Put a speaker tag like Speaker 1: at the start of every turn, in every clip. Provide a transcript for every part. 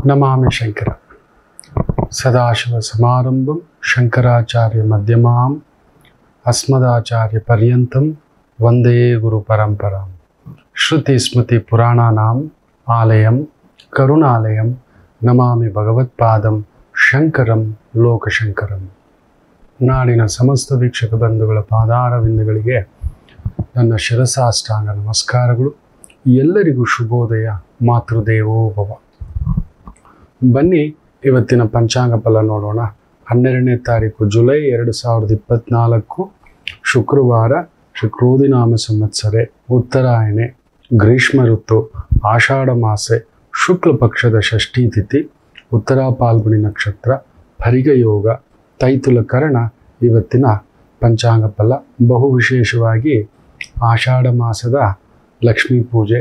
Speaker 1: ನಮಾಮಿ ಶಂಕರ ಸದಾಶಿವ ಸಮಾರಂಭಂ ಶಂಕರಾಚಾರ್ಯ ಮಧ್ಯಮಾಂ ಅಸ್ಮದಾಚಾರ್ಯ ಪರ್ಯಂತಂ ವಂದೇ ಗುರು ಪರಂಪರಾಂ ಶ್ರುತಿ ಸ್ಮೃತಿ ಪುರಾಣಾನಾಂ ಆಲಯಂ ಕರುಣಾಲಯಂ ನಮಾಮಿ ಭಗವತ್ಪಾದಂ ಶಂಕರಂ ಲೋಕಶಂಕರಂ ನಾಡಿನ ಸಮಸ್ತ ವೀಕ್ಷಕ ಬಂಧುಗಳ ಪಾದಾರವಿಂದಗಳಿಗೆ ನನ್ನ ಶಿರಸಾಷ್ಟಾಂಗ ನಮಸ್ಕಾರಗಳು ಎಲ್ಲರಿಗೂ ಶುಭೋದಯ ಮಾತೃದೇವೋ ಭವ ಬನ್ನಿ ಇವತ್ತಿನ ಪಂಚಾಂಗ ಫಲ ನೋಡೋಣ ಹನ್ನೆರಡನೇ ತಾರೀಕು ಜುಲೈ ಎರಡು ಸಾವಿರದ ಇಪ್ಪತ್ನಾಲ್ಕು ಶುಕ್ರವಾರ ಶ್ರೀ ಕ್ರೋಧಿನಾಮ ಸಂವತ್ಸರೆ ಉತ್ತರಾಯಣೆ ಗ್ರೀಷ್ಮ ಋತು ಆಷಾಢ ಮಾಸೆ ಶುಕ್ಲ ಪಕ್ಷದ ಷಷ್ಠಿ ತಿಥಿ ಉತ್ತರ ಪಾಲ್ಗುಣಿ ನಕ್ಷತ್ರ ಭರಿಗ ಯೋಗ ತೈತುಲ ಕರಣ ಇವತ್ತಿನ ಪಂಚಾಂಗ ಫಲ ಬಹು ವಿಶೇಷವಾಗಿ ಆಷಾಢ ಮಾಸದ ಲಕ್ಷ್ಮೀ ಪೂಜೆ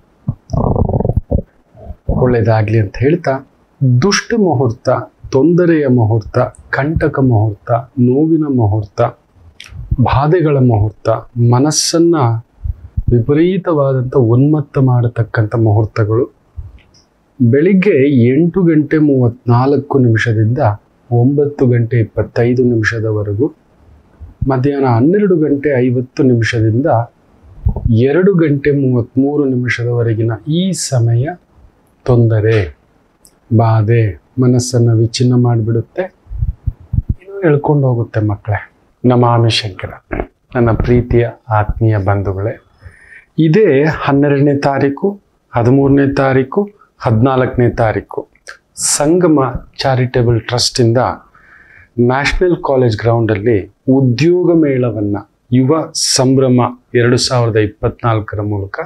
Speaker 1: ಒಳ್ಳೆಯದಾಗಲಿ ಅಂತ ಹೇಳ್ತಾ ದುಷ್ಟ ಮುಹೂರ್ತ ತೊಂದರೆಯ ಮುಹೂರ್ತ ಕಂಟಕ ಮುಹೂರ್ತ ನೋವಿನ ಮುಹೂರ್ತ ಬಾಧೆಗಳ ಮುಹೂರ್ತ ಮನಸ್ಸನ್ನು ವಿಪರೀತವಾದಂಥ ಉನ್ಮತ್ತ ಮಾಡತಕ್ಕಂಥ ಮುಹೂರ್ತಗಳು ಬೆಳಿಗ್ಗೆ ಎಂಟು ಗಂಟೆ ಮೂವತ್ತ್ನಾಲ್ಕು ನಿಮಿಷದಿಂದ ಒಂಬತ್ತು ಗಂಟೆ ಇಪ್ಪತ್ತೈದು ನಿಮಿಷದವರೆಗೂ ಮಧ್ಯಾಹ್ನ ಹನ್ನೆರಡು ಗಂಟೆ ಐವತ್ತು ನಿಮಿಷದಿಂದ ಎರಡು ಗಂಟೆ ಮೂವತ್ತ್ಮೂರು ನಿಮಿಷದವರೆಗಿನ ಈ ಸಮಯ ತೊಂದರೆ ಬಾಧೆ ಮನಸ್ಸನ್ನು ವಿಚ್ಛಿನ್ನ ಮಾಡಿಬಿಡುತ್ತೆ ಇನ್ನು ಎಳ್ಕೊಂಡು ಹೋಗುತ್ತೆ ಮಕ್ಕಳೇ ನಮಾಮಿ ಶಂಕರ ನನ್ನ ಪ್ರೀತಿಯ ಆತ್ಮೀಯ ಬಂಧುಗಳೇ ಇದೇ ಹನ್ನೆರಡನೇ ತಾರೀಕು ಹದಿಮೂರನೇ ತಾರೀಕು ಹದಿನಾಲ್ಕನೇ ತಾರೀಕು ಸಂಗಮ ಚಾರಿಟೇಬಲ್ ಟ್ರಸ್ಟಿಂದ ನ್ಯಾಷನಲ್ ಕಾಲೇಜ್ ಗ್ರೌಂಡಲ್ಲಿ ಉದ್ಯೋಗ ಮೇಳವನ್ನು ಯುವ ಸಂಭ್ರಮ ಎರಡು ಸಾವಿರದ ಇಪ್ಪತ್ನಾಲ್ಕರ ಮೂಲಕ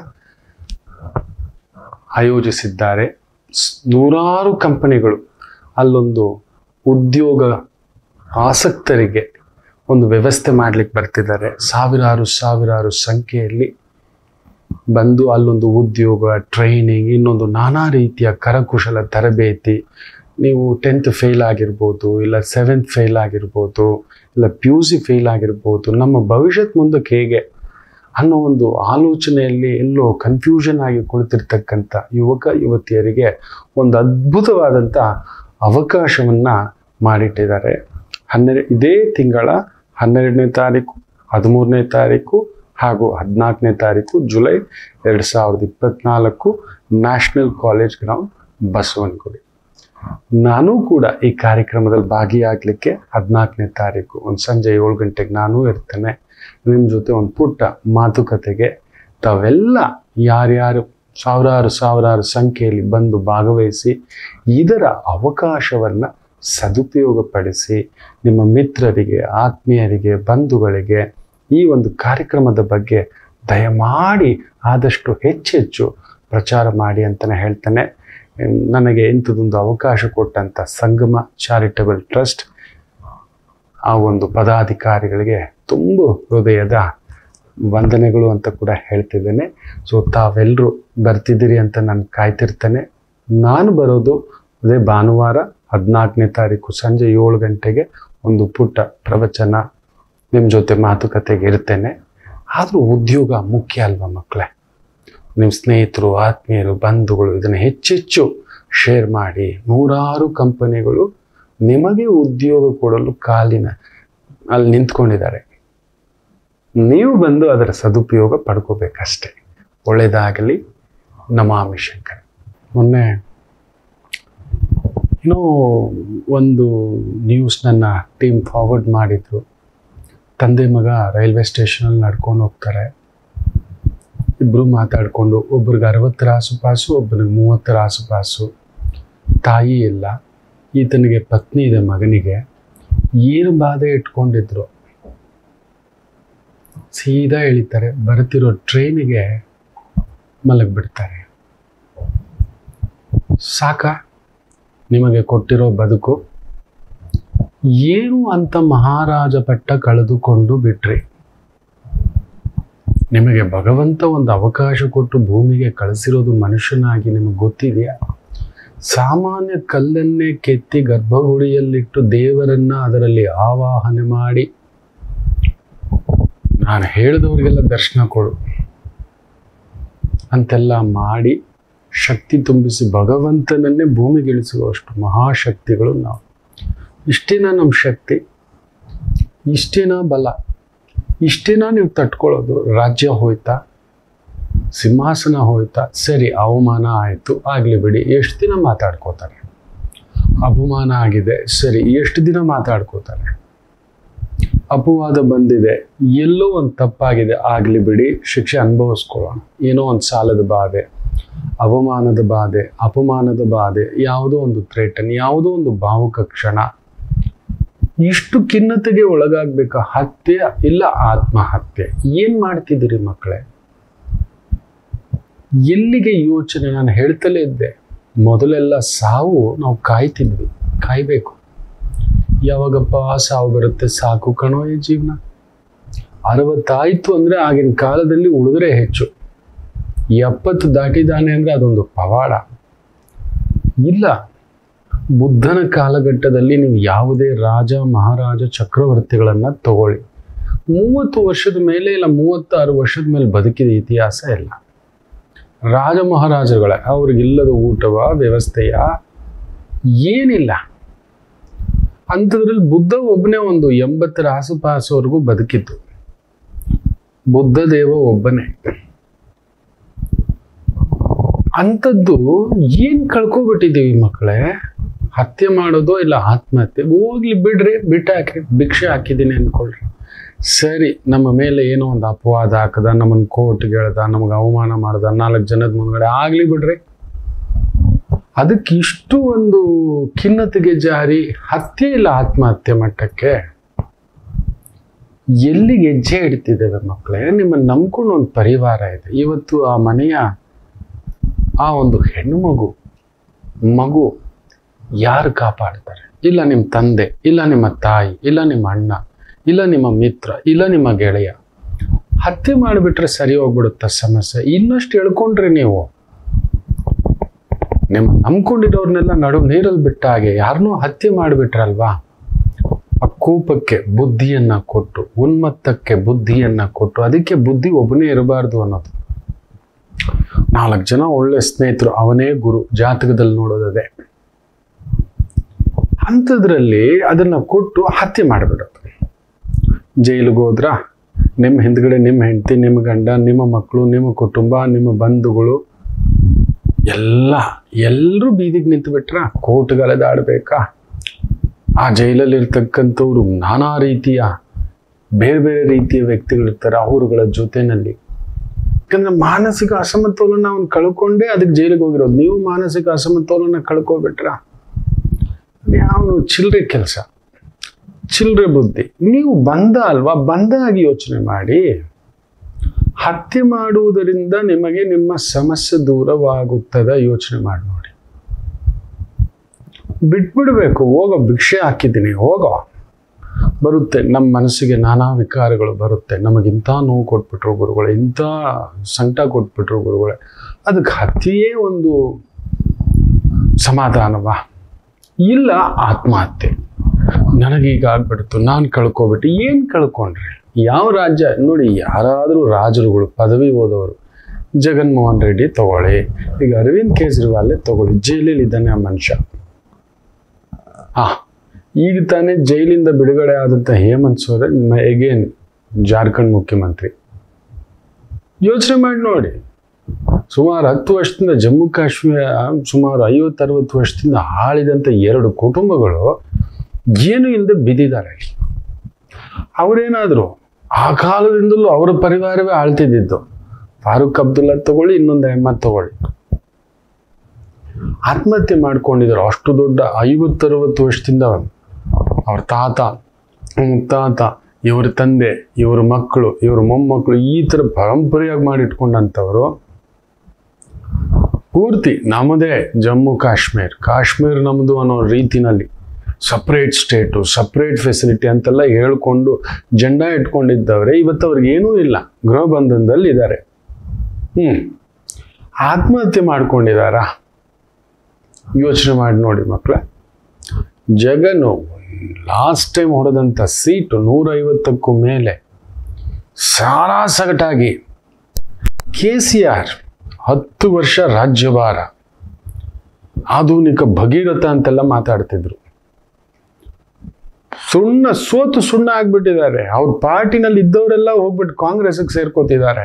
Speaker 1: ಆಯೋಜಿಸಿದ್ದಾರೆ ಸ್- ನೂರಾರು ಕಂಪನಿಗಳು ಅಲ್ಲೊಂದು ಉದ್ಯೋಗ ಆಸಕ್ತರಿಗೆ ಒಂದು ವ್ಯವಸ್ಥೆ ಮಾಡಲಿಕ್ಕೆ ಬರ್ತಿದ್ದಾರೆ ಸಾವಿರಾರು ಸಾವಿರಾರು ಸಂಖ್ಯೆಯಲ್ಲಿ ಬಂದು ಅಲ್ಲೊಂದು ಉದ್ಯೋಗ ಟ್ರೈನಿಂಗ್ ಇನ್ನೊಂದು ನಾನಾ ರೀತಿಯ ಕರಕುಶಲ ತರಬೇತಿ ನೀವು ಟೆಂತ್ ಫೇಲ್ ಆಗಿರ್ಬೋದು ಇಲ್ಲ ಸೆವೆಂತ್ ಫೇಲ್ ಆಗಿರ್ಬೋದು ಇಲ್ಲ ಪಿ ಯು ಸಿ ಫೇಲ್ ಆಗಿರ್ಬೋದು ನಮ್ಮ ಭವಿಷ್ಯತ್ ಮುಂದಕ್ಕೆ ಹೇಗೆ ಅನ್ನೋ ಒಂದು ಆಲೋಚನೆಯಲ್ಲಿ ಎಲ್ಲೋ ಕನ್ಫ್ಯೂಷನ್ ಆಗಿ ಕುಳಿತಿರ್ತಕ್ಕಂಥ ಯುವಕ ಯುವತಿಯರಿಗೆ ಒಂದು ಅದ್ಭುತವಾದಂಥ ಅವಕಾಶವನ್ನು ಮಾಡಿಟ್ಟಿದ್ದಾರೆ ಹನ್ನೆರಡು ಇದೇ ತಿಂಗಳ ಹನ್ನೆರಡನೇ ತಾರೀಕು ಹದಿಮೂರನೇ ತಾರೀಕು ಹಾಗೂ ಹದಿನಾಲ್ಕನೇ ತಾರೀಕು ಜುಲೈ ಎರಡು ಸಾವಿರದ ಇಪ್ಪತ್ನಾಲ್ಕು ನ್ಯಾಷನಲ್ ಕಾಲೇಜ್ ಗ್ರೌಂಡ್ ಬಸವನಗುಡಿ ನಾನು ಕೂಡ ಈ ಕಾರ್ಯಕ್ರಮದಲ್ಲಿ ಭಾಗಿಯಾಗಲಿಕ್ಕೆ ಹದಿನಾಲ್ಕನೇ ತಾರೀಕು ಒಂದು ಸಂಜೆ ಏಳು ಗಂಟೆಗೆ ನಾನು ಇರ್ತೇನೆ ನಿಮ್ಮ ಜೊತೆ ಒಂದು ಪುಟ್ಟ ಮಾತುಕತೆಗೆ ತಾವೆಲ್ಲ ಯಾರ್ಯಾರು ಸಾವಿರಾರು ಸಾವಿರಾರು ಸಂಖ್ಯೆಯಲ್ಲಿ ಬಂದು ಭಾಗವಹಿಸಿ ಇದರ ಅವಕಾಶವನ್ನು ಸದುಪಯೋಗಪಡಿಸಿ ನಿಮ್ಮ ಮಿತ್ರರಿಗೆ ಆತ್ಮೀಯರಿಗೆ ಬಂಧುಗಳಿಗೆ ಈ ಒಂದು ಕಾರ್ಯಕ್ರಮದ ಬಗ್ಗೆ ದಯಮಾಡಿ ಆದಷ್ಟು ಹೆಚ್ಚೆಚ್ಚು ಪ್ರಚಾರ ಮಾಡಿ ಅಂತಲೇ ಹೇಳ್ತೇನೆ ಹ್ಮ್, ನನಗೆ ಇಂಥದ್ದೊಂದು ಅವಕಾಶ ಕೊಟ್ಟಂಥ ಸಂಗಮ ಚಾರಿಟಬಲ್ ಟ್ರಸ್ಟ್ ಆ ಒಂದು ಪದಾಧಿಕಾರಿಗಳಿಗೆ ತುಂಬ ಹೃದಯದ ವಂದನೆಗಳು ಅಂತ ಕೂಡ ಹೇಳ್ತಿದ್ದೇನೆ ಸೊ ತಾವೆಲ್ಲರೂ ಬರ್ತಿದ್ದೀರಿ ಅಂತ ನಾನು ಕಾಯ್ತಿರ್ತೇನೆ ನಾನು ಬರೋದು ಅದೇ ಭಾನುವಾರ ಹದಿನಾಲ್ಕನೇ ತಾರೀಕು ಸಂಜೆ ಏಳು ಗಂಟೆಗೆ ಒಂದು ಪುಟ್ಟ ಪ್ರವಚನ ನಿಮ್ಮ ಜೊತೆ ಮಾತುಕತೆಗೆ ಇರ್ತೇನೆ ಆದರೂ ಉದ್ಯೋಗ ಮುಖ್ಯ ಅಲ್ವಾ ಮಕ್ಕಳೇ ನಿಮ್ಮ ಸ್ನೇಹಿತರು ಆತ್ಮೀಯರು ಬಂಧುಗಳು ಇದನ್ನು ಹೆಚ್ಚೆಚ್ಚು ಶೇರ್ ಮಾಡಿ ನೂರಾರು ಕಂಪನಿಗಳು ನಿಮಗೆ ಉದ್ಯೋಗ ಕೊಡಲು ಕಾಲಿನ ಅಲ್ಲಿ ನಿಂತ್ಕೊಂಡಿದ್ದಾರೆ ನೀವು ಬಂದು ಅದರ ಸದುಪಯೋಗ ಪಡ್ಕೋಬೇಕಷ್ಟೆ ಒಳ್ಳೆಯದಾಗಲಿ ನಮಾಮಿ ಶಂಕರ್ ಮೊನ್ನೆ ಏನೋ ಒಂದು ನ್ಯೂಸ್ ನನ್ನ ಟೀಮ್ ಫಾರ್ವರ್ಡ್ ಮಾಡಿದ್ರು ತಂದೆ ಮಗ ರೈಲ್ವೆ ಸ್ಟೇಷನಲ್ಲಿ ನಡ್ಕೊಂಡು ಹೋಗ್ತಾರೆ ಇಬ್ಬರು ಮಾತಾಡಿಕೊಂಡು ಒಬ್ರಿಗೆ ಅರವತ್ತರ ಆಸುಪಾಸು ಒಬ್ಬನಿಗೆ ಮೂವತ್ತರ ಆಸುಪಾಸು ತಾಯಿ ಇಲ್ಲ ಈತನಿಗೆ ಪತ್ನಿ ಇದೆ ಮಗನಿಗೆ ಏನು ಬಾಧೆ ಇಟ್ಕೊಂಡಿದ್ರು ಸೀದಾ ಎಳಿತಾರೆ ಬರ್ತಿರೋ ಟ್ರೈನಿಗೆ ಮಲಗಿಬಿಡ್ತಾರೆ ಸಾಕ ನಿಮಗೆ ಕೊಟ್ಟಿರೋ ಬದುಕು ಏನು ಅಂತ ಮಹಾರಾಜ ಪಟ್ಟ ಕಳೆದುಕೊಂಡು ಬಿಟ್ರಿ ನಿಮಗೆ ಭಗವಂತ ಒಂದು ಅವಕಾಶ ಕೊಟ್ಟು ಭೂಮಿಗೆ ಕಳಿಸಿರೋದು ಮನುಷ್ಯನಾಗಿ ನಿಮಗೆ ಗೊತ್ತಿದೆಯಾ ಸಾಮಾನ್ಯ ಕಲ್ಲನ್ನೇ ಕೆತ್ತಿ ಗರ್ಭಗುಡಿಯಲ್ಲಿಟ್ಟು ದೇವರನ್ನ ಅದರಲ್ಲಿ ಆವಾಹನೆ ಮಾಡಿ ನಾನು ಹೇಳಿದವ್ರಿಗೆಲ್ಲ ದರ್ಶನ ಕೊಡು ಅಂತೆಲ್ಲ ಮಾಡಿ ಶಕ್ತಿ ತುಂಬಿಸಿ ಭಗವಂತನನ್ನೇ ಭೂಮಿಗಿಳಿಸುವಷ್ಟು ಮಹಾಶಕ್ತಿಗಳು ನಾವು ಇಷ್ಟೇನಾ ನಮ್ಮ ಶಕ್ತಿ ಇಷ್ಟೇನಾ ಬಲ ಇಷ್ಟೇನಾ ನೀವು ತಟ್ಕೊಳ್ಳೋದು ರಾಜ್ಯ ಹೋಯ್ತಾ ಸಿಂಹಾಸನ ಹೋಯ್ತಾ ಸರಿ ಅವಮಾನ ಆಯಿತು ಆಗಲಿ ಬಿಡಿ ಎಷ್ಟು ದಿನ ಮಾತಾಡ್ಕೋತಾರೆ ಅಪಮಾನ ಆಗಿದೆ ಸರಿ ಎಷ್ಟು ದಿನ ಮಾತಾಡ್ಕೋತಾರೆ ಅಪವಾದ ಬಂದಿದೆ ಎಲ್ಲೋ ಒಂದು ತಪ್ಪಾಗಿದೆ ಆಗಲಿ ಬಿಡಿ ಶಿಕ್ಷೆ ಅನುಭವಿಸ್ಕೊಳ್ಳೋಣ ಏನೋ ಒಂದು ಸಾಲದ ಬಾಧೆ ಅವಮಾನದ ಬಾಧೆ ಅಪಮಾನದ ಬಾಧೆ ಯಾವುದೋ ಒಂದು ಥ್ರೇಟನ್ ಯಾವುದೋ ಒಂದು ಭಾವುಕ ಕ್ಷಣ ಇಷ್ಟು ಖಿನ್ನತೆಗೆ ಒಳಗಾಗ್ಬೇಕಾ ಹತ್ಯೆ ಇಲ್ಲ ಆತ್ಮಹತ್ಯೆ ಏನ್ ಮಾಡ್ತಿದ್ದೀರಿ ಮಕ್ಕಳೇ ಎಲ್ಲಿಗೆ ಯೋಚನೆ ನಾನು ಹೇಳ್ತಲೇ ಇದ್ದೆ ಮೊದಲೆಲ್ಲ ಸಾವು ನಾವು ಕಾಯ್ತಿದ್ವಿ ಕಾಯ್ಬೇಕು ಯಾವಾಗಪ್ಪ ಸಾವು ಬರುತ್ತೆ ಸಾಕು ಕಣೋ ಈ ಜೀವನ ಅರವತ್ತಾಯ್ತು ಅಂದ್ರೆ ಆಗಿನ ಕಾಲದಲ್ಲಿ ಉಳಿದ್ರೆ ಹೆಚ್ಚು ಎಪ್ಪತ್ತು ದಾಟಿದಾನೆ ಅಂದ್ರೆ ಅದೊಂದು ಪವಾಡ ಇಲ್ಲ ಬುದ್ಧನ ಕಾಲಘಟ್ಟದಲ್ಲಿ ನೀವು ಯಾವುದೇ ರಾಜ ಮಹಾರಾಜ ಚಕ್ರವರ್ತಿಗಳನ್ನ ತಗೊಳ್ಳಿ ಮೂವತ್ತು ವರ್ಷದ ಮೇಲೆ ಇಲ್ಲ ಮೂವತ್ತಾರು ವರ್ಷದ ಮೇಲೆ ಬದುಕಿದ ಇತಿಹಾಸ ಇಲ್ಲ ರಾಜ ಮಹಾರಾಜಗಳ ಅವ್ರಿಗಿಲ್ಲದ ಊಟವ ವ್ಯವಸ್ಥೆಯ ಏನಿಲ್ಲ ಅಂಥದ್ರಲ್ಲಿ ಬುದ್ಧ ಒಬ್ಬನೇ ಒಂದು ಎಂಬತ್ತರ ಆಸುಪಾಸುವರೆಗೂ ಬದುಕಿತ್ತು ಬುದ್ಧ ದೇವ ಒಬ್ಬನೇ ಅಂಥದ್ದು ಏನ್ ಕಳ್ಕೊಬಿಟ್ಟಿದ್ದೀವಿ ಮಕ್ಕಳೇ ಹತ್ಯೆ ಮಾಡೋದು ಇಲ್ಲ ಆತ್ಮಹತ್ಯೆ ಹೋಗ್ಲಿ ಬಿಡ್ರಿ ಬಿಟ್ಟು ಹಾಕಿ ಭಿಕ್ಷೆ ಹಾಕಿದ್ದೀನಿ ಅನ್ಕೊಳ್ರಿ ಸರಿ ನಮ್ಮ ಮೇಲೆ ಏನೋ ಒಂದು ಅಪವಾದ ಹಾಕದ ನಮ್ಮನ್ನ ಕೋರ್ಟ್ಗೆ ಹೇಳ್ದ ನಮಗೆ ಅವಮಾನ ಮಾಡ್ದ ನಾಲ್ಕು ಜನದ ಮುಂದ್ಗಡೆ ಆಗ್ಲಿ ಬಿಡ್ರಿ ಅದಕ್ಕೆ ಇಷ್ಟು ಒಂದು ಖಿನ್ನತೆಗೆ ಜಾರಿ ಹತ್ಯೆ ಇಲ್ಲ ಆತ್ಮಹತ್ಯೆ ಮಟ್ಟಕ್ಕೆ ಎಲ್ಲಿಗೆ ಹೆಜ್ಜೆ ಇಡ್ತಿದ್ದೇವೆ ಮಕ್ಕಳೇ ನಿಮ್ಮನ್ನು ನಂಬ್ಕೊಂಡು ಒಂದು ಪರಿವಾರ ಇದೆ ಇವತ್ತು ಆ ಮನೆಯ ಆ ಒಂದು ಹೆಣ್ಣು ಮಗು ಮಗು ಯಾರು ಕಾಪಾಡ್ತಾರೆ ಇಲ್ಲ ನಿಮ್ಮ ತಂದೆ ಇಲ್ಲ ನಿಮ್ಮ ತಾಯಿ ಇಲ್ಲ ನಿಮ್ಮ ಅಣ್ಣ ಇಲ್ಲ ನಿಮ್ಮ ಮಿತ್ರ ಇಲ್ಲ ನಿಮ್ಮ ಗೆಳೆಯ ಹತ್ಯೆ ಮಾಡಿಬಿಟ್ರೆ ಸರಿ ಹೋಗ್ಬಿಡುತ್ತ ಸಮಸ್ಯೆ ಇನ್ನಷ್ಟು ಹೇಳ್ಕೊಂಡ್ರಿ ನೀವು ನಿಮ್ಮ ನಂಬ್ಕೊಂಡಿರೋರ್ನೆಲ್ಲ ನಡು ನೀರಲ್ಲಿ ಬಿಟ್ಟ ಹಾಗೆ ಯಾರನ್ನೂ ಹತ್ಯೆ ಮಾಡಿಬಿಟ್ರಲ್ವಾ ಆ ಕೋಪಕ್ಕೆ ಬುದ್ಧಿಯನ್ನ ಕೊಟ್ಟು ಉನ್ಮತ್ತಕ್ಕೆ ಬುದ್ಧಿಯನ್ನ ಕೊಟ್ಟು ಅದಕ್ಕೆ ಬುದ್ಧಿ ಒಬ್ಬನೇ ಇರಬಾರ್ದು ಅನ್ನೋದು ನಾಲ್ಕು ಜನ ಒಳ್ಳೆ ಸ್ನೇಹಿತರು ಅವನೇ ಗುರು ಜಾತಕದಲ್ಲಿ ನೋಡೋದದೇ ಅಂಥದ್ರಲ್ಲಿ ಅದನ್ನ ಕೊಟ್ಟು ಹತ್ಯೆ ಮಾಡಿಬಿಡೋದು ಜೈಲಿಗೆ ಹೋದ್ರ ನಿಮ್ಮ ಹಿಂದ್ಗಡೆ ನಿಮ್ಮ ಹೆಂಡತಿ ನಿಮ್ಮ ಗಂಡ ನಿಮ್ಮ ಮಕ್ಕಳು ನಿಮ್ಮ ಕುಟುಂಬ ನಿಮ್ಮ ಬಂಧುಗಳು ಎಲ್ಲ ಎಲ್ಲರೂ ಬೀದಿಗೆ ನಿಂತು ಬಿಟ್ರ ಕೋರ್ಟ್ಗಲೆದಾಡ್ಬೇಕಾ ಆ ಜೈಲಲ್ಲಿ ಇರ್ತಕ್ಕಂಥವ್ರು ನಾನಾ ರೀತಿಯ ಬೇರೆ ಬೇರೆ ರೀತಿಯ ವ್ಯಕ್ತಿಗಳಿರ್ತಾರೆ ಅವರುಗಳ ಜೊತೆನಲ್ಲಿ ಯಾಕಂದ್ರೆ ಮಾನಸಿಕ ಅಸಮತೋಲನ ಅವ್ನು ಕಳ್ಕೊಂಡೇ ಅದಕ್ಕೆ ಜೈಲಿಗೆ ಹೋಗಿರೋದು ನೀವು ಮಾನಸಿಕ ಅಸಮತೋಲನ ಕಳ್ಕೊಬಿಟ್ರ ಅವನು ಚಿಲ್ಲರೆ ಕೆಲಸ ಚಿಲ್ಲರೆ ಬುದ್ಧಿ ನೀವು ಬಂದ ಅಲ್ವಾ ಬಂದಾಗಿ ಯೋಚನೆ ಮಾಡಿ ಹತ್ಯೆ ಮಾಡುವುದರಿಂದ ನಿಮಗೆ ನಿಮ್ಮ ಸಮಸ್ಯೆ ದೂರವಾಗುತ್ತದ ಯೋಚನೆ ಮಾಡಿ ನೋಡಿ ಬಿಟ್ಬಿಡ್ಬೇಕು ಹೋಗೋ ಭಿಕ್ಷೆ ಹಾಕಿದ್ದೀನಿ ಹೋಗೋ ಬರುತ್ತೆ ನಮ್ಮ ಮನಸ್ಸಿಗೆ ನಾನಾ ವಿಕಾರಗಳು ಬರುತ್ತೆ ನಮಗಿಂಥ ನೋವು ಕೊಟ್ಬಿಟ್ರು ಗುರುಗಳೇ ಇಂಥ ಸಂಕಟ ಕೊಟ್ಬಿಟ್ರು ಗುರುಗಳೇ ಅದಕ್ಕೆ ಹತ್ಯೆಯೇ ಒಂದು ಸಮಾಧಾನವಾ ಇಲ್ಲ ಆತ್ಮಹತ್ಯೆ ನನಗೀಗ ಆಗ್ಬಿಡ್ತು ನಾನು ಕಳ್ಕೊಬಿಟ್ಟು ಏನು ಕಳ್ಕೊಂಡ್ರಿ ಯಾವ ರಾಜ್ಯ ನೋಡಿ ಯಾರಾದರೂ ರಾಜರುಗಳು ಪದವಿ ಓದೋರು ಜಗನ್ಮೋಹನ್ ರೆಡ್ಡಿ ತಗೊಳ್ಳಿ ಈಗ ಅರವಿಂದ್ ಕೇಜ್ರಿವಾಲೇ ತಗೊಳ್ಳಿ ಜೈಲಲ್ಲಿ ಇದ್ದಾನೆ ಆ ಮನುಷ್ಯ ಆ ಈಗ ತಾನೇ ಜೈಲಿಂದ ಬಿಡುಗಡೆ ಆದಂಥ ಹೇಮಂತ್ ಸೋರೆನ್ ಎಗೇನ್ ಜಾರ್ಖಂಡ್ ಮುಖ್ಯಮಂತ್ರಿ ಯೋಚನೆ ಮಾಡಿ ನೋಡಿ ಸುಮಾರು ಹತ್ತು ವರ್ಷದಿಂದ ಜಮ್ಮು ಕಾಶ್ಮೀರ ಸುಮಾರು ಐವತ್ತು ಅರವತ್ತು ವರ್ಷದಿಂದ ಆಳಿದಂಥ ಎರಡು ಕುಟುಂಬಗಳು ಏನು ಇಲ್ಲದೆ ಬಿದ್ದಿದ್ದಾರೆ ಅವರೇನಾದ್ರು ಆ ಕಾಲದಿಂದಲೂ ಅವರ ಪರಿವಾರವೇ ಆಳ್ತಿದ್ದಿದ್ದು ಫಾರೂಕ್ ಅಬ್ದುಲ್ಲಾ ತಗೊಳ್ಳಿ ಇನ್ನೊಂದು ಅಹ್ಮದ್ ತಗೊಳ್ಳಿ ಆತ್ಮಹತ್ಯೆ ಮಾಡ್ಕೊಂಡಿದ್ರು ಅಷ್ಟು ದೊಡ್ಡ ಐವತ್ತರವತ್ತು ವರ್ಷದಿಂದ ಅವ್ರ ತಾತ ಮುತ್ತಾತ ಇವ್ರ ತಂದೆ ಇವ್ರ ಮಕ್ಕಳು ಇವ್ರ ಮೊಮ್ಮಕ್ಕಳು ಈ ಥರ ಪರಂಪರೆಯಾಗಿ ಮಾಡಿಟ್ಕೊಂಡಂಥವ್ರು ಪೂರ್ತಿ ನಮ್ಮದೇ ಜಮ್ಮು ಕಾಶ್ಮೀರ್ ಕಾಶ್ಮೀರ್ ನಮ್ಮದು ಅನ್ನೋ ರೀತಿನಲ್ಲಿ ಸಪ್ರೇಟ್ ಸ್ಟೇಟು ಸಪ್ರೇಟ್ ಫೆಸಿಲಿಟಿ ಅಂತೆಲ್ಲ ಹೇಳ್ಕೊಂಡು ಜೆಂಡಾ ಇಟ್ಕೊಂಡಿದ್ದವ್ರೆ ಇವತ್ತು ಅವ್ರಿಗೆ ಏನೂ ಇಲ್ಲ ಗೃಹ ಬಂಧನದಲ್ಲಿ ಇದ್ದಾರೆ ಹ್ಞೂ ಆತ್ಮಹತ್ಯೆ ಮಾಡ್ಕೊಂಡಿದ್ದಾರಾ ಯೋಚನೆ ಮಾಡಿ ನೋಡಿ ಮಕ್ಕಳ ಜಗನು ಲಾಸ್ಟ್ ಟೈಮ್ ಹೊಡೆದಂಥ ಸೀಟು ನೂರೈವತ್ತಕ್ಕೂ ಮೇಲೆ ಸಾರಾ ಸಗಟಾಗಿ ಕೆ ಸಿ ಆರ್ ಹತ್ತು ವರ್ಷ ರಾಜ್ಯಭಾರ ಆಧುನಿಕ ಭಗೀರಥ ಅಂತೆಲ್ಲ ಮಾತಾಡ್ತಿದ್ರು ಸುಣ್ಣ ಸೋತು ಸುಣ್ಣ ಆಗ್ಬಿಟ್ಟಿದ್ದಾರೆ ಅವ್ರ ಪಾರ್ಟಿನಲ್ಲಿ ಇದ್ದವರೆಲ್ಲ ಹೋಗ್ಬಿಟ್ಟು ಕಾಂಗ್ರೆಸ್ಗೆ ಸೇರ್ಕೋತಿದ್ದಾರೆ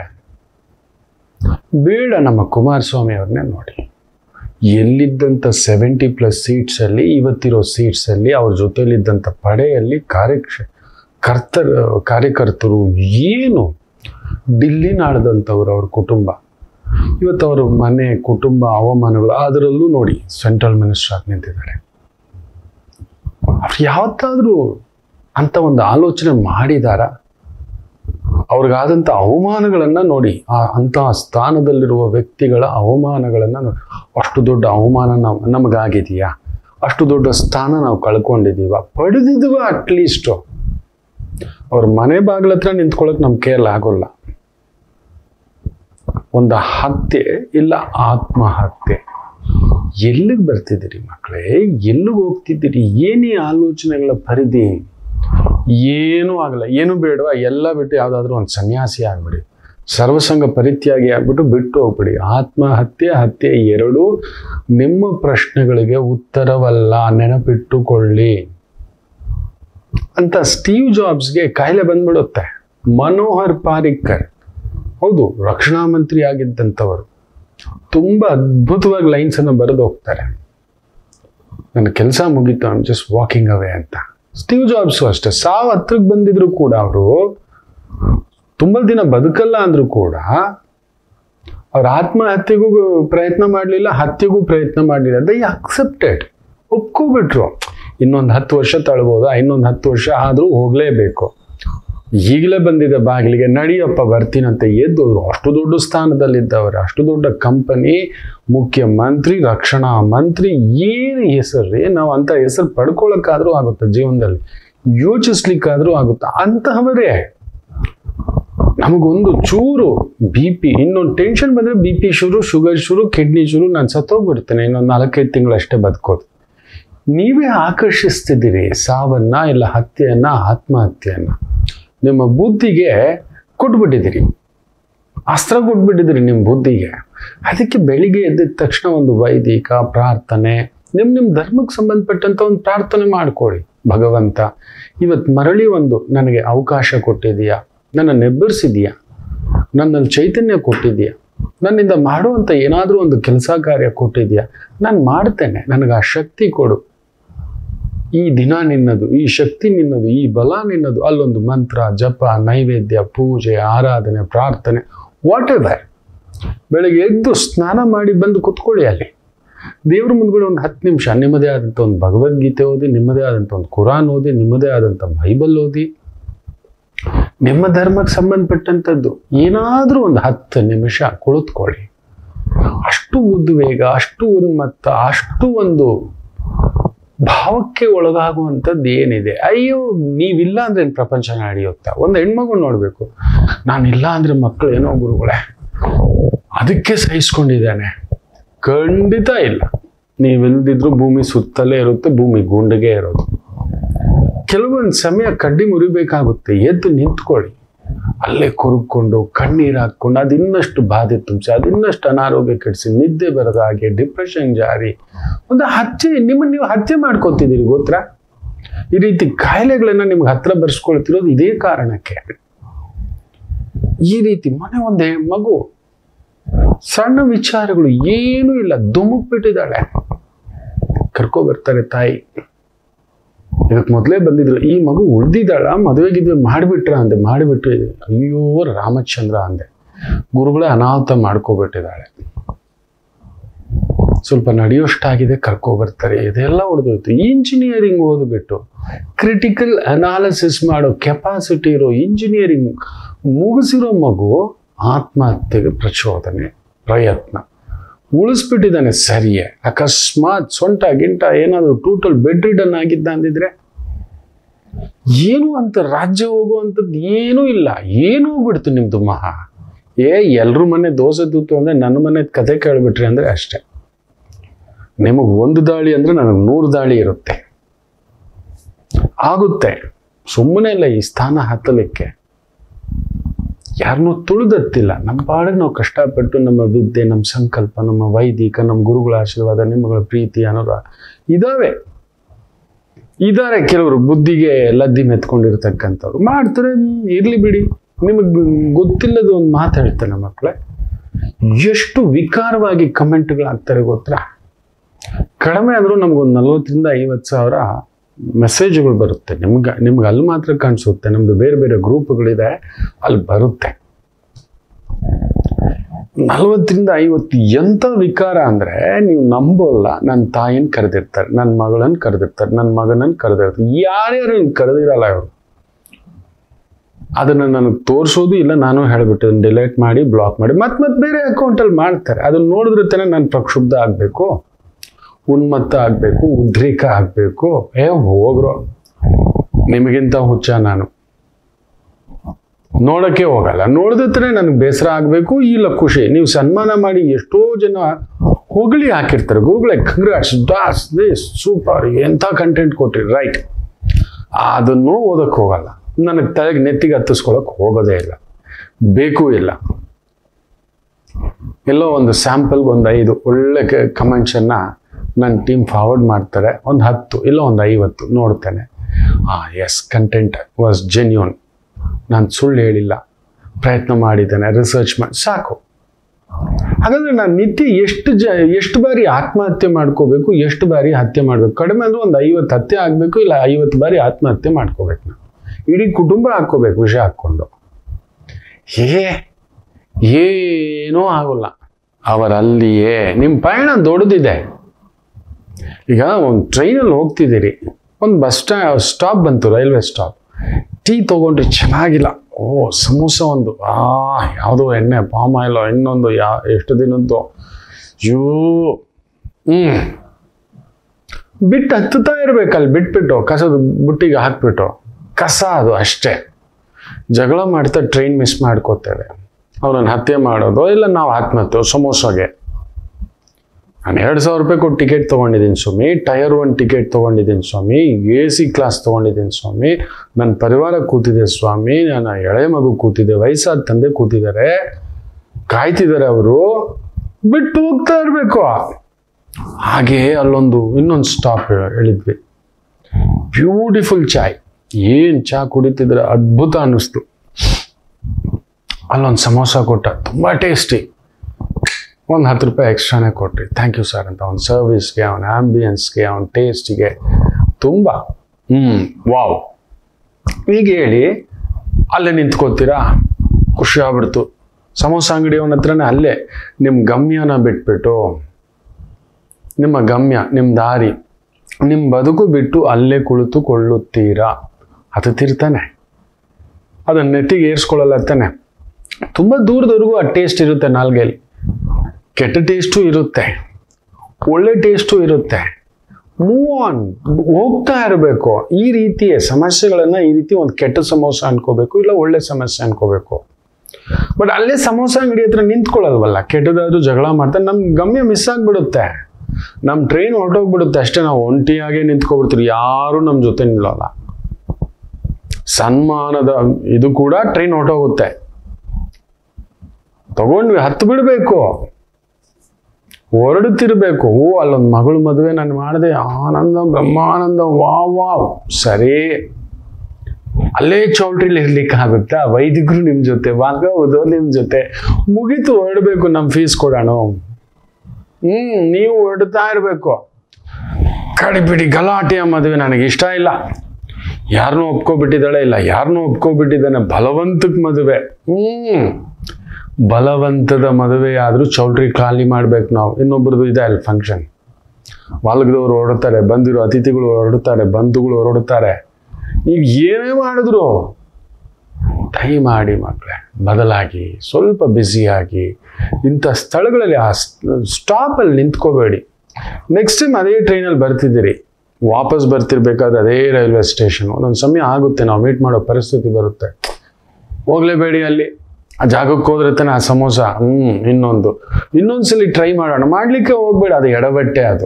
Speaker 1: ಬೇಡ ನಮ್ಮ ಕುಮಾರಸ್ವಾಮಿ ಅವ್ರನ್ನೇ ನೋಡಿ ಎಲ್ಲಿದ್ದಂಥ ಸೆವೆಂಟಿ ಪ್ಲಸ್ ಸೀಟ್ಸಲ್ಲಿ ಇವತ್ತಿರೋ ಸೀಟ್ಸಲ್ಲಿ ಅವ್ರ ಜೊತೆಲಿದ್ದಂಥ ಪಡೆಯಲ್ಲಿ ಕಾರ್ಯಕ್ಷ ಕರ್ತರ ಕಾರ್ಯಕರ್ತರು ಏನು ಡಿಲ್ಲಿ ನಾಡ್ದಂಥವ್ರು ಅವ್ರ ಕುಟುಂಬ ಇವತ್ತು ಅವ್ರ ಮನೆ ಕುಟುಂಬ ಅವಮಾನಗಳು ಅದರಲ್ಲೂ ನೋಡಿ ಸೆಂಟ್ರಲ್ ಮಿನಿಸ್ಟರ್ ಆಗಿ ನಿಂತಿದ್ದಾರೆ ಅವ್ರು ಯಾವತ್ತಾದ್ರೂ ಅಂತ ಒಂದು ಆಲೋಚನೆ ಮಾಡಿದಾರ ಅವ್ರಿಗಾದಂಥ ಅವಮಾನಗಳನ್ನ ನೋಡಿ ಆ ಅಂತಹ ಸ್ಥಾನದಲ್ಲಿರುವ ವ್ಯಕ್ತಿಗಳ ಅವಮಾನಗಳನ್ನ ನೋಡಿ ಅಷ್ಟು ದೊಡ್ಡ ಅವಮಾನ ನಾವು ನಮಗಾಗಿದೆಯಾ ಅಷ್ಟು ದೊಡ್ಡ ಸ್ಥಾನ ನಾವು ಕಳ್ಕೊಂಡಿದೀವ ಪಡೆದಿದ್ವ ಅಟ್ಲೀಸ್ಟು ಅವ್ರ ಮನೆ ಬಾಗಿಲ ಹತ್ರ ನಿಂತ್ಕೊಳ್ಳೋಕೆ ನಮ್ಮ ಕೈಯಲ್ಲಿ ಆಗೋಲ್ಲ ಒಂದು ಹತ್ಯೆ ಇಲ್ಲ ಆತ್ಮಹತ್ಯೆ ಎಲ್ಲಿಗೆ ಬರ್ತಿದ್ದೀರಿ ಮಕ್ಕಳೇ ಎಲ್ಲಿಗೆ ಹೋಗ್ತಿದ್ದೀರಿ ಏನೇ ಆಲೋಚನೆಗಳ ಪರಿಧಿ ಏನೂ ಆಗಲ್ಲ ಏನು ಬೇಡವಾ ಎಲ್ಲ ಬಿಟ್ಟು ಯಾವುದಾದ್ರೂ ಒಂದು ಸನ್ಯಾಸಿ ಆಗ್ಬಿಡಿ ಸರ್ವಸಂಗ ಪರಿತ್ಯಾಗಿ ಆಗ್ಬಿಟ್ಟು ಬಿಟ್ಟು ಹೋಗ್ಬಿಡಿ ಆತ್ಮಹತ್ಯೆ ಹತ್ಯೆ ಎರಡೂ ನಿಮ್ಮ ಪ್ರಶ್ನೆಗಳಿಗೆ ಉತ್ತರವಲ್ಲ ನೆನಪಿಟ್ಟುಕೊಳ್ಳಿ ಅಂತ ಸ್ಟೀವ್ ಜಾಬ್ಸ್ಗೆ ಕಾಯಿಲೆ ಬಂದ್ಬಿಡುತ್ತೆ ಮನೋಹರ್ ಪಾರಿಕ್ಕರ್ ಹೌದು ರಕ್ಷಣಾ ಮಂತ್ರಿ ಆಗಿದ್ದಂಥವರು ತುಂಬಾ ಅದ್ಭುತವಾಗಿ ಲೈನ್ಸ್ ಅನ್ನು ಬರೆದು ಹೋಗ್ತಾರೆ ನನ್ನ ಕೆಲಸ ಮುಗೀತು ಐಮ್ ಜಸ್ಟ್ ವಾಕಿಂಗ್ ಅವೇ ಅಂತ ಸ್ಟೀವ್ ಜಾಬ್ಸು ಅಷ್ಟೇ ಸಾವು ಹತ್ರಕ್ಕೆ ಬಂದಿದ್ರು ಕೂಡ ಅವರು ತುಂಬ ದಿನ ಬದುಕಲ್ಲ ಅಂದ್ರೂ ಕೂಡ ಅವ್ರ ಆತ್ಮಹತ್ಯೆಗೂ ಪ್ರಯತ್ನ ಮಾಡಲಿಲ್ಲ ಹತ್ಯೆಗೂ ಪ್ರಯತ್ನ ಮಾಡಲಿಲ್ಲ ದೇ ಅಕ್ಸೆಪ್ಟೆಡ್ ಒಪ್ಕೋಬಿಟ್ರು ಇನ್ನೊಂದು ಹತ್ತು ವರ್ಷ ತಳ್ಬೋದಾ ಇನ್ನೊಂದು ಹತ್ತು ವರ್ಷ ಆದರೂ ಹೋಗಲೇಬೇಕು ಈಗಲೇ ಬಂದಿದೆ ಬಾಗಿಲಿಗೆ ನಡಿಯಪ್ಪ ಬರ್ತೀನಂತ ಎದ್ದೋದ್ರು ಅಷ್ಟು ದೊಡ್ಡ ಸ್ಥಾನದಲ್ಲಿದ್ದವರು ಅಷ್ಟು ದೊಡ್ಡ ಕಂಪನಿ ಮುಖ್ಯಮಂತ್ರಿ ರಕ್ಷಣಾ ಮಂತ್ರಿ ಏನು ಹೆಸರು ನಾವು ಅಂತ ಹೆಸರು ಪಡ್ಕೊಳಕ್ಕಾದ್ರೂ ಆಗುತ್ತೆ ಜೀವನದಲ್ಲಿ ಯೋಚಿಸ್ಲಿಕ್ಕಾದ್ರೂ ಆಗುತ್ತೆ ಅಂತಹವರೇ ನಮಗೊಂದು ಚೂರು ಬಿ ಪಿ ಇನ್ನೊಂದು ಟೆನ್ಷನ್ ಬಂದರೆ ಬಿ ಪಿ ಶುರು ಶುಗರ್ ಶುರು ಕಿಡ್ನಿ ಶುರು ನಾನು ಸತ್ತೋಗ್ಬಿಡ್ತೇನೆ ಇನ್ನೊಂದು ನಾಲ್ಕೈದು ತಿಂಗಳು ಅಷ್ಟೇ ಬದುಕೋದು ನೀವೇ ಆಕರ್ಷಿಸ್ತಿದ್ದೀರಿ ಸಾವನ್ನ ಇಲ್ಲ ಹತ್ಯೆಯನ್ನ ಆತ್ಮಹತ್ಯೆಯನ್ನ ನಿಮ್ಮ ಬುದ್ಧಿಗೆ ಕೊಟ್ಬಿಟ್ಟಿದ್ದೀರಿ ಅಸ್ತ್ರ ಕೊಟ್ಬಿಟ್ಟಿದ್ದೀರಿ ನಿಮ್ಮ ಬುದ್ಧಿಗೆ ಅದಕ್ಕೆ ಬೆಳಿಗ್ಗೆ ಎದ್ದ ತಕ್ಷಣ ಒಂದು ವೈದಿಕ ಪ್ರಾರ್ಥನೆ ನಿಮ್ಮ ನಿಮ್ಮ ಧರ್ಮಕ್ಕೆ ಸಂಬಂಧಪಟ್ಟಂತ ಒಂದು ಪ್ರಾರ್ಥನೆ ಮಾಡ್ಕೊಳ್ಳಿ ಭಗವಂತ ಇವತ್ತು ಮರಳಿ ಒಂದು ನನಗೆ ಅವಕಾಶ ಕೊಟ್ಟಿದೀಯಾ ನನ್ನ ನೆಬ್ಬರಿಸಿದೀಯಾ ನನ್ನಲ್ಲಿ ಚೈತನ್ಯ ಕೊಟ್ಟಿದೀಯಾ ನನ್ನಿಂದ ಮಾಡುವಂಥ ಏನಾದರೂ ಒಂದು ಕೆಲಸ ಕಾರ್ಯ ಕೊಟ್ಟಿದೆಯಾ ನಾನು ಮಾಡ್ತೇನೆ ನನಗೆ ಆ ಶಕ್ತಿ ಕೊಡು ಈ ದಿನ ನಿನ್ನದು ಈ ಶಕ್ತಿ ನಿನ್ನದು ಈ ಬಲ ನಿನ್ನದು ಅಲ್ಲೊಂದು ಮಂತ್ರ ಜಪ ನೈವೇದ್ಯ ಪೂಜೆ ಆರಾಧನೆ ಪ್ರಾರ್ಥನೆ ವಾಟ್ ಎವರ್ ಬೆಳಗ್ಗೆ ಎದ್ದು ಸ್ನಾನ ಮಾಡಿ ಬಂದು ಕುತ್ಕೊಳ್ಳಿ ಅಲ್ಲಿ ದೇವ್ರ ಮುಂದ್ಗಡೆ ಒಂದು ಹತ್ತು ನಿಮಿಷ ನಿಮ್ಮದೇ ಆದಂಥ ಒಂದು ಭಗವದ್ಗೀತೆ ಓದಿ ನಿಮ್ಮದೇ ಆದಂಥ ಒಂದು ಕುರಾನ್ ಓದಿ ನಿಮ್ಮದೇ ಆದಂಥ ಬೈಬಲ್ ಓದಿ ನಿಮ್ಮ ಧರ್ಮಕ್ಕೆ ಸಂಬಂಧಪಟ್ಟಂಥದ್ದು ಏನಾದರೂ ಒಂದು ಹತ್ತು ನಿಮಿಷ ಕುಳಿತುಕೊಳ್ಳಿ ಅಷ್ಟು ಉದ್ವೇಗ ಅಷ್ಟು ಉನ್ಮತ್ತ ಅಷ್ಟು ಒಂದು ಭಾವಕ್ಕೆ ಒಳಗಾಗುವಂಥದ್ದು ಏನಿದೆ ಅಯ್ಯೋ ನೀವಿಲ್ಲ ಅಂದ್ರೆ ಏನ್ ಪ್ರಪಂಚ ನಡೆಯುತ್ತಾ ಒಂದು ಹೆಣ್ಮಗು ನೋಡಬೇಕು ನಾನಿಲ್ಲ ಅಂದ್ರೆ ಮಕ್ಕಳು ಏನೋ ಗುರುಗಳೇ ಅದಕ್ಕೆ ಸಹಿಸ್ಕೊಂಡಿದ್ದಾನೆ ಖಂಡಿತ ಇಲ್ಲ ನೀವಿಲ್ದಿದ್ರು ಭೂಮಿ ಸುತ್ತಲೇ ಇರುತ್ತೆ ಭೂಮಿ ಗುಂಡಿಗೆ ಇರೋದು ಕೆಲವೊಂದು ಸಮಯ ಕಡ್ಡಿ ಮುರಿಬೇಕಾಗುತ್ತೆ ಎದ್ದು ನಿಂತ್ಕೊಳ್ಳಿ ಅಲ್ಲೇ ಕೊರ್ಕೊಂಡು ಕಣ್ಣೀರು ಹಾಕ್ಕೊಂಡು ಅದು ಇನ್ನಷ್ಟು ಬಾಧೆ ತುಂಬಿಸಿ ಅದು ಇನ್ನಷ್ಟು ಅನಾರೋಗ್ಯ ಕೆಡಿಸಿ ನಿದ್ದೆ ಬರದ ಹಾಗೆ ಡಿಪ್ರೆಷನ್ ಜಾರಿ ಒಂದು ಹತ್ಯೆ ನಿಮ್ಮನ್ನು ನೀವು ಹತ್ಯೆ ಮಾಡ್ಕೊತಿದ್ದೀರಿ ಗೊತ್ತಾ ಈ ರೀತಿ ಕಾಯಿಲೆಗಳನ್ನ ನಿಮ್ಗೆ ಹತ್ರ ಬರ್ಸ್ಕೊಳ್ತಿರೋದು ಇದೇ ಕಾರಣಕ್ಕೆ ಈ ರೀತಿ ಮನೆ ಒಂದೇ ಮಗು ಸಣ್ಣ ವಿಚಾರಗಳು ಏನೂ ಇಲ್ಲ ದುಮುಕ್ ಬಿಟ್ಟಿದ್ದಾಳೆ ಕರ್ಕೊ ಬರ್ತಾರೆ ತಾಯಿ ಇದಕ್ಕೆ ಮೊದಲೇ ಬಂದಿದ್ರು ಈ ಮಗು ಉಳ್ದಿದ್ದಾಳ ಮದುವೆ ಗಿದ್ವೆ ಮಾಡಿಬಿಟ್ರ ಅಂದೆ ಮಾಡಿಬಿಟ್ರೆ ಅಯ್ಯೋ ರಾಮಚಂದ್ರ ಅಂದೆ ಗುರುಗಳೇ ಅನಾಹುತ ಮಾಡ್ಕೊಬಿಟ್ಟಿದ್ದಾಳೆ ಸ್ವಲ್ಪ ನಡೆಯೋಷ್ಟಾಗಿದೆ ಕರ್ಕೊ ಬರ್ತಾರೆ ಇದೆಲ್ಲ ಹೊಡೆದೋಯ್ತು ಇಂಜಿನಿಯರಿಂಗ್ ಓದ್ಬಿಟ್ಟು ಕ್ರಿಟಿಕಲ್ ಅನಾಲಿಸಿಸ್ ಮಾಡೋ ಕೆಪಾಸಿಟಿ ಇರೋ ಇಂಜಿನಿಯರಿಂಗ್ ಮುಗಿಸಿರೋ ಮಗು ಆತ್ಮಹತ್ಯೆಗೆ ಪ್ರಚೋದನೆ ಪ್ರಯತ್ನ ಉಳಿಸ್ಬಿಟ್ಟಿದ್ದಾನೆ ಸರಿಯೇ ಅಕಸ್ಮಾತ್ ಸೊಂಟ ಗಿಂಟ ಏನಾದರೂ ಟೋಟಲ್ ಬೆಡ್ ರಿಡನ್ ಆಗಿದ್ದ ಅಂದಿದ್ರೆ ಏನು ಅಂತ ರಾಜ್ಯ ಹೋಗುವಂಥದ್ದು ಏನೂ ಇಲ್ಲ ಏನು ಹೋಗ್ಬಿಡ್ತು ನಿಮ್ದು ಮಹಾ ಏ ಎಲ್ರ ಮನೆ ದೋಸೆ ತೂತು ಅಂದ್ರೆ ನನ್ನ ಮನೆ ಕತೆ ಕೇಳ್ಬಿಟ್ರಿ ಅಂದ್ರೆ ಅಷ್ಟೇ ನಿಮಗೆ ಒಂದು ದಾಳಿ ಅಂದ್ರೆ ನನಗೆ ನೂರು ದಾಳಿ ಇರುತ್ತೆ ಆಗುತ್ತೆ ಸುಮ್ಮನೆ ಇಲ್ಲ ಈ ಸ್ಥಾನ ಹತ್ತಲಿಕ್ಕೆ ಯಾರನ್ನೂ ತುಳಿದತ್ತಿಲ್ಲ ನಮ್ಮ ಪಾಡಿಗೆ ನಾವು ಕಷ್ಟಪಟ್ಟು ನಮ್ಮ ವಿದ್ಯೆ ನಮ್ಮ ಸಂಕಲ್ಪ ನಮ್ಮ ವೈದಿಕ ನಮ್ಮ ಗುರುಗಳ ಆಶೀರ್ವಾದ ನಿಮ್ಮಗಳ ಪ್ರೀತಿ ಅನುರಾಗ ಇದಾವೆ ಇದಾರೆ ಕೆಲವರು ಬುದ್ಧಿಗೆ ಲದ್ದಿ ಮೆತ್ಕೊಂಡಿರ್ತಕ್ಕಂಥವ್ರು ಮಾಡ್ತಾರೆ ಇರ್ಲಿ ಬಿಡಿ ನಿಮಗೆ ಗೊತ್ತಿಲ್ಲದ ಒಂದು ಮಾತು ಹೇಳ್ತಾನೆ ಮಕ್ಕಳೇ ಎಷ್ಟು ವಿಕಾರವಾಗಿ ಕಮೆಂಟ್ಗಳಾಗ್ತಾರೆ ಗೊತ್ತಾ ಕಡಿಮೆ ಆದರೂ ನಮಗೊಂದು ನಲ್ವತ್ತರಿಂದ ಐವತ್ತು ಸಾವಿರ ಮೆಸೇಜ್ಗಳು ಬರುತ್ತೆ ನಿಮ್ಗೆ ನಿಮ್ಗೆ ಅಲ್ಲಿ ಮಾತ್ರ ಕಾಣಿಸುತ್ತೆ ನಮ್ದು ಬೇರೆ ಬೇರೆ ಗ್ರೂಪ್ಗಳಿದೆ ಅಲ್ಲಿ ಬರುತ್ತೆ ನಲ್ವತ್ತರಿಂದ ಐವತ್ತು ಎಂಥ ವಿಕಾರ ಅಂದರೆ ನೀವು ನಂಬೋಲ್ಲ ನನ್ನ ತಾಯಿನ ಕರೆದಿರ್ತಾರೆ ನನ್ನ ಮಗಳನ್ನ ಕರೆದಿರ್ತಾರೆ ನನ್ನ ಮಗನನ್ನು ಕರೆದಿರ್ತಾರೆ ಯಾರ್ಯಾರು ಕರೆದಿರಲ್ಲ ಇವರು ಅದನ್ನು ನನಗೆ ತೋರಿಸೋದು ಇಲ್ಲ ನಾನು ಹೇಳ್ಬಿಟ್ಟು ಡಿಲೀಟ್ ಮಾಡಿ ಬ್ಲಾಕ್ ಮಾಡಿ ಮತ್ತೆ ಮತ್ತೆ ಬೇರೆ ಅಕೌಂಟಲ್ಲಿ ಮಾಡ್ತಾರೆ ಅದನ್ನ ನೋಡಿದ್ರೆ ತಾನೇ ನಾನು ಪ್ರಕ್ಷುಬ್ಧ ಆಗಬೇಕು ಉನ್ಮತ್ತ ಆಗಬೇಕು ಉದ್ರೇಕ ಆಗಬೇಕು ಏ ಹೋಗ್ರೋ ನಿಮಗಿಂತ ಹುಚ್ಚ ನಾನು ನೋಡೋಕ್ಕೆ ಹೋಗಲ್ಲ ನೋಡಿದ್ರೆ ನನಗೆ ಬೇಸರ ಆಗಬೇಕು ಇಲ್ಲ ಖುಷಿ ನೀವು ಸನ್ಮಾನ ಮಾಡಿ ಎಷ್ಟೋ ಜನ ಹೊಗಳಿ ಹಾಕಿರ್ತಾರೆ ಗುರುಗಳೇ ಕಂಗ್ರಾಟ್ಸ್ ದಾಸ್ ದಿಸ್ ಸೂಪರ್ ಎಂಥ ಕಂಟೆಂಟ್ ಕೊಟ್ರಿ ರೈಟ್ ಅದನ್ನು ಓದಕ್ಕೆ ಹೋಗಲ್ಲ ನನಗೆ ತಲೆಗೆ ನೆತ್ತಿಗೆ ಹತ್ತಿಸ್ಕೊಳಕ್ಕೆ ಹೋಗೋದೇ ಇಲ್ಲ ಬೇಕು ಇಲ್ಲ ಎಲ್ಲೋ ಒಂದು ಸ್ಯಾಂಪಲ್ಗೆ ಒಂದು ಐದು ಒಳ್ಳೆ ಕಮೆಂಟ್ಸನ್ನು ನನ್ನ ಟೀಮ್ ಫಾರ್ವರ್ಡ್ ಮಾಡ್ತಾರೆ ಒಂದು ಹತ್ತು ಇಲ್ಲ ಒಂದು ಐವತ್ತು ನೋಡ್ತೇನೆ ಹಾಂ ಎಸ್ ಕಂಟೆಂಟ್ ವಾಸ್ ಜೆನ್ಯೂನ್ ನಾನು ಸುಳ್ಳು ಹೇಳಿಲ್ಲ ಪ್ರಯತ್ನ ಮಾಡಿದ್ದೇನೆ ರಿಸರ್ಚ್ ಮಾಡಿ ಸಾಕು ಹಾಗಾದ್ರೆ ನಾನು ನಿತ್ಯ ಎಷ್ಟು ಜ ಎಷ್ಟು ಬಾರಿ ಆತ್ಮಹತ್ಯೆ ಮಾಡ್ಕೋಬೇಕು ಎಷ್ಟು ಬಾರಿ ಹತ್ಯೆ ಮಾಡಬೇಕು ಕಡಿಮೆ ಅಂದ್ರೆ ಒಂದು ಐವತ್ತು ಹತ್ಯೆ ಆಗಬೇಕು ಇಲ್ಲ ಐವತ್ತು ಬಾರಿ ಆತ್ಮಹತ್ಯೆ ಮಾಡ್ಕೋಬೇಕು ನಾನು ಇಡೀ ಕುಟುಂಬ ಹಾಕ್ಕೋಬೇಕು ವಿಷಯ ಹಾಕ್ಕೊಂಡು ಹೇ ಏನೂ ಆಗೋಲ್ಲ ಅವರಲ್ಲಿಯೇ ನಿಮ್ಮ ಪಯಣ ದೊಡ್ಡದಿದೆ ಈಗ ಒಂದು ಟ್ರೈನಲ್ಲಿ ಹೋಗ್ತಿದ್ದೀರಿ ಒಂದು ಬಸ್ ಸ್ಟಾ ಸ್ಟಾಪ್ ಬಂತು ರೈಲ್ವೆ ಸ್ಟಾಪ್ ಟೀ ತೊಗೊಂಡ್ರೆ ಚೆನ್ನಾಗಿಲ್ಲ ಓ ಸಮೋಸ ಒಂದು ಆ ಯಾವುದೋ ಎಣ್ಣೆ ಪಾಮ್ ಆಯಿಲ್ ಇನ್ನೊಂದು ಯಾ ಎಷ್ಟು ದಿನದ್ದು ಯೂ ಹ್ಞೂ ಬಿಟ್ಟು ಹತ್ತುತ್ತಾ ಇರ್ಬೇಕಲ್ಲಿ ಬಿಟ್ಬಿಟ್ಟು ಕಸದ ಬುಟ್ಟಿಗೆ ಹಾಕ್ಬಿಟ್ಟು ಕಸ ಅದು ಅಷ್ಟೇ ಜಗಳ ಮಾಡ್ತಾ ಟ್ರೈನ್ ಮಿಸ್ ಮಾಡ್ಕೋತೇವೆ ಅವ್ರನ್ನ ಹತ್ಯೆ ಮಾಡೋದು ಇಲ್ಲ ನಾವು ಆತ್ಮಹತ್ಯೆ ಸಮೋಸಾಗೆ ನಾನು ಎರಡು ಸಾವಿರ ರೂಪಾಯಿ ಕೊಟ್ಟು ಟಿಕೆಟ್ ತೊಗೊಂಡಿದ್ದೀನಿ ಸ್ವಾಮಿ ಟಯರ್ ಒನ್ ಟಿಕೆಟ್ ತೊಗೊಂಡಿದ್ದೀನಿ ಸ್ವಾಮಿ ಎ ಸಿ ಕ್ಲಾಸ್ ತೊಗೊಂಡಿದ್ದೀನಿ ಸ್ವಾಮಿ ನನ್ನ ಪರಿವಾರ ಕೂತಿದೆ ಸ್ವಾಮಿ ನನ್ನ ಎಳೆ ಮಗು ಕೂತಿದೆ ವಯಸ್ಸಾದ ತಂದೆ ಕೂತಿದ್ದಾರೆ ಕಾಯ್ತಿದ್ದಾರೆ ಅವರು ಬಿಟ್ಟು ಹೋಗ್ತಾ ಇರಬೇಕು ಹಾಗೆ ಅಲ್ಲೊಂದು ಇನ್ನೊಂದು ಸ್ಟಾಪ್ ಹೇಳಿದ್ವಿ ಬ್ಯೂಟಿಫುಲ್ ಚಾಯ್ ಏನು ಚಹಾ ಕುಡಿತಿದ್ರೆ ಅದ್ಭುತ ಅನ್ನಿಸ್ತು ಅಲ್ಲೊಂದು ಸಮೋಸ ಕೊಟ್ಟ ತುಂಬ ಟೇಸ್ಟಿ ಒಂದು ಹತ್ತು ರೂಪಾಯಿ ಎಕ್ಸ್ಟ್ರಾನೇ ಕೊಟ್ರಿ ಥ್ಯಾಂಕ್ ಯು ಸರ್ ಅಂತ ಅವ್ನ ಸರ್ವಿಸ್ಗೆ ಅವನ ಆ್ಯಂಬಿಯನ್ಸ್ಗೆ ಅವನ ಟೇಸ್ಟಿಗೆ ತುಂಬ ಹ್ಞೂ ವಾವ್ ಈಗ ಹೇಳಿ ಅಲ್ಲೇ ನಿಂತ್ಕೋತೀರಾ ಖುಷಿ ಆಗ್ಬಿಡ್ತು ಸಮೋಸ ಅಂಗಡಿಯವನ ಹತ್ರನೇ ಅಲ್ಲೇ ನಿಮ್ಮ ಗಮ್ಯನ ಬಿಟ್ಬಿಟ್ಟು ನಿಮ್ಮ ಗಮ್ಯ ನಿಮ್ಮ ದಾರಿ ನಿಮ್ಮ ಬದುಕು ಬಿಟ್ಟು ಅಲ್ಲೇ ಕುಳಿತುಕೊಳ್ಳುತ್ತೀರಾ ಹತ್ತುತ್ತಿರ್ತಾನೆ ಅದನ್ನ ನೆತ್ತಿಗೆ ಏರ್ಸ್ಕೊಳ್ಳಲ್ಲ ತಾನೆ ತುಂಬ ದೂರದವರೆಗೂ ಆ ಟೇಸ್ಟ್ ಇರುತ್ತೆ ನಾಲ್ಗೆಯಲ್ಲಿ ಕೆಟ್ಟ ಟೇಸ್ಟು ಇರುತ್ತೆ ಒಳ್ಳೆ ಟೇಸ್ಟು ಇರುತ್ತೆ ಮೂವ್ ಆನ್ ಹೋಗ್ತಾ ಇರಬೇಕು ಈ ರೀತಿಯ ಸಮಸ್ಯೆಗಳನ್ನು ಈ ರೀತಿ ಒಂದು ಕೆಟ್ಟ ಸಮೋಸ ಅನ್ಕೋಬೇಕು ಇಲ್ಲ ಒಳ್ಳೆ ಸಮಸ್ಯೆ ಅನ್ಕೋಬೇಕು ಬಟ್ ಅಲ್ಲೇ ಸಮೋಸ ಅಂಗಡಿ ಹತ್ರ ನಿಂತ್ಕೊಳ್ಳಲ್ವಲ್ಲ ಕೆಟ್ಟದಾದ್ರು ಜಗಳ ಮಾಡ್ತಾರೆ ನಮ್ಮ ಗಮ್ಯ ಮಿಸ್ ಆಗಿಬಿಡುತ್ತೆ ನಮ್ಮ ಟ್ರೈನ್ ಹೊರಟೋಗ್ಬಿಡುತ್ತೆ ಅಷ್ಟೇ ನಾವು ಒಂಟಿಯಾಗೆ ನಿಂತ್ಕೊಬಿಡ್ತೀವಿ ಯಾರು ನಮ್ಮ ಜೊತೆ ನಿಲ್ಲಲ್ಲ ಸನ್ಮಾನದ ಇದು ಕೂಡ ಟ್ರೈನ್ ಹೊರಟೋಗುತ್ತೆ ತಗೊಂಡ್ವಿ ಹತ್ತು ಬಿಡಬೇಕು ಹೊರಡುತ್ತಿರ್ಬೇಕು ಓ ಅಲ್ಲೊಂದು ಮಗಳು ಮದುವೆ ನಾನು ಮಾಡಿದೆ ಆನಂದ ಬ್ರಹ್ಮಾನಂದ ವಾ ವಾವ್ ಸರಿ ಅಲ್ಲೇ ಚೌಲ್ಟ್ರಿಲಿ ಇರ್ಲಿಕ್ಕೆ ಆಗುತ್ತಾ ವೈದಿಕರು ನಿಮ್ಮ ಜೊತೆ ಭಾಗವದು ನಿಮ್ಮ ಜೊತೆ ಮುಗೀತು ಹೊರಡಬೇಕು ನಮ್ಮ ಫೀಸ್ ಕೊಡೋಣ ಹ್ಮ್ ನೀವು ಹೊರಡ್ತಾ ಇರಬೇಕು ಕಡಿಬಿಡಿ ಗಲಾಟೆಯ ಮದುವೆ ನನಗೆ ಇಷ್ಟ ಇಲ್ಲ ಯಾರನ್ನೂ ಒಪ್ಕೊಬಿಟ್ಟಿದ್ದಾಳೆ ಇಲ್ಲ ಯಾರನ್ನೂ ಒಪ್ಕೊಬಿಟ್ಟಿದ್ದಾನೆ ಬಲವಂತಕ್ಕೆ ಮದುವೆ ಹ್ಮ್ ಬಲವಂತದ ಮದುವೆ ಆದರೂ ಚೌಲ್ಟ್ರಿ ಖಾಲಿ ಮಾಡ್ಬೇಕು ನಾವು ಇನ್ನೊಬ್ರದ್ದು ಇದೆ ಅಲ್ಲಿ ಫಂಕ್ಷನ್ ವಾಲ್ಗದವ್ರು ಹೊರಡ್ತಾರೆ ಬಂದಿರೋ ಅತಿಥಿಗಳು ಹೊರಡ್ತಾರೆ ಬಂಧುಗಳು ಹೊರಡ್ತಾರೆ ನೀವು ಏನೇ ಮಾಡಿದ್ರು ಟೈ ಮಾಡಿ ಮಕ್ಕಳೇ ಬದಲಾಗಿ ಸ್ವಲ್ಪ ಬ್ಯುಸಿಯಾಗಿ ಇಂಥ ಸ್ಥಳಗಳಲ್ಲಿ ಆ ಸ್ಟಾಪಲ್ಲಿ ನಿಂತ್ಕೋಬೇಡಿ ನೆಕ್ಸ್ಟ್ ಟೈಮ್ ಅದೇ ಟ್ರೈನಲ್ಲಿ ಬರ್ತಿದ್ದೀರಿ ವಾಪಸ್ ಬರ್ತಿರ್ಬೇಕಾದ್ರೆ ಅದೇ ರೈಲ್ವೆ ಸ್ಟೇಷನ್ ಒಂದೊಂದು ಸಮಯ ಆಗುತ್ತೆ ನಾವು ಮೀಟ್ ಮಾಡೋ ಪರಿಸ್ಥಿತಿ ಬರುತ್ತೆ ಹೋಗ್ಲೇಬೇಡಿ ಅಲ್ಲಿ ಆ ಜಾಗಕ್ಕೆ ಹೋದ್ರೆ ತಾನೆ ಆ ಸಮೋಸ ಹ್ಞೂ ಇನ್ನೊಂದು ಇನ್ನೊಂದ್ಸಲಿ ಟ್ರೈ ಮಾಡೋಣ ಮಾಡಲಿಕ್ಕೆ ಹೋಗ್ಬೇಡ ಅದು ಎಡಬಟ್ಟೆ ಅದು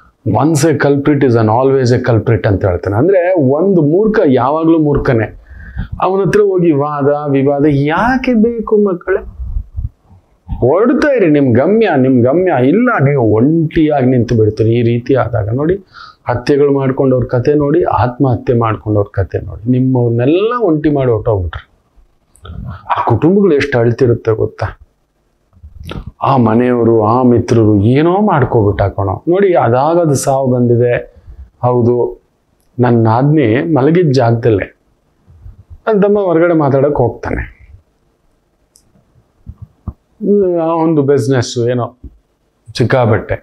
Speaker 1: once a culprit is an always a culprit ಅಂತ ಹೇಳ್ತಾನೆ ಅಂದರೆ ಒಂದು ಮೂರ್ಖ ಯಾವಾಗಲೂ ಮೂರ್ಖನೇ ಅವನ ಹತ್ರ ಹೋಗಿ ವಾದ ವಿವಾದ ಯಾಕೆ ಬೇಕು ಮಕ್ಕಳೇ ಹೊರಡ್ತಾ ಇರಿ ನಿಮ್ ಗಮ್ಯ ನಿಮ್ ಗಮ್ಯ ಇಲ್ಲ ನೀವು ಒಂಟಿಯಾಗಿ ನಿಂತು ಬಿಡ್ತೀರಿ ಈ ರೀತಿ ಆದಾಗ ನೋಡಿ ಹತ್ಯೆಗಳು ಮಾಡ್ಕೊಂಡವ್ರ ಕತೆ ನೋಡಿ ಆತ್ಮಹತ್ಯೆ ಮಾಡ್ಕೊಂಡವ್ರ ಕತೆ ನೋಡಿ ನಿಮ್ಮವ್ರನ್ನೆಲ್ಲ ಒಂಟಿ ಮಾಡಿ ಹೊಟ್ಟೋಗ್ಬಿಟ್ರಿ ಆ ಕುಟುಂಬಗಳು ಎಷ್ಟು ಅಳ್ತಿರುತ್ತೆ ಗೊತ್ತಾ ಆ ಮನೆಯವರು ಆ ಮಿತ್ರರು ಏನೋ ಮಾಡ್ಕೋಬಿಟ್ಟ ಕಣೋ ನೋಡಿ ಅದಾಗದು ಸಾವು ಬಂದಿದೆ ಹೌದು ನನ್ನ ಆಜ್ಞೆ ಮಲಗಿದ ಜಾಗದಲ್ಲೇ ನನ್ನ ತಮ್ಮ ಹೊರಗಡೆ ಮಾತಾಡಕ್ಕೆ ಹೋಗ್ತಾನೆ ಆ ಒಂದು ಬಿಸ್ನೆಸ್ಸು ಏನೋ ಸಿಕ್ಕಾಬಟ್ಟೆ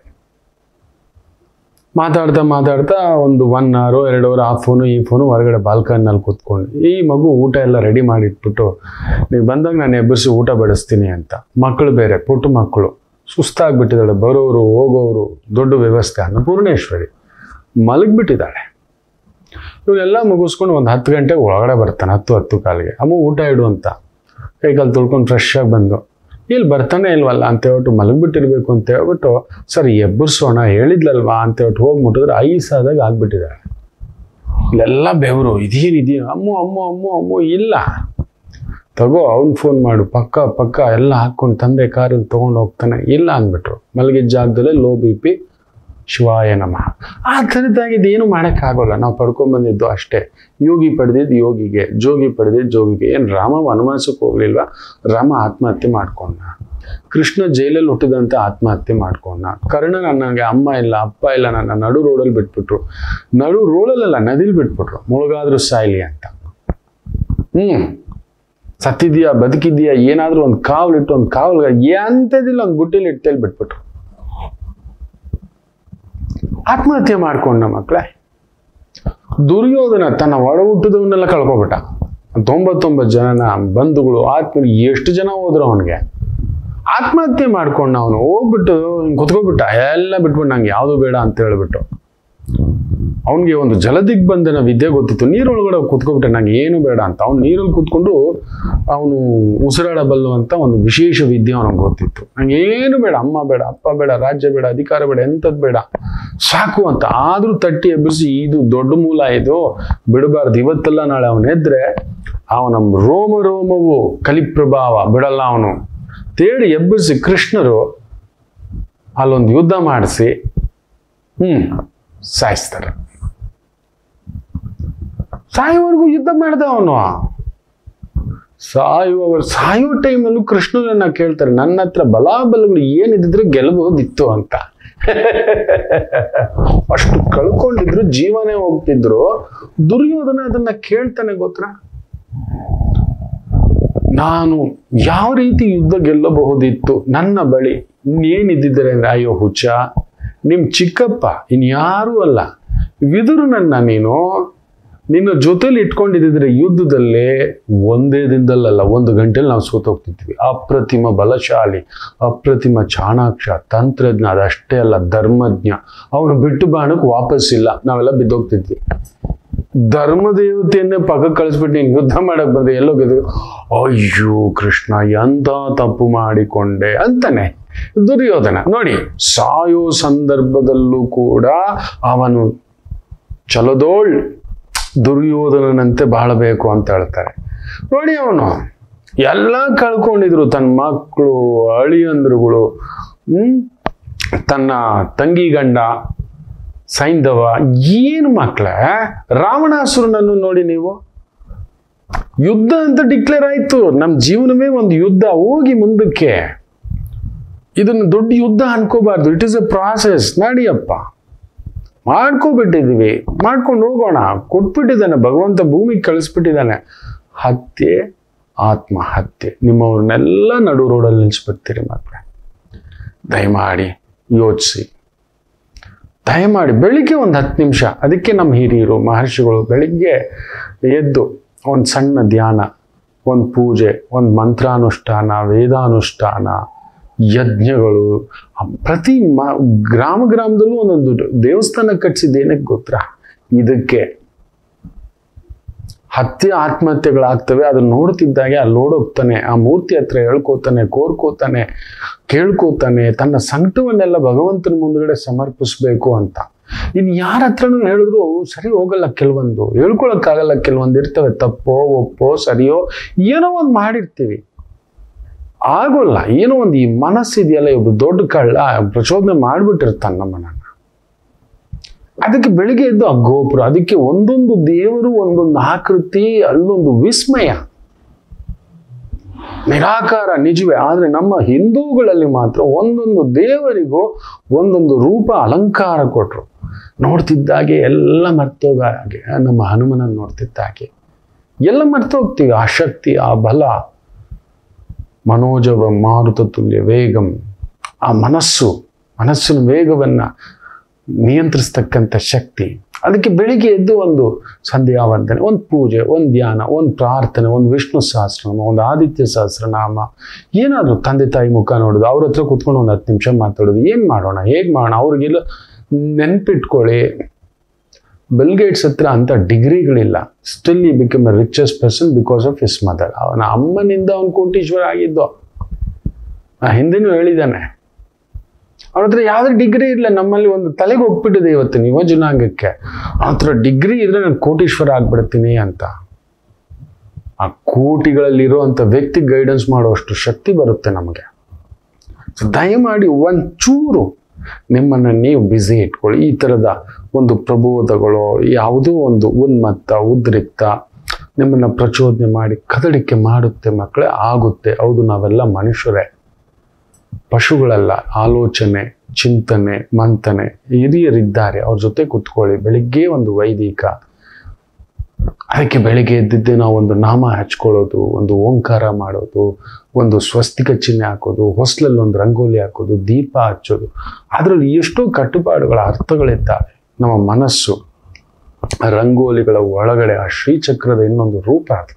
Speaker 1: ಮಾತಾಡ್ತಾ ಮಾತಾಡ್ತಾ ಒಂದು ಒನ್ ಅವರು ಎರಡು ಅವರ್ ಆ ಫೋನು ಈ ಫೋನು ಹೊರಗಡೆ ಬಾಲ್ಕನಿನಲ್ಲಿ ಕೂತ್ಕೊಂಡು ಈ ಮಗು ಊಟ ಎಲ್ಲ ರೆಡಿ ಮಾಡಿಟ್ಬಿಟ್ಟು ನೀವು ಬಂದಾಗ ನಾನು ಎಬ್ಬರಿಸಿ ಊಟ ಬಡಿಸ್ತೀನಿ ಅಂತ ಮಕ್ಕಳು ಬೇರೆ ಪುಟ್ಟ ಮಕ್ಕಳು ಸುಸ್ತಾಗ್ಬಿಟ್ಟಿದ್ದಾಳೆ ಬರೋರು ಹೋಗೋರು ದೊಡ್ಡ ವ್ಯವಸ್ಥೆ ಅನ್ನಪೂರ್ಣೇಶ್ವರಿ ಮಲಗಿಬಿಟ್ಟಿದ್ದಾಳೆ ಇವನ್ನೆಲ್ಲ ಮುಗಿಸ್ಕೊಂಡು ಒಂದು ಹತ್ತು ಗಂಟೆಗೆ ಒಳಗಡೆ ಬರ್ತಾನೆ ಹತ್ತು ಹತ್ತು ಕಾಲಿಗೆ ಅಮ್ಮ ಊಟ ಇಡು ಅಂತ ಕೈಕಾಲು ತೊಳ್ಕೊಂಡು ಫ್ರೆಶ್ ಆಗಿ ಬಂದು ಇಲ್ಲಿ ಬರ್ತಾನೆ ಇಲ್ವಲ್ಲ ಅಂತ ಹೇಳ್ಬಿಟ್ಟು ಮಲಗಿಬಿಟ್ಟಿರ್ಬೇಕು ಅಂತ ಹೇಳ್ಬಿಟ್ಟು ಸರ್ ಎಬ್ಬರಿಸೋಣ ಹೇಳಿದ್ಲಲ್ವಾ ಅಂತ ಹೇಳ್ಬಿಟ್ಟು ಹೋಗಿ ಮುಟ್ಟಿದ್ರೆ ಐಸಾದಾಗ ಆಗ್ಬಿಟ್ಟಿದ್ದಾಳೆ ಇಲ್ಲೆಲ್ಲ ಬೆವರು ಇದೇನು ಇದೇನು ಅಮ್ಮು ಅಮ್ಮು ಅಮ್ಮು ಅಮ್ಮು ಇಲ್ಲ ತಗೋ ಅವ್ನು ಫೋನ್ ಮಾಡು ಪಕ್ಕ ಪಕ್ಕ ಎಲ್ಲ ಹಾಕ್ಕೊಂಡು ತಂದೆ ಕಾರಲ್ಲಿ ತೊಗೊಂಡು ಹೋಗ್ತಾನೆ ಇಲ್ಲ ಅಂದ್ಬಿಟ್ರು ಮಲಗಿದ ಜಾಗದಲ್ಲೇ ಲೋ ಬಿ ಪಿ ಶಿವಾಯ ನಮಃ ಆ ಥರದ್ದಾಗಿದ್ದು ಏನು ಮಾಡೋಕ್ಕಾಗೋಲ್ಲ ನಾವು ಪಡ್ಕೊಂಡ್ಬಂದಿದ್ದು ಅಷ್ಟೇ ಯೋಗಿ ಪಡೆದಿದ್ದು ಯೋಗಿಗೆ ಜೋಗಿ ಪಡೆದಿದ್ದು ಜೋಗಿಗೆ ಏನು ರಾಮ ವನವಾಸಕ್ಕೆ ಹೋಗ್ಲಿಲ್ವಾ ರಾಮ ಆತ್ಮಹತ್ಯೆ ಮಾಡ್ಕೊಂಡ ಕೃಷ್ಣ ಜೈಲಲ್ಲಿ ಹುಟ್ಟಿದಂತೆ ಆತ್ಮಹತ್ಯೆ ಮಾಡ್ಕೊಂಡ ಕರ್ಣ ನನಗೆ ಅಮ್ಮ ಇಲ್ಲ ಅಪ್ಪ ಇಲ್ಲ ನನ್ನ ನಡು ರೋಡಲ್ಲಿ ಬಿಟ್ಬಿಟ್ರು ನಡು ರೋಡಲ್ಲ ನದಿಲಿ ಬಿಟ್ಬಿಟ್ರು ಮುಳುಗಾದ್ರೂ ಸಾಯ್ಲಿ ಅಂತ ಹ್ಮ್ ಸತ್ತಿದ್ಯಾ ಬದುಕಿದ್ಯಾ ಏನಾದ್ರೂ ಒಂದು ಕಾವಲಿಟ್ಟು ಒಂದು ಕಾವಲ್ ಎಂಥದಿಲ್ಲ ಒಂದು ಬುಟ್ಟಿಲಿ ಇಟ್ಟಲ್ಲಿ ಬಿಟ್ಬಿಟ್ರು ಆತ್ಮಹತ್ಯೆ ಮಾಡ್ಕೊಂಡ ಮಕ್ಕಳೇ ದುರ್ಯೋಧನ ತನ್ನ ಒಡ ಹುಟ್ಟಿದವನ್ನೆಲ್ಲ ಕಳ್ಕೊಬಿಟ್ಟ ತೊಂಬತ್ತೊಂಬತ್ತು ಜನನ ಬಂಧುಗಳು ಆತ್ಮ ಎಷ್ಟು ಜನ ಹೋದ್ರು ಅವನಿಗೆ ಆತ್ಮಹತ್ಯೆ ಮಾಡ್ಕೊಂಡ ಅವನು ಹೋಗ್ಬಿಟ್ಟು ಹಿಂಗ್ ಕುತ್ಕೊಬಿಟ್ಟ ಎಲ್ಲ ಬಿಟ್ಬಿಟ್ಟು ನಂಗೆ ಯಾವುದು ಬೇಡ ಅಂತ ಹೇಳ್ಬಿಟ್ಟು ಅವನಿಗೆ ಒಂದು ಜಲದಿಗ್ಬಂಧನ ವಿದ್ಯೆ ಗೊತ್ತಿತ್ತು ನೀರೊಳಗಡೆ ಕುತ್ಕೊಬಿಟ್ಟೆ ನಂಗೆ ಏನು ಬೇಡ ಅಂತ ಅವ್ನು ನೀರಲ್ಲಿ ಕೂತ್ಕೊಂಡು ಅವನು ಉಸಿರಾಡಬಲ್ಲು ಅಂತ ಒಂದು ವಿಶೇಷ ವಿದ್ಯೆ ಅವನಿಗೆ ಗೊತ್ತಿತ್ತು ನಂಗೆ ಏನು ಬೇಡ ಅಮ್ಮ ಬೇಡ ಅಪ್ಪ ಬೇಡ ರಾಜ್ಯ ಬೇಡ ಅಧಿಕಾರ ಬೇಡ ಎಂಥದ್ದು ಬೇಡ ಸಾಕು ಅಂತ ಆದ್ರೂ ತಟ್ಟಿ ಎಬ್ಬಿಸಿ ಇದು ದೊಡ್ಡ ಮೂಲ ಇದು ಬಿಡಬಾರ್ದು ಇವತ್ತೆಲ್ಲ ನಾಳೆ ಅವನೆದ್ರೆ ಅವನ ರೋಮ ರೋಮವು ಕಲಿಪ್ರಭಾವ ಬಿಡಲ್ಲ ಅವನು ತೇಡಿ ಎಬ್ಬಿಸಿ ಕೃಷ್ಣರು ಅಲ್ಲೊಂದು ಯುದ್ಧ ಮಾಡಿಸಿ ಹ್ಮ್ ಸಾಯಿಸ್ತಾರೆ ಸಾಯುವವರೆಗೂ ಯುದ್ಧ ಮಾಡ್ದ ಅವನು ಸಾಯುವವರು ಸಾಯುವ ಟೈಮಲ್ಲೂ ಕೃಷ್ಣನನ್ನ ಕೇಳ್ತಾರೆ ನನ್ನ ಹತ್ರ ಬಲಾಬಲಗಳು ಏನಿದ್ರೆ ಗೆಲ್ಲಬಹುದಿತ್ತು ಅಂತ ಅಷ್ಟು ಕಳ್ಕೊಂಡಿದ್ರು ಜೀವನೇ ಹೋಗ್ತಿದ್ರು ದುರ್ಯೋಧನ ಅದನ್ನ ಕೇಳ್ತಾನೆ ಗೊತ್ತಾ ನಾನು ಯಾವ ರೀತಿ ಯುದ್ಧ ಗೆಲ್ಲಬಹುದಿತ್ತು ನನ್ನ ಬಳಿ ಇನ್ನೇನಿದ್ದಿದ್ದಾರೆ ಅಂದ್ರೆ ಅಯ್ಯೋ ಹುಚ್ಚ ನಿಮ್ ಚಿಕ್ಕಪ್ಪ ಇನ್ಯಾರೂ ಅಲ್ಲ ವಿದುರು ನನ್ನ ನೀನು ನಿನ್ನ ಜೊತೆಲಿ ಇಟ್ಕೊಂಡಿದ್ದಿದ್ರೆ ಯುದ್ಧದಲ್ಲೇ ಒಂದೇ ದಿನದಲ್ಲಲ್ಲ ಒಂದು ಗಂಟೆಲಿ ನಾವು ಸೋತೋಗ್ತಿದ್ವಿ ಅಪ್ರತಿಮ ಬಲಶಾಲಿ ಅಪ್ರತಿಮ ಚಾಣಾಕ್ಷ ತಂತ್ರಜ್ಞ ಅದಷ್ಟೇ ಅಲ್ಲ ಧರ್ಮಜ್ಞ ಅವನು ಬಿಟ್ಟು ಬಾಣಕ್ಕೆ ವಾಪಸ್ ಇಲ್ಲ ನಾವೆಲ್ಲ ಬಿದ್ದೋಗ್ತಿದ್ವಿ ಧರ್ಮ ದೇವತೆಯನ್ನೇ ಪಕ್ಕಕ್ಕೆ ಕಳಿಸ್ಬಿಟ್ಟು ನೀನು ಯುದ್ಧ ಮಾಡಕ್ ಬಂದ್ರೆ ಎಲ್ಲೋ ಗೆದ್ದು ಅಯ್ಯೋ ಕೃಷ್ಣ ಎಂತ ತಪ್ಪು ಮಾಡಿಕೊಂಡೆ ಅಂತಾನೆ ದುರ್ಯೋಧನ ನೋಡಿ ಸಾಯೋ ಸಂದರ್ಭದಲ್ಲೂ ಕೂಡ ಅವನು ಚಲೋದೋಳ್ ದುರ್ಯೋಧನನಂತೆ ಬಾಳಬೇಕು ಅಂತ ಹೇಳ್ತಾರೆ ನೋಡಿ ಅವನು ಎಲ್ಲ ಕಳ್ಕೊಂಡಿದ್ರು ತನ್ನ ಮಕ್ಕಳು ಅಳಿಯಂದ್ರುಗಳು ಹ್ಮ್ ತನ್ನ ತಂಗಿ ಗಂಡ ಸೈಂಧವ ಏನು ಮಕ್ಕಳ ರಾವಣಾಸುರನನ್ನು ನೋಡಿ ನೀವು ಯುದ್ಧ ಅಂತ ಡಿಕ್ಲೇರ್ ಆಯ್ತು ನಮ್ಮ ಜೀವನವೇ ಒಂದು ಯುದ್ಧ ಹೋಗಿ ಮುಂದಕ್ಕೆ ಇದನ್ನು ದೊಡ್ಡ ಯುದ್ಧ ಅನ್ಕೋಬಾರ್ದು ಇಟ್ ಇಸ್ ಎ ಪ್ರಾಸೆಸ್ ನಡಿಯಪ್ಪ ಮಾಡ್ಕೊಬಿಟ್ಟಿದೀವಿ ಮಾಡ್ಕೊಂಡು ಹೋಗೋಣ ಕೊಟ್ಬಿಟ್ಟಿದ್ದಾನೆ ಭಗವಂತ ಭೂಮಿಗೆ ಕಳಿಸ್ಬಿಟ್ಟಿದ್ದಾನೆ ಹತ್ಯೆ ಆತ್ಮಹತ್ಯೆ ನಿಮ್ಮವ್ರನ್ನೆಲ್ಲ ನಡು ರೋಡಲ್ಲಿ ನಿಲ್ಲಿಸ್ಬಿಡ್ತೀರಿ ಮಕ್ಕಳೇ ದಯಮಾಡಿ ಯೋಚಿಸಿ ದಯಮಾಡಿ ಬೆಳಿಗ್ಗೆ ಒಂದು ಹತ್ತು ನಿಮಿಷ ಅದಕ್ಕೆ ನಮ್ಮ ಹಿರಿಯರು ಮಹರ್ಷಿಗಳು ಬೆಳಿಗ್ಗೆ ಎದ್ದು ಒಂದು ಸಣ್ಣ ಧ್ಯಾನ ಒಂದು ಪೂಜೆ ಒಂದು ಮಂತ್ರಾನುಷ್ಠಾನ ವೇದಾನುಷ್ಠಾನ ಯಜ್ಞಗಳು ಪ್ರತಿ ಮ ಗ್ರಾಮ ಗ್ರಾಮದಲ್ಲೂ ಒಂದೊಂದು ದೇವಸ್ಥಾನ ಕಟ್ಸಿದ್ದೇನಕ್ಕೆ ಗೊತ್ತಾ ಇದಕ್ಕೆ ಹತ್ಯೆ ಆತ್ಮಹತ್ಯೆಗಳಾಗ್ತವೆ ಅದನ್ನ ನೋಡ್ತಿದ್ದಾಗೆ ಅಲ್ಲಿ ನೋಡೋಗ್ತಾನೆ ಆ ಮೂರ್ತಿ ಹತ್ರ ಹೇಳ್ಕೋತಾನೆ ಕೋರ್ಕೋತಾನೆ ಕೇಳ್ಕೋತಾನೆ ತನ್ನ ಸಂಕಟವನ್ನೆಲ್ಲ ಭಗವಂತನ ಮುಂದ್ಗಡೆ ಸಮರ್ಪಿಸ್ಬೇಕು ಅಂತ ಇನ್ನು ಯಾರ ಹತ್ರನೂ ಹೇಳಿದ್ರು ಸರಿ ಹೋಗಲ್ಲ ಕೆಲವೊಂದು ಹೇಳ್ಕೊಳಕ್ಕಾಗಲ್ಲ ಕೆಲವೊಂದು ಇರ್ತವೆ ತಪ್ಪೋ ಒಪ್ಪೋ ಸರಿಯೋ ಏನೋ ಒಂದು ಮಾಡಿರ್ತೀವಿ ಆಗೋಲ್ಲ ಏನೋ ಒಂದು ಈ ಮನಸ್ಸಿದೆಯಲ್ಲ ಇವ್ರು ದೊಡ್ಡ ಕಳ್ಳ ಪ್ರಚೋದನೆ ಮಾಡಿಬಿಟ್ಟಿರ್ತಾನೆ ನಮ್ಮನ್ನ ಅದಕ್ಕೆ ಬೆಳಿಗ್ಗೆ ಎದ್ದು ಆ ಗೋಪುರ ಅದಕ್ಕೆ ಒಂದೊಂದು ದೇವರು ಒಂದೊಂದು ಆಕೃತಿ ಅಲ್ಲೊಂದು ವಿಸ್ಮಯ ನಿರಾಕಾರ ನಿಜವೇ ಆದರೆ ನಮ್ಮ ಹಿಂದೂಗಳಲ್ಲಿ ಮಾತ್ರ ಒಂದೊಂದು ದೇವರಿಗೂ ಒಂದೊಂದು ರೂಪ ಅಲಂಕಾರ ಕೊಟ್ರು ನೋಡ್ತಿದ್ದಾಗೆ ಎಲ್ಲ ಮರ್ತೋಗ ಹಾಗೆ ನಮ್ಮ ಹನುಮನನ್ನು ನೋಡ್ತಿದ್ದಾಗೆ ಎಲ್ಲ ಮರ್ತೋಗ್ತೀವಿ ಆ ಶಕ್ತಿ ಆ ಬಲ ಮನೋಜವ ಮಾರುತ ತುಲ್ಯ ವೇಗಂ ಆ ಮನಸ್ಸು ಮನಸ್ಸಿನ ವೇಗವನ್ನ ನಿಯಂತ್ರಿಸ್ತಕ್ಕಂಥ ಶಕ್ತಿ ಅದಕ್ಕೆ ಬೆಳಿಗ್ಗೆ ಎದ್ದು ಒಂದು ಸಂಧ್ಯಾವಂದನೆ ಒಂದು ಪೂಜೆ ಒಂದು ಧ್ಯಾನ ಒಂದು ಪ್ರಾರ್ಥನೆ ಒಂದು ವಿಷ್ಣು ಸಹಸ್ರನಾಮ ಒಂದು ಆದಿತ್ಯ ಸಹಸ್ರನಾಮ ಏನಾದರೂ ತಂದೆ ತಾಯಿ ಮುಖ ನೋಡೋದು ಅವ್ರ ಹತ್ರ ಕೂತ್ಕೊಂಡು ಒಂದು ಹತ್ತು ನಿಮಿಷ ಮಾತಾಡೋದು ಏನು ಮಾಡೋಣ ಹೇಗೆ ಮಾಡೋಣ ಅವ್ರಿಗೆಲ್ಲ ನೆನ್ಪಿಟ್ಕೊಳ್ಳಿ ಬೆಲ್ಗೇಟ್ಸ್ ಹತ್ರ ಅಂತ ಡಿಗ್ರಿಗಳಿಲ್ಲ still he become a richest person because of his mother ಅವನ ಅಮ್ಮನಿಂದ ಅವನು ಕೋಟೀಶ್ವರ ಆಗಿದ್ದು ನಾ ಹಿಂದೆನೂ ಹೇಳಿದ್ದಾನೆ ಅವನ ಹತ್ರ ಯಾವುದೇ ಡಿಗ್ರಿ ಇಲ್ಲ ನಮ್ಮಲ್ಲಿ ಒಂದು ತಲೆಗೆ ಹೋಗ್ಬಿಟ್ಟಿದೆ ಇವತ್ತು ಯುವ ಜನಾಂಗಕ್ಕೆ ಅವನ ಹತ್ರ ಡಿಗ್ರಿ ಇದ್ರೆ ನಾನು ಕೋಟೀಶ್ವರ ಆಗ್ಬಿಡ್ತೀನಿ ಅಂತ ಆ ಕೋಟಿಗಳಲ್ಲಿರುವಂಥ ವ್ಯಕ್ತಿ ಗೈಡೆನ್ಸ್ ಮಾಡುವಷ್ಟು ಶಕ್ತಿ ಬರುತ್ತೆ ನಮಗೆ ಸೊ ದಯಮಾಡಿ ಒಂಚೂರು ನಿಮ್ಮನ್ನು ನೀವು ಬ್ಯುಸಿ ಇಟ್ಕೊಳ್ಳಿ ಈ ಥರದ ಒಂದು ಪ್ರಬೋಧಗಳು ಯಾವುದೋ ಒಂದು ಉನ್ಮತ್ತ ಉದ್ರಿಕ್ತ ನಿಮ್ಮನ್ನು ಪ್ರಚೋದನೆ ಮಾಡಿ ಕದಡಿಕೆ ಮಾಡುತ್ತೆ ಮಕ್ಕಳೇ ಆಗುತ್ತೆ ಹೌದು ನಾವೆಲ್ಲ ಮನುಷ್ಯರೇ ಪಶುಗಳಲ್ಲ ಆಲೋಚನೆ ಚಿಂತನೆ ಮಂಥನೆ ಹಿರಿಯರಿದ್ದಾರೆ ಅವ್ರ ಜೊತೆ ಕುತ್ಕೊಳ್ಳಿ ಬೆಳಿಗ್ಗೆ ಒಂದು ವೈದಿಕ ಅದಕ್ಕೆ ಬೆಳಿಗ್ಗೆ ಎದ್ದಿದ್ದೆ ನಾವು ಒಂದು ನಾಮ ಹಚ್ಕೊಳ್ಳೋದು ಒಂದು ಓಂಕಾರ ಮಾಡೋದು ಒಂದು ಸ್ವಸ್ತಿಕ ಚಿಹ್ನೆ ಹಾಕೋದು ಹೊಸ್ಲಲ್ಲಿ ಒಂದು ರಂಗೋಲಿ ಹಾಕೋದು ದೀಪ ಹಚ್ಚೋದು ಅದರಲ್ಲಿ ಎಷ್ಟೋ ಕಟ್ಟುಪಾಡುಗಳ ಅರ್ಥಗಳಿದ್ದಾವೆ ನಮ್ಮ ಮನಸ್ಸು ರಂಗೋಲಿಗಳ ಒಳಗಡೆ ಆ ಶ್ರೀಚಕ್ರದ ಇನ್ನೊಂದು ರೂಪ ಅದು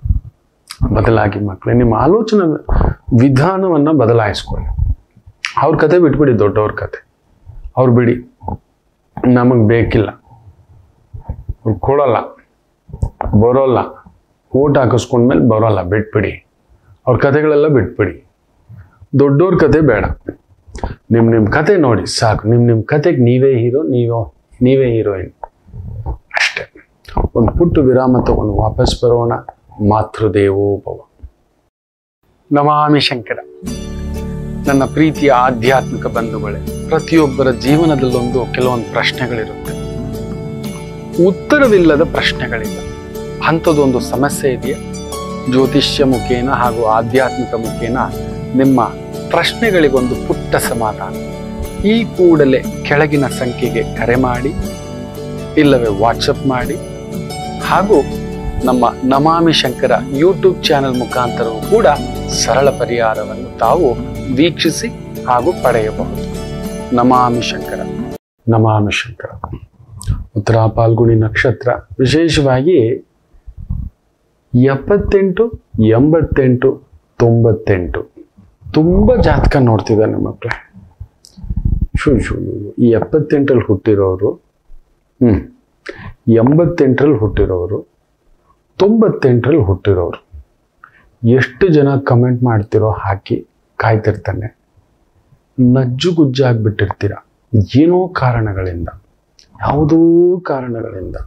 Speaker 1: ಬದಲಾಗಿ ಮಕ್ಕಳೇ ನಿಮ್ಮ ಆಲೋಚನಾ ವಿಧಾನವನ್ನು ಬದಲಾಯಿಸ್ಕೊಳ್ಳಿ ಅವ್ರ ಕತೆ ಬಿಟ್ಬಿಡಿ ದೊಡ್ಡವ್ರ ಕತೆ ಅವ್ರು ಬಿಡಿ ನಮಗೆ ಬೇಕಿಲ್ಲ ಅವ್ರು ಕೊಡಲ್ಲ ಬರೋಲ್ಲ ಓಟ್ ಹಾಕಿಸ್ಕೊಂಡ್ಮೇಲೆ ಬರೋಲ್ಲ ಬಿಟ್ಬಿಡಿ ಅವ್ರ ಕತೆಗಳೆಲ್ಲ ಬಿಟ್ಬಿಡಿ ದೊಡ್ಡವ್ರ ಕತೆ ಬೇಡ ನಿಮ್ಮ ನಿಮ್ಮ ಕತೆ ನೋಡಿ ಸಾಕು ನಿಮ್ಮ ನಿಮ್ಮ ಕತೆಗೆ ನೀವೇ ಹೀರೋ ನೀವೋ ನೀವೇ ಹೀರೋಯಿನ್ ಅಷ್ಟೇ ಒಂದು ಪುಟ್ಟು ವಿರಾಮ ತಗೊಂಡು ವಾಪಸ್ ಬರೋಣ ಮಾತೃದೇವೋ ಭವ ನಮಾಮಿ ಶಂಕರ ನನ್ನ ಪ್ರೀತಿಯ ಆಧ್ಯಾತ್ಮಿಕ ಬಂಧುಗಳೇ ಪ್ರತಿಯೊಬ್ಬರ ಜೀವನದಲ್ಲೊಂದು ಕೆಲವೊಂದು ಪ್ರಶ್ನೆಗಳಿರುತ್ತೆ ಉತ್ತರವಿಲ್ಲದ ಪ್ರಶ್ನೆಗಳಿಲ್ಲ ಅಂಥದ್ದೊಂದು ಸಮಸ್ಯೆ ಇದೆಯಾ ಜ್ಯೋತಿಷ್ಯ ಮುಖೇನ ಹಾಗೂ ಆಧ್ಯಾತ್ಮಿಕ ಮುಖೇನ ನಿಮ್ಮ ಪ್ರಶ್ನೆಗಳಿಗೊಂದು ಪುಟ್ಟ ಸಮಾಧಾನ ಈ ಕೂಡಲೇ ಕೆಳಗಿನ ಸಂಖ್ಯೆಗೆ ಕರೆ ಮಾಡಿ ಇಲ್ಲವೇ ವಾಟ್ಸಪ್ ಮಾಡಿ ಹಾಗೂ ನಮ್ಮ ನಮಾಮಿ ಶಂಕರ ಯೂಟ್ಯೂಬ್ ಚಾನೆಲ್ ಮುಖಾಂತರವೂ ಕೂಡ ಸರಳ ಪರಿಹಾರವನ್ನು ತಾವು ವೀಕ್ಷಿಸಿ ಹಾಗೂ ಪಡೆಯಬಹುದು ನಮಾಮಿ ಶಂಕರ ನಮಾಮಿ ಶಂಕರ ಉತ್ತರ ಪಾಲ್ಗುಣಿ ನಕ್ಷತ್ರ ವಿಶೇಷವಾಗಿ ಎಪ್ಪತ್ತೆಂಟು ಎಂಬತ್ತೆಂಟು ತೊಂಬತ್ತೆಂಟು ತುಂಬ ಜಾತಕ ನೋಡ್ತಿದ್ದಾನೆ ಮಕ್ಕಳೇ ಶು ಶು ಈ ಎಪ್ಪತ್ತೆಂಟರಲ್ಲಿ ಹುಟ್ಟಿರೋರು ಹ್ಞೂ ಎಂಬತ್ತೆಂಟರಲ್ಲಿ ಹುಟ್ಟಿರೋರು ತೊಂಬತ್ತೆಂಟರಲ್ಲಿ ಹುಟ್ಟಿರೋರು ಎಷ್ಟು ಜನ ಕಮೆಂಟ್ ಮಾಡ್ತಿರೋ ಹಾಕಿ ಕಾಯ್ತಿರ್ತಾನೆ ನಜ್ಜುಗುಜ್ಜಾಗ್ಬಿಟ್ಟಿರ್ತೀರ ಏನೋ ಕಾರಣಗಳಿಂದ ಯಾವುದೋ ಕಾರಣಗಳಿಂದ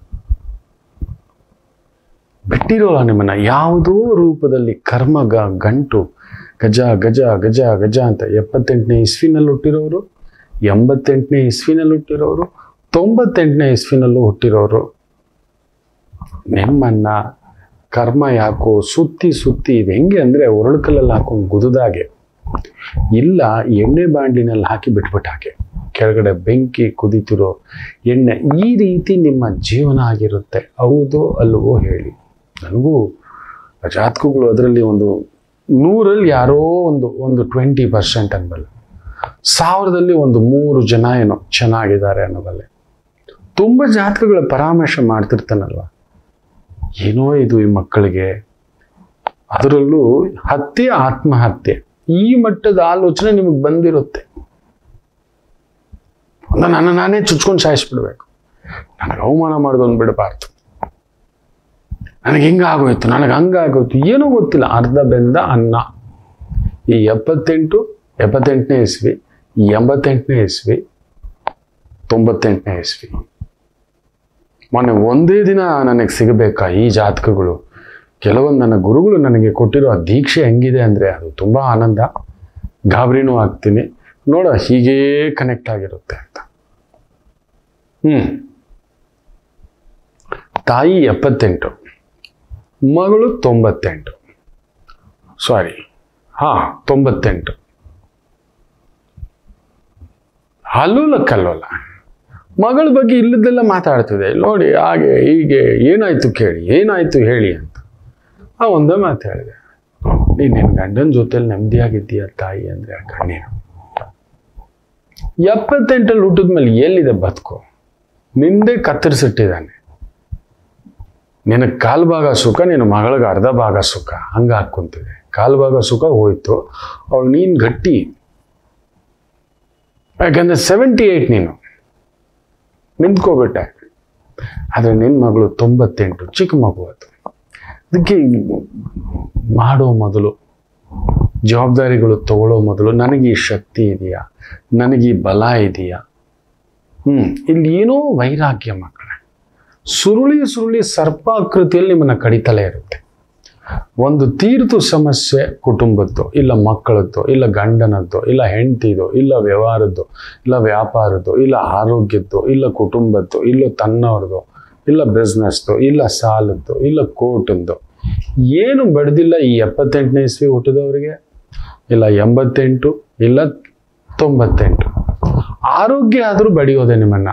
Speaker 1: ಬಿಟ್ಟಿರೋಲ್ಲ ನಿಮ್ಮನ್ನ ಯಾವುದೋ ರೂಪದಲ್ಲಿ ಕರ್ಮ ಗ ಗಂಟು ಗಜ ಗಜ ಗಜ ಗಜ ಅಂತ ಎಪ್ಪತ್ತೆಂಟನೇ ಇಸ್ವಿನಲ್ಲಿ ಹುಟ್ಟಿರೋರು ಎಂಬತ್ತೆಂಟನೇ ಇಸ್ವಿನಲ್ಲಿ ಹುಟ್ಟಿರೋರು ತೊಂಬತ್ತೆಂಟನೇ ಇಸ್ವಿನಲ್ಲೂ ಹುಟ್ಟಿರೋರು ನಿಮ್ಮನ್ನ ಕರ್ಮ ಯಾಕೋ ಸುತ್ತಿ ಸುತ್ತಿ ಇದು ಹೆಂಗೆ ಅಂದರೆ ಒರಳುಕಲ್ಲಲ್ಲಿ ಹಾಕೊಂಡು ಗುದುದಾಗೆ ಇಲ್ಲ ಎಣ್ಣೆ ಬಾಂಡ್ಲಿನಲ್ಲಿ ಹಾಕಿ ಬಿಟ್ಬಿಟ್ಟು ಹಾಗೆ ಕೆಳಗಡೆ ಬೆಂಕಿ ಕುದಿತಿರೋ ಎಣ್ಣೆ ಈ ರೀತಿ ನಿಮ್ಮ ಜೀವನ ಆಗಿರುತ್ತೆ ಹೌದೋ ಅಲ್ವೋ ಹೇಳಿ ನನಗೂ ಜಾತಕಗಳು ಅದರಲ್ಲಿ ಒಂದು ನೂರಲ್ಲಿ ಯಾರೋ ಒಂದು ಒಂದು ಟ್ವೆಂಟಿ ಪರ್ಸೆಂಟ್ ಅನ್ಬಲ್ಲ ಸಾವಿರದಲ್ಲಿ ಒಂದು ಮೂರು ಜನ ಏನೋ ಚೆನ್ನಾಗಿದ್ದಾರೆ ಅನ್ನೋಬಲ್ಲೆ ತುಂಬ ಜಾತಕಗಳ ಪರಾಮರ್ಶೆ ಮಾಡ್ತಿರ್ತಾನಲ್ವ ಏನೋ ಇದು ಈ ಮಕ್ಕಳಿಗೆ ಅದರಲ್ಲೂ ಹತ್ಯೆ ಆತ್ಮಹತ್ಯೆ ಈ ಮಟ್ಟದ ಆಲೋಚನೆ ನಿಮಗೆ ಬಂದಿರುತ್ತೆ ಒಂದು ನನ್ನ ನಾನೇ ಚುಚ್ಕೊಂಡು ಸಾಯಿಸ್ಬಿಡ್ಬೇಕು ನನಗೆ ಅವಮಾನ ಮಾಡೋದೊಂದು ಬಿಡಬಾರ್ದು ನನಗೆ ಹಿಂಗಾಗೋಯ್ತು ನನಗೆ ಹಂಗಾಗೋಯ್ತು ಏನೂ ಗೊತ್ತಿಲ್ಲ ಅರ್ಧ ಬೆಂದ ಅನ್ನ ಈ ಎಪ್ಪತ್ತೆಂಟು ಎಪ್ಪತ್ತೆಂಟನೇ ಇಸ್ವಿ ಈ ಎಂಬತ್ತೆಂಟನೇ ಇಸ್ವಿ ತೊಂಬತ್ತೆಂಟನೇ ಇಸ್ವಿ ಮೊನ್ನೆ ಒಂದೇ ದಿನ ನನಗೆ ಸಿಗಬೇಕಾ ಈ ಜಾತಕಗಳು ಕೆಲವೊಂದು ನನ್ನ ಗುರುಗಳು ನನಗೆ ಕೊಟ್ಟಿರೋ ಆ ದೀಕ್ಷೆ ಹೆಂಗಿದೆ ಅಂದರೆ ಅದು ತುಂಬ ಆನಂದ ಗಾಬರಿನೂ ಆಗ್ತೀನಿ ನೋಡ ಹೀಗೇ ಕನೆಕ್ಟ್ ಆಗಿರುತ್ತೆ ಅಂತ ಹ್ಞೂ ತಾಯಿ ಎಪ್ಪತ್ತೆಂಟು ಮಗಳು ತೊಂಬತ್ತೆಂಟು ಸಾರಿ ಹಾಂ ತೊಂಬತ್ತೆಂಟು ಅಲ್ಲೂಲ ಕಲ್ಲೋಲ ಮಗಳ ಬಗ್ಗೆ ಇಲ್ಲದೆಲ್ಲ ಮಾತಾಡ್ತಿದೆ ನೋಡಿ ಹಾಗೆ ಹೀಗೆ ಏನಾಯ್ತು ಕೇಳಿ ಏನಾಯ್ತು ಹೇಳಿ ಅಂತ ಆ ಒಂದೇ ಮಾತು ಹೇಳಿದೆ ನೀನು ನಿನ್ನ ಗಂಡನ ಜೊತೆಲಿ ನೆಮ್ಮದಿಯಾಗಿದ್ದೀಯ ತಾಯಿ ಅಂದರೆ ಆ ಕಣ್ಣೀರು ಎಪ್ಪತ್ತೆಂಟಲ್ಲಿ ಹುಟ್ಟಿದ ಮೇಲೆ ಎಲ್ಲಿದೆ ಬದುಕು ನಿಂದೇ ಕತ್ತರಿಸಿಟ್ಟಿದ್ದಾನೆ ನಿನಗೆ ಕಾಲು ಭಾಗ ಸುಖ ನಿನ್ನ ಮಗಳಿಗೆ ಅರ್ಧ ಭಾಗ ಸುಖ ಹಂಗೆ ಹಾಕ್ಕೊಂತಿದೆ ಕಾಲು ಭಾಗ ಸುಖ ಹೋಯ್ತು ಅವಳು ನೀನು ಗಟ್ಟಿ ಯಾಕಂದ್ರೆ ಸೆವೆಂಟಿ ಏಯ್ಟ್ ನೀನು ನಿಂತ್ಕೋಬಿಟ್ಟೆ ಆದರೆ ನಿನ್ನ ಮಗಳು ತೊಂಬತ್ತೆಂಟು ಚಿಕ್ಕ ಮಗು ಅದು ಅದಕ್ಕೆ ಮಾಡೋ ಮೊದಲು ಜವಾಬ್ದಾರಿಗಳು ತಗೊಳ್ಳೋ ಮೊದಲು ನನಗೆ ಈ ಶಕ್ತಿ ಇದೆಯಾ ನನಗೆ ಈ ಬಲ ಇದೆಯಾ ಹ್ಞೂ ಇಲ್ಲಿ ಏನೋ ವೈರಾಗ್ಯ ಮಕ್ಕಳೇ ಸುರುಳಿ ಸುರುಳಿ ಸರ್ಪಾಕೃತಿಯಲ್ಲಿ ನಿಮ್ಮನ್ನ ಕಡಿತಲೇ ಇರುತ್ತೆ ಒಂದು ತೀರ್ತು ಸಮಸ್ಯೆ ಕುಟುಂಬದ್ದು ಇಲ್ಲ ಮಕ್ಕಳದ್ದು ಇಲ್ಲ ಗಂಡನದ್ದು ಇಲ್ಲ ಹೆಂಡತಿದು ಇಲ್ಲ ವ್ಯವಹಾರದ್ದು ಇಲ್ಲ ವ್ಯಾಪಾರದ್ದು ಇಲ್ಲ ಆರೋಗ್ಯದ್ದು ಇಲ್ಲ ಕುಟುಂಬದ್ದು ಇಲ್ಲ ತನ್ನವ್ರದ್ದು ಇಲ್ಲ ಬಿಸ್ನೆಸ್ದು ಇಲ್ಲ ಸಾಲದ್ದು ಇಲ್ಲ ಕೋರ್ಟದ್ದು ಏನು ಬಡ್ದಿಲ್ಲ ಈ ಎಪ್ಪತ್ತೆಂಟನೇ ಇಸ್ವಿ ಹುಟ್ಟಿದವರಿಗೆ ಇಲ್ಲ ಎಂಬತ್ತೆಂಟು ಇಲ್ಲ ತೊಂಬತ್ತೆಂಟು ಆರೋಗ್ಯ ಆದರೂ ಬಡಿಯೋದೆ ನಿಮ್ಮನ್ನ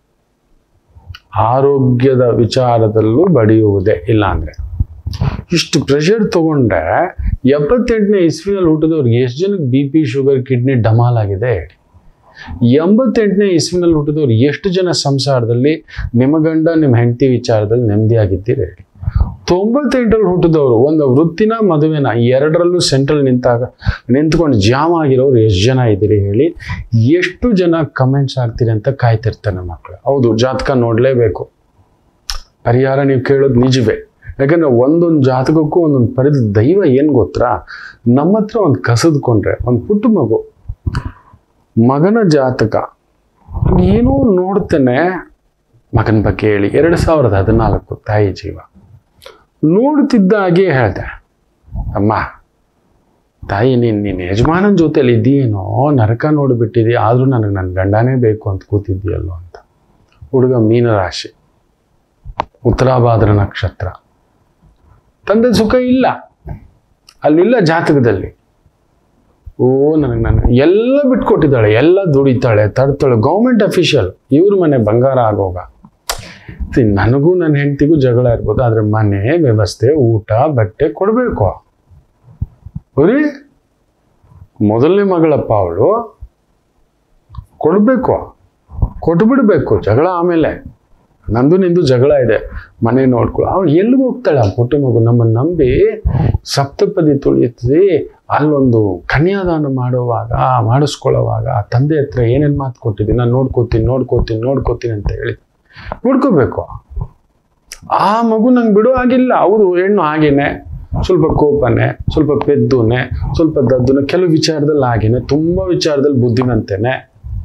Speaker 1: ಆರೋಗ್ಯದ ವಿಚಾರದಲ್ಲೂ ಬಡಿಯುವುದೇ ಇಲ್ಲ ಅಂದ್ರೆ ಇಷ್ಟು ಪ್ರೆಷರ್ ತಗೊಂಡ್ರೆ ಎಪ್ಪತ್ತೆಂಟನೇ ಇಸ್ವಿನಲ್ಲಿ ಹುಟ್ಟಿದವ್ರಿಗೆ ಎಷ್ಟು ಜನಕ್ಕೆ ಬಿ ಪಿ ಶುಗರ್ ಕಿಡ್ನಿ ಡಮಾಲ್ ಆಗಿದೆ ಹೇಳಿ ಎಂಬತ್ತೆಂಟನೇ ಇಸ್ವಿನಲ್ಲಿ ಹುಟ್ಟಿದವ್ರು ಎಷ್ಟು ಜನ ಸಂಸಾರದಲ್ಲಿ ನಿಮ್ಮ ಗಂಡ ನಿಮ್ಮ ಹೆಂಡತಿ ವಿಚಾರದಲ್ಲಿ ನೆಮ್ಮದಿಯಾಗಿದ್ದೀರಿ ಹೇಳಿ ತೊಂಬತ್ತೆಂಟರಲ್ಲಿ ಹುಟ್ಟಿದವರು ಒಂದು ವೃತ್ತಿನ ಮದುವೆನ ಎರಡರಲ್ಲೂ ಸೆಂಟ್ರಲ್ ನಿಂತಾಗ ನಿಂತ್ಕೊಂಡು ಜಾಮ್ ಆಗಿರೋರು ಎಷ್ಟು ಜನ ಇದ್ದೀರಿ ಹೇಳಿ ಎಷ್ಟು ಜನ ಕಮೆಂಟ್ಸ್ ಆಗ್ತೀರಿ ಅಂತ ಕಾಯ್ತಿರ್ತಾನೆ ಮಕ್ಕಳು ಹೌದು ಜಾತಕ ನೋಡಲೇಬೇಕು ಪರಿಹಾರ ನೀವು ಕೇಳೋದು ನಿಜವೇ ಯಾಕಂದ್ರೆ ಒಂದೊಂದು ಜಾತಕಕ್ಕೂ ಒಂದೊಂದು ಪರಿದ ದೈವ ಏನು ಗೊತ್ತಾ ನಮ್ಮ ಹತ್ರ ಒಂದು ಕಸದ್ಕೊಂಡ್ರೆ ಒಂದು ಪುಟ್ಟ ಮಗು ಮಗನ ಜಾತಕ ಏನೋ ನೋಡ್ತೇನೆ ಮಗನ ಬಗ್ಗೆ ಹೇಳಿ ಎರಡು ಸಾವಿರದ ಹದಿನಾಲ್ಕು ತಾಯಿ ಜೀವ ನೋಡ್ತಿದ್ದ ಹಾಗೆ ಹೇಳ್ದೆ ಅಮ್ಮ ತಾಯಿ ನೀನು ನಿನ್ನ ಯಜಮಾನನ ಜೊತೆಲಿ ಇದ್ದೀನೋ ನರಕ ನೋಡಿಬಿಟ್ಟಿದೀಯ ಆದರೂ ನನಗೆ ನನ್ನ ಗಂಡನೇ ಬೇಕು ಅಂತ ಕೂತಿದ್ದೀಯಲ್ಲೋ ಅಂತ ಹುಡುಗ ಮೀನರಾಶಿ ಉತ್ತರಾಭಾದ್ರ ನಕ್ಷತ್ರ ತಂದೆ ಸುಖ ಇಲ್ಲ ಅಲ್ಲಿಲ್ಲ ಜಾತಕದಲ್ಲಿ ಓ ನನಗೆ ನಾನು ಎಲ್ಲ ಬಿಟ್ಕೊಟ್ಟಿದ್ದಾಳೆ ಎಲ್ಲ ದುಡಿತಾಳೆ ತಡ್ತಾಳೆ ಗೌರ್ಮೆಂಟ್ ಅಫಿಷಿಯಲ್ ಇವ್ರ ಮನೆ ಬಂಗಾರ ಆಗೋಗ See, ನನಗೂ ನನ್ನ ಹೆಂಡತಿಗೂ ಜಗಳ ಇರ್ಬೋದು ಆದ್ರೆ ಮನೆ ವ್ಯವಸ್ಥೆ ಊಟ ಬಟ್ಟೆ ಕೊಡಬೇಕು ಬರೀ ಮೊದಲನೇ ಮಗಳಪ್ಪ ಅವಳು ಕೊಡಬೇಕು ಕೊಟ್ಬಿಡ್ಬೇಕು ಜಗಳ ಆಮೇಲೆ ನಂದು ನಿಂದು ಜಗಳ ಇದೆ ಮನೆ ನೋಡ್ಕೊಳ್ಳೋ ಅವಳು ಎಲ್ಲಿಗೆ ಹೋಗ್ತಾಳೆ ಆ ಪುಟ್ಟ ಮಗು ನಮ್ಮನ್ನು ನಂಬಿ ಸಪ್ತಪದಿ ತುಳಿಯುತ್ತದೆ ಅಲ್ಲೊಂದು ಕನ್ಯಾದಾನ ಮಾಡುವಾಗ ಮಾಡಿಸ್ಕೊಳ್ಳೋವಾಗ ಆ ತಂದೆ ಹತ್ರ ಏನೇನು ಮಾತು ಕೊಟ್ಟಿದ್ದೀನಿ ನಾನು ನೋಡ್ಕೋತೀನಿ ನೋಡ್ಕೋತೀನಿ ನೋಡ್ಕೋತೀನಿ ಅಂತ ಹೇಳಿ ನೋಡ್ಕೋಬೇಕು ಆ ಮಗು ನಂಗೆ ಬಿಡೋ ಆಗಿಲ್ಲ ಅವರು ಹೆಣ್ಣು ಹಾಗೇನೆ ಸ್ವಲ್ಪ ಕೋಪನೆ ಸ್ವಲ್ಪ ಪೆದ್ದುನೆ ಸ್ವಲ್ಪ ದದ್ದುನೆ ಕೆಲವು ವಿಚಾರದಲ್ಲಿ ಹಾಗೇನೆ ತುಂಬ ವಿಚಾರದಲ್ಲಿ ಬುದ್ಧಿವಂತೆನೆ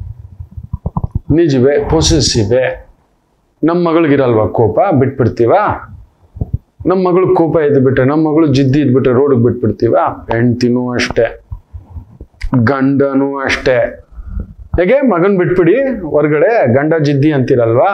Speaker 1: ನಿಜವೇ ಪೊಸೆಸಿವೆ ನಮ್ಮ ಮಗಳಿಗಿರಲ್ವಾ ಕೋಪ ಬಿಟ್ಬಿಡ್ತೀವ ನಮ್ಮ ಮಗಳು ಕೋಪ ಎದ್ದು ಬಿಟ್ರೆ ನಮ್ಮ ಮಗಳು ಜಿದ್ದಿ ಇದ್ಬಿಟ್ರೆ ರೋಡಿಗೆ ಬಿಟ್ಬಿಡ್ತೀವ ಹೆಂಡ್ತಿನೂ ಅಷ್ಟೇ ಗಂಡನೂ ಅಷ್ಟೇ ಹೇಗೆ ಮಗನ್ ಬಿಟ್ಬಿಡಿ ಹೊರಗಡೆ ಗಂಡ ಜಿದ್ದಿ ಅಂತೀರಲ್ವಾ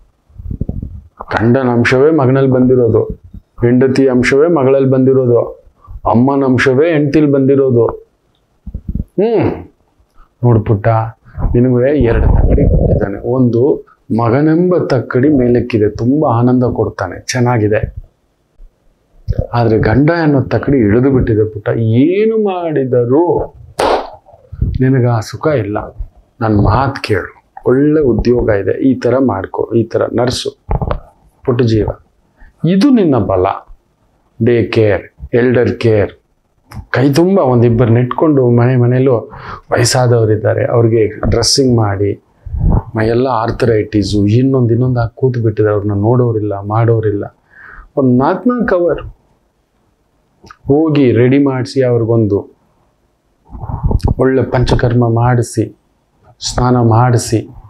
Speaker 1: ಗಂಡನ ಅಂಶವೇ ಮಗನಲ್ಲಿ ಬಂದಿರೋದು ಹೆಂಡತಿ ಅಂಶವೇ ಮಗಳಲ್ಲಿ ಬಂದಿರೋದು ಅಮ್ಮನ ಅಂಶವೇ ಹೆಂಡತಿಲಿ ಬಂದಿರೋದು ಹ್ಮ್ ನೋಡ್ಪುಟ್ಟ ನಿನಗೆ ಎರಡು ತಕ್ಕಡಿ ಕೊಟ್ಟಿದ್ದಾನೆ ಒಂದು ಮಗನೆಂಬ ತಕ್ಕಡಿ ಮೇಲಕ್ಕಿದೆ ತುಂಬಾ ಆನಂದ ಕೊಡ್ತಾನೆ ಚೆನ್ನಾಗಿದೆ ಆದ್ರೆ ಗಂಡ ಅನ್ನೋ ತಕ್ಕಡಿ ಇಳಿದು ಬಿಟ್ಟಿದೆ ಪುಟ್ಟ ಏನು ಮಾಡಿದರೂ ನಿನಗ ಆ ಸುಖ ಇಲ್ಲ ನನ್ನ ಮಾತು ಕೇಳು ಒಳ್ಳೆ ಉದ್ಯೋಗ ಇದೆ ಈ ಥರ ಮಾಡ್ಕೊ ಈ ಥರ ನರ್ಸು ಪುಟ್ಟ ಜೀವ ಇದು ನಿನ್ನ ಬಲ ಡೇ ಕೇರ್ ಎಲ್ಡರ್ ಕೇರ್ ಕೈ ತುಂಬ ಒಂದಿಬ್ಬರು ನೆಟ್ಕೊಂಡು ಮನೆ ಮನೆಯಲ್ಲೂ ವಯಸ್ಸಾದವರಿದ್ದಾರೆ ಅವ್ರಿಗೆ ಡ್ರೆಸ್ಸಿಂಗ್ ಮಾಡಿ ಮೈಯೆಲ್ಲ ಆರ್ಥರೈಟಿಸು ಇನ್ನೊಂದು ಇನ್ನೊಂದು ಹಾಕಿ ಕೂತು ಬಿಟ್ಟಿದ್ದಾರೆ ಅವ್ರನ್ನ ನೋಡೋರಿಲ್ಲ ಮಾಡೋರಿಲ್ಲ ಒಂದು ನಾಲ್ಕು ನಾಲ್ಕು ಅವರ್ ಹೋಗಿ ರೆಡಿ ಮಾಡಿಸಿ ಅವ್ರಿಗೊಂದು ಒಳ್ಳೆ ಪಂಚಕರ್ಮ ಮಾಡಿಸಿ ಸ್ನಾನ ಮಾಡಿಸಿ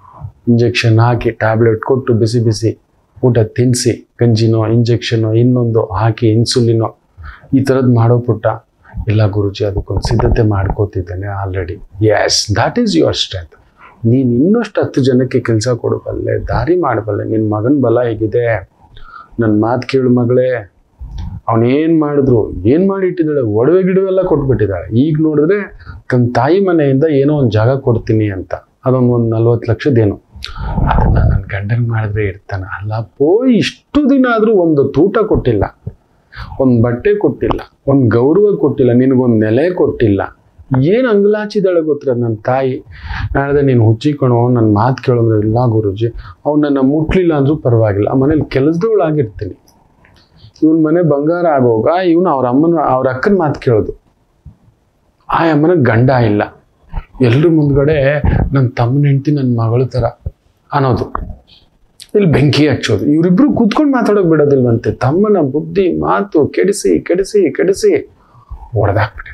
Speaker 1: ಇಂಜೆಕ್ಷನ್ ಹಾಕಿ ಟ್ಯಾಬ್ಲೆಟ್ ಕೊಟ್ಟು ಬಿಸಿ ಬಿಸಿ ಊಟ ತಿನ್ನಿಸಿ ಗಂಜಿನೋ ಇಂಜೆಕ್ಷನೋ ಇನ್ನೊಂದು ಹಾಕಿ ಇನ್ಸುಲಿನೋ ಈ ಥರದ್ದು ಮಾಡೋ ಪುಟ್ಟ ಇಲ್ಲ ಗುರುಜಿ ಅದಕ್ಕೊಂದು ಸಿದ್ಧತೆ ಮಾಡ್ಕೋತಿದ್ದೇನೆ already yes that is your strength ನೀನು ಇನ್ನಷ್ಟು ಹತ್ತು ಜನಕ್ಕೆ ಕೆಲಸ ಕೊಡಬಲ್ಲೆ ದಾರಿ ಮಾಡಬಲ್ಲೆ ನಿನ್ನ ಮಗನ ಬಲ ಹೇಗಿದೆ ನನ್ನ ಮಾತು ಕೇಳು ಮಗಳೇ ಅವನೇನು ಮಾಡಿದ್ರು ಏನು ಮಾಡಿ ಇಟ್ಟಿದ್ದಾಳೆ ಒಡವೆ ಗಿಡವೆಲ್ಲ ಕೊಟ್ಬಿಟ್ಟಿದ್ದಾಳೆ ಈಗ ನೋಡಿದ್ರೆ ತನ್ನ ತಾಯಿ ಮನೆಯಿಂದ ಏನೋ ಒಂದು ಜಾಗ ಕೊಡ್ತೀನಿ ಅಂತ ಅದೊಂದು ಒಂದು ನಲ್ವತ್ತು ಲಕ್ಷದೇನು ಅದನ್ನ ನನ್ನ ಗಂಡನ ಮಾಡಿದ್ರೆ ಇರ್ತಾನೆ ಅಲ್ಲಪ್ಪೋ ಇಷ್ಟು ದಿನ ಆದರೂ ಒಂದು ತೂಟ ಕೊಟ್ಟಿಲ್ಲ ಒಂದು ಬಟ್ಟೆ ಕೊಟ್ಟಿಲ್ಲ ಒಂದು ಗೌರವ ಕೊಟ್ಟಿಲ್ಲ ನಿನಗೊಂದು ನೆಲೆ ಕೊಟ್ಟಿಲ್ಲ ಏನು ಅಂಗಲಾಚಿದಾಳೆ ಗೊತ್ತಿರ ನನ್ನ ತಾಯಿ ನಾಳೆ ನೀನು ಹುಚ್ಚಿಕಣೋ ನನ್ನ ಮಾತು ಕೇಳೋದ್ರೆ ಇಲ್ಲ ಗುರುಜಿ ಅವ್ನು ನನ್ನ ಮುಟ್ಲಿಲ್ಲ ಅಂದ್ರೂ ಪರವಾಗಿಲ್ಲ ಮನೇಲಿ ಕೆಲಸದವಳಾಗಿರ್ತೀನಿ ಇವನ ಮನೆ ಬಂಗಾರ ಆಗೋಗ ಇವನು ಅವ್ರ ಅಮ್ಮನ ಅವ್ರ ಅಕ್ಕನ ಮಾತು ಕೇಳೋದು ಆ ಅಮ್ಮನ ಗಂಡ ಇಲ್ಲ ಎಲ್ರ ಮುಂದ್ಗಡೆ ನನ್ನ ತಮ್ಮನ ಹೆಂಡತಿ ನನ್ನ ಮಗಳ ಥರ ಅನ್ನೋದು ಇಲ್ಲಿ ಬೆಂಕಿ ಹಚ್ಚೋದು ಇವರಿಬ್ರು ಕೂತ್ಕೊಂಡು ಮಾತಾಡೋಕೆ ಬಿಡೋದಿಲ್ವಂತೆ ತಮ್ಮನ ಬುದ್ಧಿ ಮಾತು ಕೆಡಿಸಿ ಕೆಡಿಸಿ ಕೆಡಿಸಿ ಹೊಡೆದಾಕ್ಬಿಟ್ಟಿದ್ದಾರೆ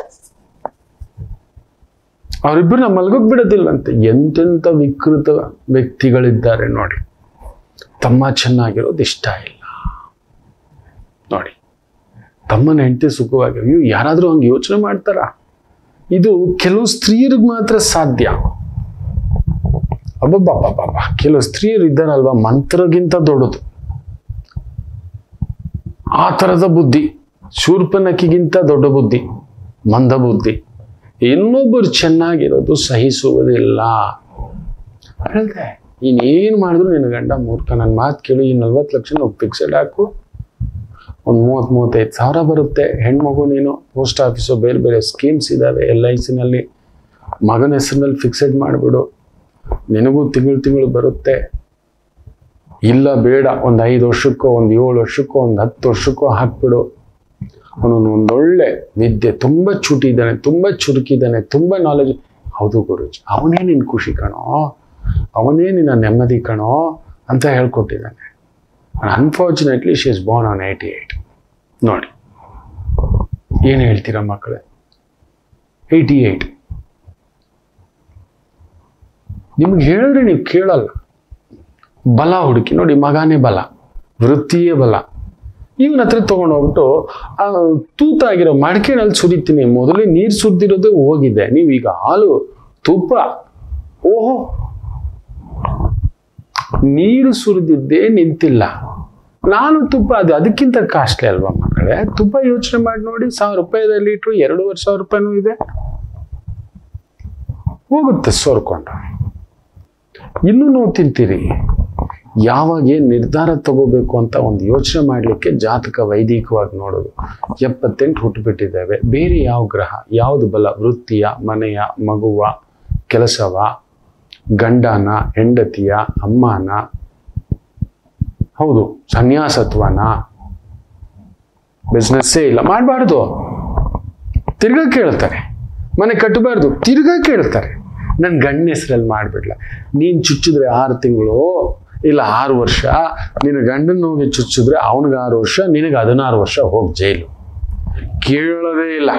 Speaker 1: ಅವರಿಬ್ಬರು ಮಲ್ಗೋಕ್ ಬಿಡೋದಿಲ್ವಂತೆ ಎಂತೆಂಥ ವಿಕೃತ ವ್ಯಕ್ತಿಗಳಿದ್ದಾರೆ ನೋಡಿ ತಮ್ಮ ಚೆನ್ನಾಗಿರೋದು ಇಷ್ಟ ಇಲ್ಲ ನೋಡಿ ತಮ್ಮನ ಹೆಂಡತಿ ಸುಖವಾಗಿ ಅಯ್ಯೋ ಯಾರಾದರೂ ಹಂಗೆ ಯೋಚನೆ ಮಾಡ್ತಾರ ಇದು ಕೆಲವು ಸ್ತ್ರೀಯರಿಗೆ ಮಾತ್ರ ಸಾಧ್ಯ ಅಬ್ಬಬ್ಬಬ್ಬಬ್ಬ ಕೆಲವು ಸ್ತ್ರೀಯರು ಇದ್ದಾರಲ್ವಾ ಮಂತ್ರಗಿಂತ ದೊಡ್ಡದು ಆ ಥರದ ಬುದ್ಧಿ ಶೂರ್ಪನಕ್ಕಿಗಿಂತ ದೊಡ್ಡ ಬುದ್ಧಿ ಮಂದ ಬುದ್ಧಿ ಇನ್ನೊಬ್ಬರು ಚೆನ್ನಾಗಿರೋದು ಸಹಿಸುವುದಿಲ್ಲ ಹೇಳ್ದೆ ಇನ್ನೇನು ಮಾಡಿದ್ರು ನಿನ್ನ ಗಂಡ ಮೂರ್ಖ ನನ್ನ ಮಾತು ಕೇಳು ಈ ನಲ್ವತ್ತು ಲಕ್ಷ ನಾವು ಫಿಕ್ಸೆಡ್ ಹಾಕು ಒಂದು ಮೂವತ್ತು ಮೂವತ್ತೈದು ಸಾವಿರ ಬರುತ್ತೆ ಹೆಣ್ಮಗು ನೀನು ಪೋಸ್ಟ್ ಆಫೀಸು ಬೇರೆ ಬೇರೆ ಸ್ಕೀಮ್ಸ್ ಇದ್ದಾವೆ ಎಲ್ ಐ ಸಿನಲ್ಲಿ ಮಗನ ಹೆಸರಿನಲ್ಲಿ ಫಿಕ್ಸೆಡ್ ಮಾಡಿಬಿಡು ನಿನಗೂ ತಿಂಗಳು ತಿಂಗಳು ಬರುತ್ತೆ ಇಲ್ಲ ಬೇಡ ಒಂದು ಐದು ವರ್ಷಕ್ಕೋ ಒಂದು ಏಳು ವರ್ಷಕ್ಕೋ ಒಂದು ಹತ್ತು ವರ್ಷಕ್ಕೋ ಹಾಕ್ಬಿಡು ಅವನನ್ನು ಒಂದೊಳ್ಳೆ ವಿದ್ಯೆ ತುಂಬ ಚುಟಿದ್ದಾನೆ ತುಂಬ ಚುರುಕಿದ್ದಾನೆ ತುಂಬ ನಾಲೆಜ್ ಹೌದು ಗುರುಜಿ ಅವನೇ ನಿನ್ನ ಖುಷಿ ಕಣೋ ಅವನೇ ನಿನ್ನ ನೆಮ್ಮದಿ ಕಣೋ ಅಂತ ಹೇಳ್ಕೊಟ್ಟಿದ್ದಾನೆ unfortunately she is born on eighty eight ನೋಡಿ ಏನು ಹೇಳ್ತೀರಾ ಮಕ್ಕಳೇ ಏಯ್ಟಿ ಏಯ್ಟ್ ನಿಮ್ಗೆ ಹೇಳಿದ್ರೆ ನೀವು ಕೇಳಲ್ಲ ಬಲ ಹುಡುಕಿ ನೋಡಿ ಮಗನೇ ಬಲ ವೃತ್ತಿಯೇ ಬಲ ಇವನ ಹತ್ರ ತಗೊಂಡು ಹೋಗ್ಬಿಟ್ಟು ಆ ತೂತಾಗಿರೋ ಮಡಿಕೆನಲ್ಲಿ ಸುರಿತೀನಿ ಮೊದಲೇ ನೀರು ಸುರಿದಿರೋದೇ ಹೋಗಿದೆ ನೀವು ಈಗ ಹಾಲು ತುಪ್ಪ ಓಹೋ ನೀರು ಸುರಿದಿದ್ದೇ ನಿಂತಿಲ್ಲ ನಾನು ತುಪ್ಪ ಅದು ಅದಕ್ಕಿಂತ ಕಾಸ್ಟ್ಲಿ ಅಲ್ವಾ ಮಕ್ಕಳೇ ತುಪ್ಪ ಯೋಚನೆ ಮಾಡಿ ನೋಡಿ ಸಾವಿರ ರೂಪಾಯಿ ಲೀಟ್ರು ಎರಡೂವರೆ ಸಾವಿರ ರೂಪಾಯಿನೂ ಇದೆ ಹೋಗುತ್ತೆ ಸೋರ್ಕೊಂಡು ಇನ್ನೂ ನೋವು ತಿಂತೀರಿ ಯಾವಾಗ ಏನು ನಿರ್ಧಾರ ತಗೋಬೇಕು ಅಂತ ಒಂದು ಯೋಚನೆ ಮಾಡಲಿಕ್ಕೆ ಜಾತಕ ವೈದಿಕವಾಗಿ ನೋಡೋದು ಎಪ್ಪತ್ತೆಂಟು ಹುಟ್ಟುಬಿಟ್ಟಿದ್ದೇವೆ ಬೇರೆ ಯಾವ ಗ್ರಹ ಯಾವುದು ಬಲ ವೃತ್ತಿಯ ಮನೆಯ ಮಗುವ ಕೆಲಸವ ಗಂಡನ ಹೆಂಡತಿಯ ಅಮ್ಮನ ಹೌದು ಸನ್ಯಾಸತ್ವನ ಬಿಸ್ನೆಸ್ಸೇ ಇಲ್ಲ ಮಾಡಬಾರ್ದು ತಿರ್ಗಾ ಕೇಳ್ತಾರೆ ಮನೆ ಕಟ್ಟಬಾರ್ದು ತಿರ್ಗಾ ಕೇಳ್ತಾರೆ ನನ್ನ ಗಂಡ ಹೆಸರಲ್ಲಿ ಮಾಡಿಬಿಡ್ಲ ನೀನು ಚುಚ್ಚಿದ್ರೆ ಆರು ತಿಂಗಳು ಇಲ್ಲ ಆರು ವರ್ಷ ನಿನ್ನ ಗಂಡನ ಹೋಗಿ ಚುಚ್ಚಿದ್ರೆ ಅವನಿಗೆ ಆರು ವರ್ಷ ನಿನಗೆ ಹದಿನಾರು ವರ್ಷ ಹೋಗಿ ಜೈಲು ಕೇಳೋದೇ ಇಲ್ಲ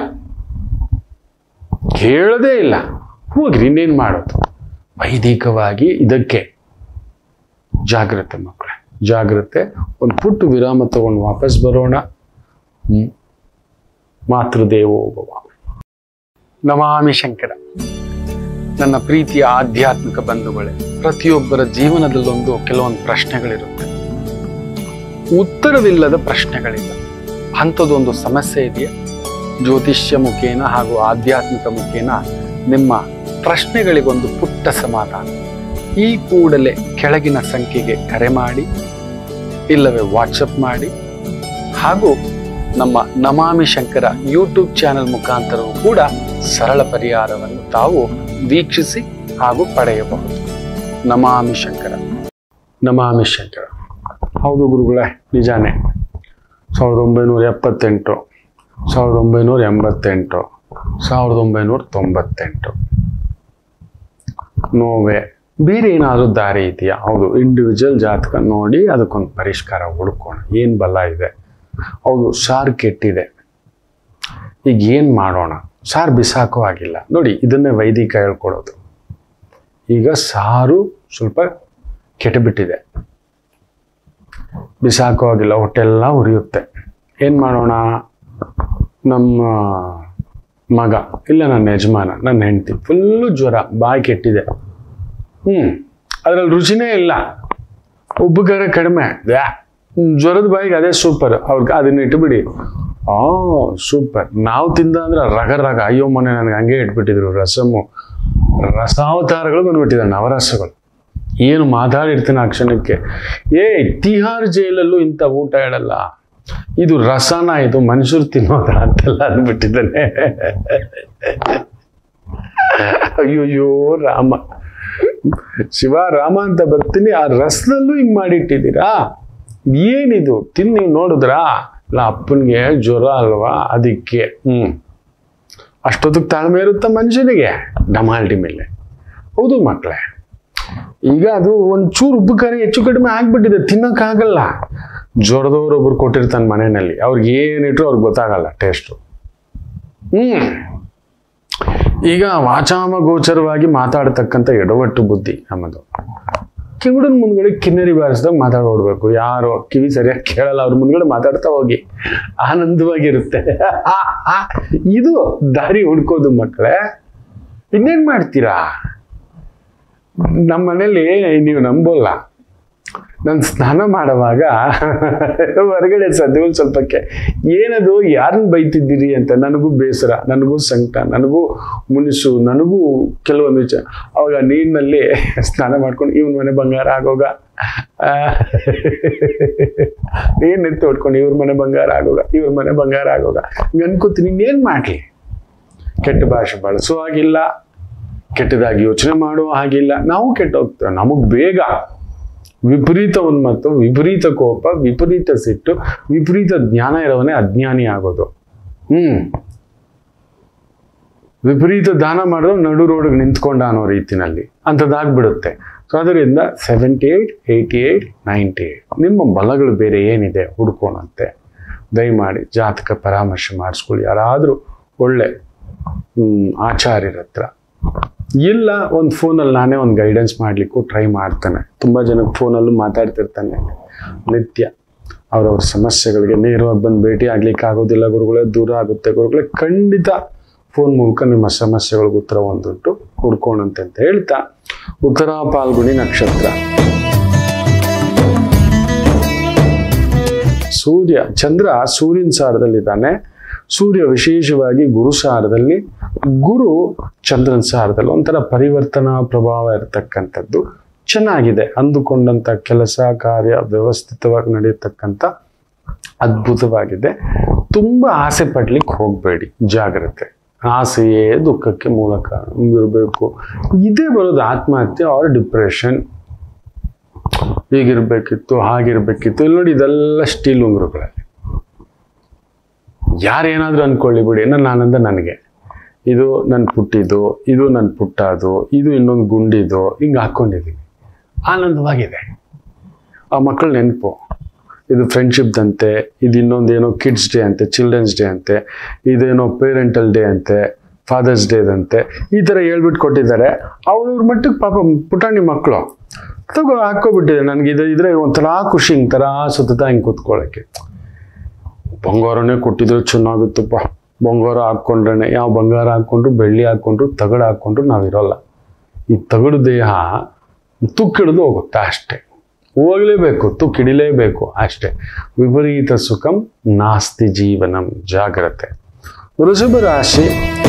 Speaker 1: ಕೇಳೋದೇ ಇಲ್ಲ ಹೋಗ್ರಿ ಇನ್ನೇನು ಮಾಡೋದು ವೈದಿಕವಾಗಿ ಇದಕ್ಕೆ ಜಾಗ್ರತೆ ಮಕ್ಕಳೇ ಜಾಗ್ರತೆ ಒಂದು ಪುಟ್ಟ ವಿರಾಮ ತಗೊಂಡು ವಾಪಸ್ ಬರೋಣ ಹ್ಮ್. ಮಾತೃದೇವೋ ಭವ ನಮಾಮಿ ಶಂಕರ ನನ್ನ ಪ್ರೀತಿಯ ಆಧ್ಯಾತ್ಮಿಕ ಬಂಧುಗಳೇ ಪ್ರತಿಯೊಬ್ಬರ ಜೀವನದಲ್ಲೊಂದು ಕೆಲವೊಂದು ಪ್ರಶ್ನೆಗಳಿರುತ್ತೆ ಉತ್ತರವಿಲ್ಲದ ಪ್ರಶ್ನೆಗಳಿಲ್ಲ ಅಂಥದ್ದೊಂದು ಸಮಸ್ಯೆ ಇದೆಯಾ ಜ್ಯೋತಿಷ್ಯ ಮುಖೇನ ಹಾಗೂ ಆಧ್ಯಾತ್ಮಿಕ ಮುಖೇನ ನಿಮ್ಮ ಪ್ರಶ್ನೆಗಳಿಗೊಂದು ಪುಟ್ಟ ಸಮಾಧಾನ ಈ ಕೂಡಲೇ ಕೆಳಗಿನ ಸಂಖ್ಯೆಗೆ ಕರೆ ಮಾಡಿ ಇಲ್ಲವೇ ವಾಟ್ಸಪ್ ಮಾಡಿ ಹಾಗೂ ನಮ್ಮ ನಮಾಮಿ ಶಂಕರ ಯೂಟ್ಯೂಬ್ ಚಾನೆಲ್ ಮುಖಾಂತರವೂ ಕೂಡ ಸರಳ ಪರಿಹಾರವನ್ನು ತಾವು ವೀಕ್ಷಿಸಿ ಹಾಗೂ ಪಡೆಯಬಹುದು ನಮಾಮಿ ಶಂಕರ ನಮಾಮಿ ಶಂಕರ ಹೌದು ಗುರುಗಳೇ ನಿಜಾನೇ ಸಾವಿರದ ಒಂಬೈನೂರ ಎಪ್ಪತ್ತೆಂಟು ಸಾವಿರದ ಒಂಬೈನೂರ ಎಂಬತ್ತೆಂಟು ಸಾವಿರದ ಒಂಬೈನೂರ ತೊಂಬತ್ತೆಂಟು ನೋವೆ ಬೇರೆ ಏನಾದರೂ ದಾರಿ ಇದೆಯಾ ಹೌದು ಇಂಡಿವಿಜುವಲ್ ಜಾತಕ ನೋಡಿ ಅದಕ್ಕೊಂದು ಪರಿಷ್ಕಾರ ಹುಡ್ಕೋಣ ಏನು ಬಲ ಇದೆ ಹೌದು ಸಾರು ಕೆಟ್ಟಿದೆ ಈಗ ಏನು ಮಾಡೋಣ ಸಾರು ಬಿಸಾಕೋ ಆಗಿಲ್ಲ ನೋಡಿ ಇದನ್ನೇ ವೈದಿಕ ಹೇಳ್ಕೊಡೋದು ಈಗ ಸಾರು ಸ್ವಲ್ಪ ಕೆಟ್ಟಬಿಟ್ಟಿದೆ ಬಿಸಾಕೋ ಆಗಿಲ್ಲ ಹೊಟ್ಟೆಲ್ಲ ಉರಿಯುತ್ತೆ ಏನು ಮಾಡೋಣ ನಮ್ಮ ಮಗ ಇಲ್ಲ ನನ್ನ ಯಜಮಾನ ನನ್ನ ಹೆಂಡತಿ ಫುಲ್ಲು ಜ್ವರ ಬಾಯಿ ಕೆಟ್ಟಿದೆ ಹ್ಞೂ ಅದ್ರಲ್ಲಿ ರುಚಿನೇ ಇಲ್ಲ ಉಪ್ಪುಗಾರ ಕಡಿಮೆ ಯಾ ಜ್ವರದ ಬಾಯಿಗೆ ಅದೇ ಸೂಪರ್ ಅವ್ರಿಗೆ ಅದನ್ನ ಇಟ್ಬಿಡಿ ಆ ಸೂಪರ್ ನಾವು ತಿಂದ ಅಂದ್ರೆ ರಗ ರಗ ಅಯ್ಯೋ ಮೊನ್ನೆ ನನಗೆ ಹಂಗೆ ಇಟ್ಬಿಟ್ಟಿದ್ರು ರಸಮ್ಮು ರಸಾವತಾರಗಳು ಬಂದ್ಬಿಟ್ಟಿದೆ ನವರಸಗಳು ಏನು ಮಾತಾಡಿರ್ತೀನಿ ಆ ಕ್ಷಣಕ್ಕೆ ಏ ತಿಹಾರ್ ಜೈಲಲ್ಲೂ ಇಂಥ ಊಟ ಹೇಳಲ್ಲ ಇದು ರಸನ ಇದು ಮನುಷ್ಯರು ತಿನ್ನೋದ ಅಂತೆಲ್ಲ ಅಂದ್ಬಿಟ್ಟಿದ್ದಾನೆ ಅಯ್ಯೋಯ್ಯೋ ರಾಮ ಶಿವ ರಾಮ ಅಂತ ಬರ್ತೀನಿ ಆ ರಸದಲ್ಲೂ ಹಿಂಗ್ ಮಾಡಿಟ್ಟಿದ್ದೀರಾ ಏನಿದು ತಿಂದು ನೀವು ನೋಡಿದ್ರಾ ಇಲ್ಲ ಅಪ್ಪನಿಗೆ ಜ್ವರ ಅಲ್ವಾ ಅದಕ್ಕೆ ಹ್ಮ್ ಅಷ್ಟೊತ್ತಿಗೆ ತಾಳ್ಮೆ ಇರುತ್ತಾ ಮನುಷ್ಯನಿಗೆ ಡಮಾಲ್ಟಿ ಮೇಲೆ ಹೌದು ಮಕ್ಕಳೇ ಈಗ ಅದು ಒಂಚೂರು ಉಪ್ಪು ಖಾರ ಹೆಚ್ಚು ಕಡಿಮೆ ಆಗ್ಬಿಟ್ಟಿದೆ ತಿನ್ನಕ್ಕಾಗಲ್ಲ ಜ್ವರದವ್ರು ಒಬ್ರು ಕೊಟ್ಟಿರ್ತಾನೆ ಮನೆಯಲ್ಲಿ ಅವ್ರಿಗೆ ಏನಿಟ್ರು ಅವ್ರಿಗೆ ಗೊತ್ತಾಗಲ್ಲ ಟೇಸ್ಟು ಹ್ಮ್ ಈಗ ವಾಚಾಮ ಗೋಚರವಾಗಿ ಮಾತಾಡ್ತಕ್ಕಂಥ ಎಡವಟ್ಟು ಬುದ್ಧಿ ನಮ್ಮದು ಕಿವುಡನ್ ಮುಂದ್ಗಡೆ ಕಿನ್ನರಿ ಬಾರಿಸಿದಾಗ ಮಾತಾಡೋಡ್ಬೇಕು ಯಾರೋ ಕಿವಿ ಸರಿಯಾಗಿ ಕೇಳಲ್ಲ ಅವ್ರ ಮುಂದ್ಗಡೆ ಮಾತಾಡ್ತಾ ಹೋಗಿ ಆನಂದವಾಗಿರುತ್ತೆ ಇದು ದಾರಿ ಹುಡ್ಕೋದು ಮಕ್ಕಳೇ ಇನ್ನೇನ್ ಮಾಡ್ತೀರಾ ನಮ್ಮ ಮನೇಲಿ ನೀವು ನಂಬೋಲ್ಲ ನಾನು ಸ್ನಾನ ಮಾಡುವಾಗ ಹೊರಗಡೆ ಸದ್ಯ ಒಂದು ಸ್ವಲ್ಪಕ್ಕೆ ಏನದು ಯಾರನ್ನ ಬೈತಿದ್ದೀರಿ ಅಂತ ನನಗೂ ಬೇಸರ ನನಗೂ ಸಂಕಟ ನನಗೂ ಮುನಿಸು ನನಗೂ ಕೆಲವೊಂದು ವಿಚಾರ ಅವಾಗ ನೀರಿನಲ್ಲಿ ಸ್ನಾನ ಮಾಡ್ಕೊಂಡು ಇವನ್ ಮನೆ ಬಂಗಾರ ಆಗೋಗ ನೀರು ನಿಂತು ಹೊಡ್ಕೊಂಡು ಇವ್ರ ಮನೆ ಬಂಗಾರ ಆಗೋಗ ಇವ್ರ ಮನೆ ಬಂಗಾರ ಆಗೋಗ ಹಿಂಗೆ ಅನ್ಕೋತೀನಿ ಇನ್ನೇನು ಮಾಡಲಿ ಕೆಟ್ಟ ಭಾಷೆ ಬಳಸೋ ಹಾಗಿಲ್ಲ ಕೆಟ್ಟದಾಗಿ ಯೋಚನೆ ಮಾಡೋ ಹಾಗಿಲ್ಲ ನಾವು ಕೆಟ್ಟೋಗ್ತೇವೆ ನಮಗೆ ಬೇಗ ವಿಪರೀತ ಉನ್ಮತ್ತು ವಿಪರೀತ ಕೋಪ ವಿಪರೀತ ಸಿಟ್ಟು ವಿಪರೀತ ಜ್ಞಾನ ಇರೋವನೇ ಅಜ್ಞಾನಿ ಆಗೋದು ಹ್ಮ್ ವಿಪರೀತ ದಾನ ಮಾಡಿದ್ರೆ ನಡು ರೋಡ್ಗೆ ನಿಂತ್ಕೊಂಡ ಅನ್ನೋ ರೀತಿನಲ್ಲಿ ಅಂಥದ್ದಾಗ್ಬಿಡುತ್ತೆ ಸೊ ಅದರಿಂದ seventy eight eighty eight ninety eight ನಿಮ್ಮ ಬಲಗಳು ಬೇರೆ ಏನಿದೆ ಹುಡ್ಕೋಣಂತೆ ದಯಮಾಡಿ ಜಾತಕ ಪರಾಮರ್ಶೆ ಮಾಡಿಸ್ಕೊಳ್ಳಿ ಯಾರಾದರೂ ಒಳ್ಳೆ ಹ್ಮ್, ಆಚಾರ್ಯರ ಹತ್ರ ಇಲ್ಲ ಒಂದು ಫೋನಲ್ಲಿ ನಾನೇ ಒಂದು ಗೈಡೆನ್ಸ್ ಮಾಡಲಿಕ್ಕೂ ಟ್ರೈ ಮಾಡ್ತಾನೆ ತುಂಬ ಜನಕ್ಕೆ ಫೋನಲ್ಲೂ ಮಾತಾಡ್ತಿರ್ತಾನೆ ನಿತ್ಯ ಅವ್ರವ್ರ ಸಮಸ್ಯೆಗಳಿಗೆ ನೇರವಾಗಿ ಬಂದು ಭೇಟಿ ಆಗ್ಲಿಕ್ಕೆ ಆಗೋದಿಲ್ಲ ಗುರುಗಳೇ ದೂರ ಆಗುತ್ತೆ ಗುರುಗಳೇ ಖಂಡಿತ ಫೋನ್ ಮೂಲಕ ನಿಮ್ಮ ಸಮಸ್ಯೆಗಳಿಗೆ ಉತ್ತರ ಒಂದುಂಟು ಹುಡ್ಕೋಣಂತೆ ಅಂತ ಹೇಳ್ತಾ ಉತ್ತರ ಪಾಲ್ಗುಣಿ ನಕ್ಷತ್ರ ಸೂರ್ಯ ಚಂದ್ರ ಸೂರ್ಯನ ಸಾರದಲ್ಲಿದ್ದಾನೆ ಸೂರ್ಯ ವಿಶೇಷವಾಗಿ ಗುರು ಸಾರದಲ್ಲಿ ಗುರು ಚಂದ್ರನ ಸಾರದಲ್ಲಿ ಒಂಥರ ಪರಿವರ್ತನಾ ಪ್ರಭಾವ ಇರತಕ್ಕಂಥದ್ದು ಚೆನ್ನಾಗಿದೆ ಅಂದುಕೊಂಡಂತ ಕೆಲಸ ಕಾರ್ಯ ವ್ಯವಸ್ಥಿತವಾಗಿ ನಡೆಯತಕ್ಕಂಥ ಅದ್ಭುತವಾಗಿದೆ ತುಂಬ ಆಸೆ ಪಡ್ಲಿಕ್ಕೆ ಹೋಗಬೇಡಿ ಜಾಗ್ರತೆ ಆಸೆಯೇ ದುಃಖಕ್ಕೆ ಮೂಲ ಕಾರಣ ಇರಬೇಕು ಇದೇ ಬರೋದು ಆತ್ಮಹತ್ಯೆ ಆರ್ ಡಿಪ್ರೆಷನ್ ಹೀಗಿರ್ಬೇಕಿತ್ತು ಹಾಗಿರ್ಬೇಕಿತ್ತು ಇಲ್ಲಿ ನೋಡಿ ಇದೆಲ್ಲ ಸ್ಟೀಲ್ ಉಂಗುರಗಳಲ್ಲಿ ಯಾರೇನಾದ್ರೂ ಅನ್ಕೊಳ್ಳಿ ಬಿಡಿ ನನ್ನ ಆನಂದ ನನಗೆ ಇದು ನನ್ನ ಪುಟ್ಟಿದು ಇದು ನನ್ನ ಪುಟ್ಟದು ಇದು ಇನ್ನೊಂದು ಗುಂಡಿದು ಹಿಂಗೆ ಹಾಕ್ಕೊಂಡಿದ್ದೀನಿ ಆನಂದವಾಗಿದೆ ಆ ಮಕ್ಕಳ ನೆನಪು ಇದು ಫ್ರೆಂಡ್ಶಿಪ್ದಂತೆ ಇದು ಇನ್ನೊಂದೇನೋ ಕಿಡ್ಸ್ ಡೇ ಅಂತೆ ಚಿಲ್ಡ್ರನ್ಸ್ ಡೇ ಅಂತೆ ಇದೇನೋ ಪೇರೆಂಟಲ್ ಡೇ ಅಂತೆ ಫಾದರ್ಸ್ ಡೇದಂತೆ ಈ ಥರ ಹೇಳ್ಬಿಟ್ಟು ಕೊಟ್ಟಿದ್ದಾರೆ ಅವ್ರವ್ರ ಮಟ್ಟಕ್ಕೆ ಪಾಪ ಪುಟಾಣಿ ಮಕ್ಕಳು ತಗೋ ಹಾಕ್ಕೊಬಿಟ್ಟಿದೆ ನನಗೆ ಇದು ಇದ್ರೆ ಒಂಥರ ಖುಷಿ ಹಿಂಗೆ ಥರ ಸುತ್ತ ಹಿಂಗೆ ಕೂತ್ಕೊಳ್ಳೋಕ್ಕೆ ಬಂಗಾರನೇ ಕೊಟ್ಟಿದ್ರೆ ಚೆನ್ನಾಗುತ್ತಪ್ಪ ಬಂಗಾರ ಹಾಕ್ಕೊಂಡ್ರೆ ಯಾವ ಬಂಗಾರ ಹಾಕ್ಕೊಂಡ್ರು ಬೆಳ್ಳಿ ಹಾಕ್ಕೊಂಡ್ರು ತಗಡು ಹಾಕ್ಕೊಂಡ್ರು ನಾವಿರೋಲ್ಲ ಈ ತಗಡು ದೇಹ ತುಕ್ಕಿಡಿದು ಹೋಗುತ್ತೆ ಅಷ್ಟೇ ಹೋಗ್ಲೇಬೇಕು ತುಕ್ಕಿಡಿಲೇಬೇಕು ಅಷ್ಟೇ ವಿಪರೀತ ಸುಖಂ ನಾಸ್ತಿ ಜೀವನಂ ಜಾಗ್ರತೆ ವೃಷಭ ರಾಶಿ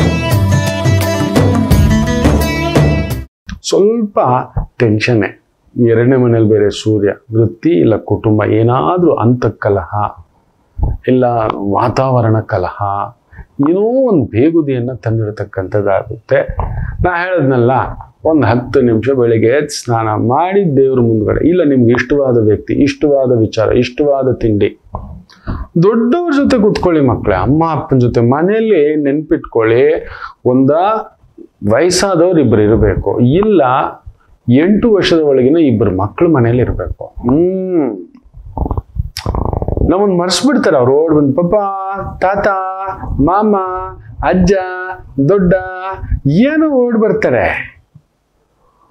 Speaker 1: ಸ್ವಲ್ಪ ಟೆನ್ಷನ್ನೇ ಎರಡನೇ ಮನೇಲಿ ಬೇರೆ ಸೂರ್ಯ ವೃತ್ತಿ ಇಲ್ಲ ಕುಟುಂಬ ಏನಾದರೂ ಅಂತಃಕಲಹ ಇಲ್ಲ ವಾತಾವರಣ ಕಲಹ ಏನೋ ಒಂದು ಬೇಗುದಿಯನ್ನು ತಂದಿರತಕ್ಕಂಥದ್ದಾಗುತ್ತೆ ನಾ ಹೇಳಿದ್ನಲ್ಲ ಒಂದು ಹತ್ತು ನಿಮಿಷ ಬೆಳಿಗ್ಗೆ ಎದ್ದು ಸ್ನಾನ ಮಾಡಿ ದೇವ್ರ ಮುಂದ್ಗಡೆ ಇಲ್ಲ ನಿಮ್ಗೆ ಇಷ್ಟವಾದ ವ್ಯಕ್ತಿ ಇಷ್ಟವಾದ ವಿಚಾರ ಇಷ್ಟವಾದ ತಿಂಡಿ ದೊಡ್ಡವ್ರ ಜೊತೆ ಕೂತ್ಕೊಳ್ಳಿ ಮಕ್ಕಳೇ ಅಮ್ಮ ಅಪ್ಪನ ಜೊತೆ ಮನೆಯಲ್ಲಿ ನೆನ್ಪಿಟ್ಕೊಳ್ಳಿ ಒಂದ ವಯಸ್ಸಾದವ್ರು ಇಬ್ಬರು ಇರಬೇಕು ಇಲ್ಲ ಎಂಟು ವರ್ಷದ ಒಳಗಿನ ಇಬ್ಬರು ಮಕ್ಕಳು ಮನೇಲಿ ಇರಬೇಕು ಹ್ಮ್ ನಮ್ಮನ್ನು ಮರ್ಸ್ಬಿಡ್ತಾರೆ ಅವ್ರು ಓಡ್ ಬಂದು ಪಪ್ಪ ತಾತ ಮಾಮ ಅಜ್ಜ ದೊಡ್ಡ ಏನೋ ಓಡ್ ಬರ್ತಾರೆ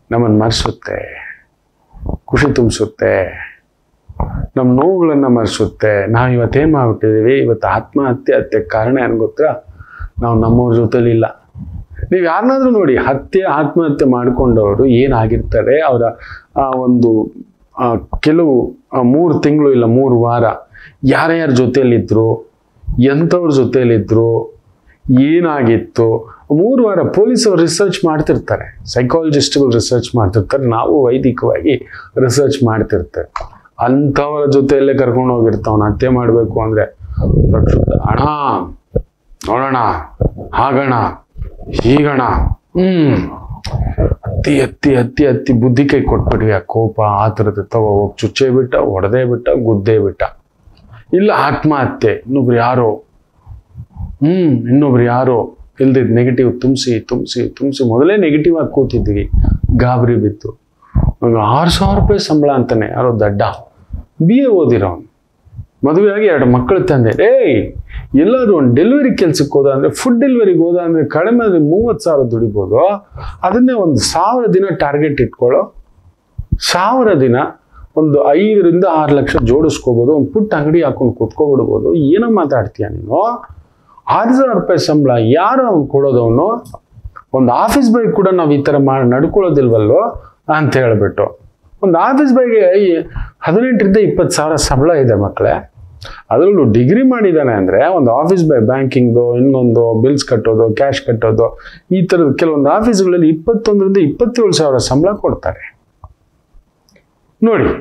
Speaker 1: ನಮ್ಮನ್ನು ಮರೆಸುತ್ತೆ ಖುಷಿ ತುಂಬಿಸುತ್ತೆ ನಮ್ಮ ನೋವುಗಳನ್ನು ಮರೆಸುತ್ತೆ ನಾವು ಇವತ್ತೇನು ಮಾಡ್ಬಿಟ್ಟಿದ್ದೀವಿ ಇವತ್ತು ಆತ್ಮಹತ್ಯೆ ಹತ್ಯೆ ಕಾರಣ ಏನು ಗೊತ್ತಾ ನಾವು ನಮ್ಮವ್ರ ಜೊತೆಲಿ ಇಲ್ಲ ನೀವು ಯಾರನ್ನಾದ್ರೂ ನೋಡಿ ಹತ್ಯೆ ಆತ್ಮಹತ್ಯೆ ಮಾಡಿಕೊಂಡವರು ಏನಾಗಿರ್ತಾರೆ ಅವರ ಆ ಒಂದು ಆ, ಕೆಲವು ಮೂರು ತಿಂಗಳು ಇಲ್ಲ ಮೂರು ವಾರ ಯಾರ್ಯಾರ ಜೊತೆಯಲ್ಲಿದ್ರು ಎಂಥವ್ರ ಜೊತೆಯಲ್ಲಿದ್ರು ಏನಾಗಿತ್ತು ಮೂರು ವಾರ ಪೊಲೀಸರು ರಿಸರ್ಚ್ ಮಾಡ್ತಿರ್ತಾರೆ ಸೈಕಾಲಜಿಸ್ಟ್ಗಳು ರಿಸರ್ಚ್ ಮಾಡ್ತಿರ್ತಾರೆ ನಾವು ವೈದಿಕವಾಗಿ ರಿಸರ್ಚ್ ಮಾಡ್ತಿರ್ತೇವೆ ಅಂಥವ್ರ ಜೊತೆಯಲ್ಲೇ ಕರ್ಕೊಂಡು ಹೋಗಿರ್ತಾವನ ಹತ್ಯೆ ಮಾಡಬೇಕು ಅಂದರೆ ಪ್ರಕ್ಷುಬ್ಧ ಅಣ ನೋಡೋಣ ಹಾಗಣ ಹೀಗಣ ಹ್ಮ್ ಹತ್ತಿ ಹತ್ತಿ ಹತ್ತಿ ಹತ್ತಿ ಬುದ್ಧಿ ಕೈ ಕೊಟ್ಬಿಟ್ವಿ ಆ ಕೋಪ ಆತರದ ತವ ಹೋಗಿ ಚುಚ್ಚೇ ಬಿಟ್ಟ ಹೊಡೆದೇ ಬಿಟ್ಟ ಗುದ್ದೇ ಬಿಟ್ಟ ಇಲ್ಲ ಆತ್ಮಹತ್ಯೆ ಇನ್ನೊಬ್ರು ಯಾರೋ ಹ್ಮ್ ಇನ್ನೊಬ್ರು ಯಾರೋ ಇಲ್ದಿದ್ ನೆಗೆಟಿವ್ ತುಂಬಿಸಿ ತುಂಬಿಸಿ ತುಂಬಿಸಿ ಮೊದಲೇ ನೆಗೆಟಿವ್ ಆಗಿ ಕೂತಿದ್ವಿ ಗಾಬರಿ ಬಿತ್ತು ಇವಾಗ ಆರು ಸಾವಿರ ರೂಪಾಯಿ ಸಂಬಳ ಅಂತಾನೆ ಯಾರೋ ದಡ್ಡ ಬಿ ಎ ಓದಿರೋನು ಮದುವೆಯಾಗಿ ಎರಡು ಮಕ್ಕಳು ತಂದೆ ಏಯ್ ಎಲ್ಲಾದ್ರೂ ಒಂದು ಡೆಲಿವರಿ ಕೆಲ್ಸಕ್ಕೆ ಹೋದ ಅಂದ್ರೆ ಫುಡ್ ಡೆಲಿವರಿಗೆ ಹೋದ ಅಂದ್ರೆ ಕಡಿಮೆ ಅಂದ್ರೆ ಮೂವತ್ತು ಸಾವಿರ ದುಡಿಬೋದು ಅದನ್ನೇ ಒಂದು ಸಾವಿರ ದಿನ ಟಾರ್ಗೆಟ್ ಇಟ್ಕೊಳ್ಳೋ ಸಾವಿರ ದಿನ ಒಂದು ಐದರಿಂದ ಆರು ಲಕ್ಷ ಜೋಡಿಸ್ಕೋಬೋದು ಒಂದು ಪುಟ್ಟ ಅಂಗಡಿ ಹಾಕೊಂಡು ಕೂತ್ಕೊಬಿಡ್ಬೋದು ಏನೋ ಮಾತಾಡ್ತೀಯ ನೀನು ಆರು ಸಾವಿರ ರೂಪಾಯಿ ಸಂಬಳ ಯಾರು ಅವ್ನು ಕೊಡೋದವನು ಒಂದು ಆಫೀಸ್ ಬೈಕ್ ಕೂಡ ನಾವು ಈ ಥರ ಮಾಡಿ ನಡ್ಕೊಳ್ಳೋದಿಲ್ವಲ್ಲೋ ಅಂತ ಹೇಳ್ಬಿಟ್ಟು ಒಂದು ಆಫೀಸ್ ಬೈಗೆ ಹದಿನೆಂಟರಿಂದ ಇಪ್ಪತ್ತು ಸಾವಿರ ಸಂಬಳ ಇದೆ ಮಕ್ಕಳೇ ಅದರಲ್ಲೂ ಡಿಗ್ರಿ ಮಾಡಿದ್ದಾನೆ ಅಂದರೆ ಒಂದು ಆಫೀಸ್ ಬೈ ಬ್ಯಾಂಕಿಂಗ್ದು ಇನ್ನೊಂದು ಬಿಲ್ಸ್ ಕಟ್ಟೋದು ಕ್ಯಾಶ್ ಕಟ್ಟೋದು ಈ ಥರದ ಕೆಲವೊಂದು ಆಫೀಸ್ಗಳಲ್ಲಿ ಇಪ್ಪತ್ತೊಂದರಿಂದ ಇಪ್ಪತ್ತೇಳು ಸಾವಿರ ಸಂಬಳ ಕೊಡ್ತಾರೆ ನೋಡಿ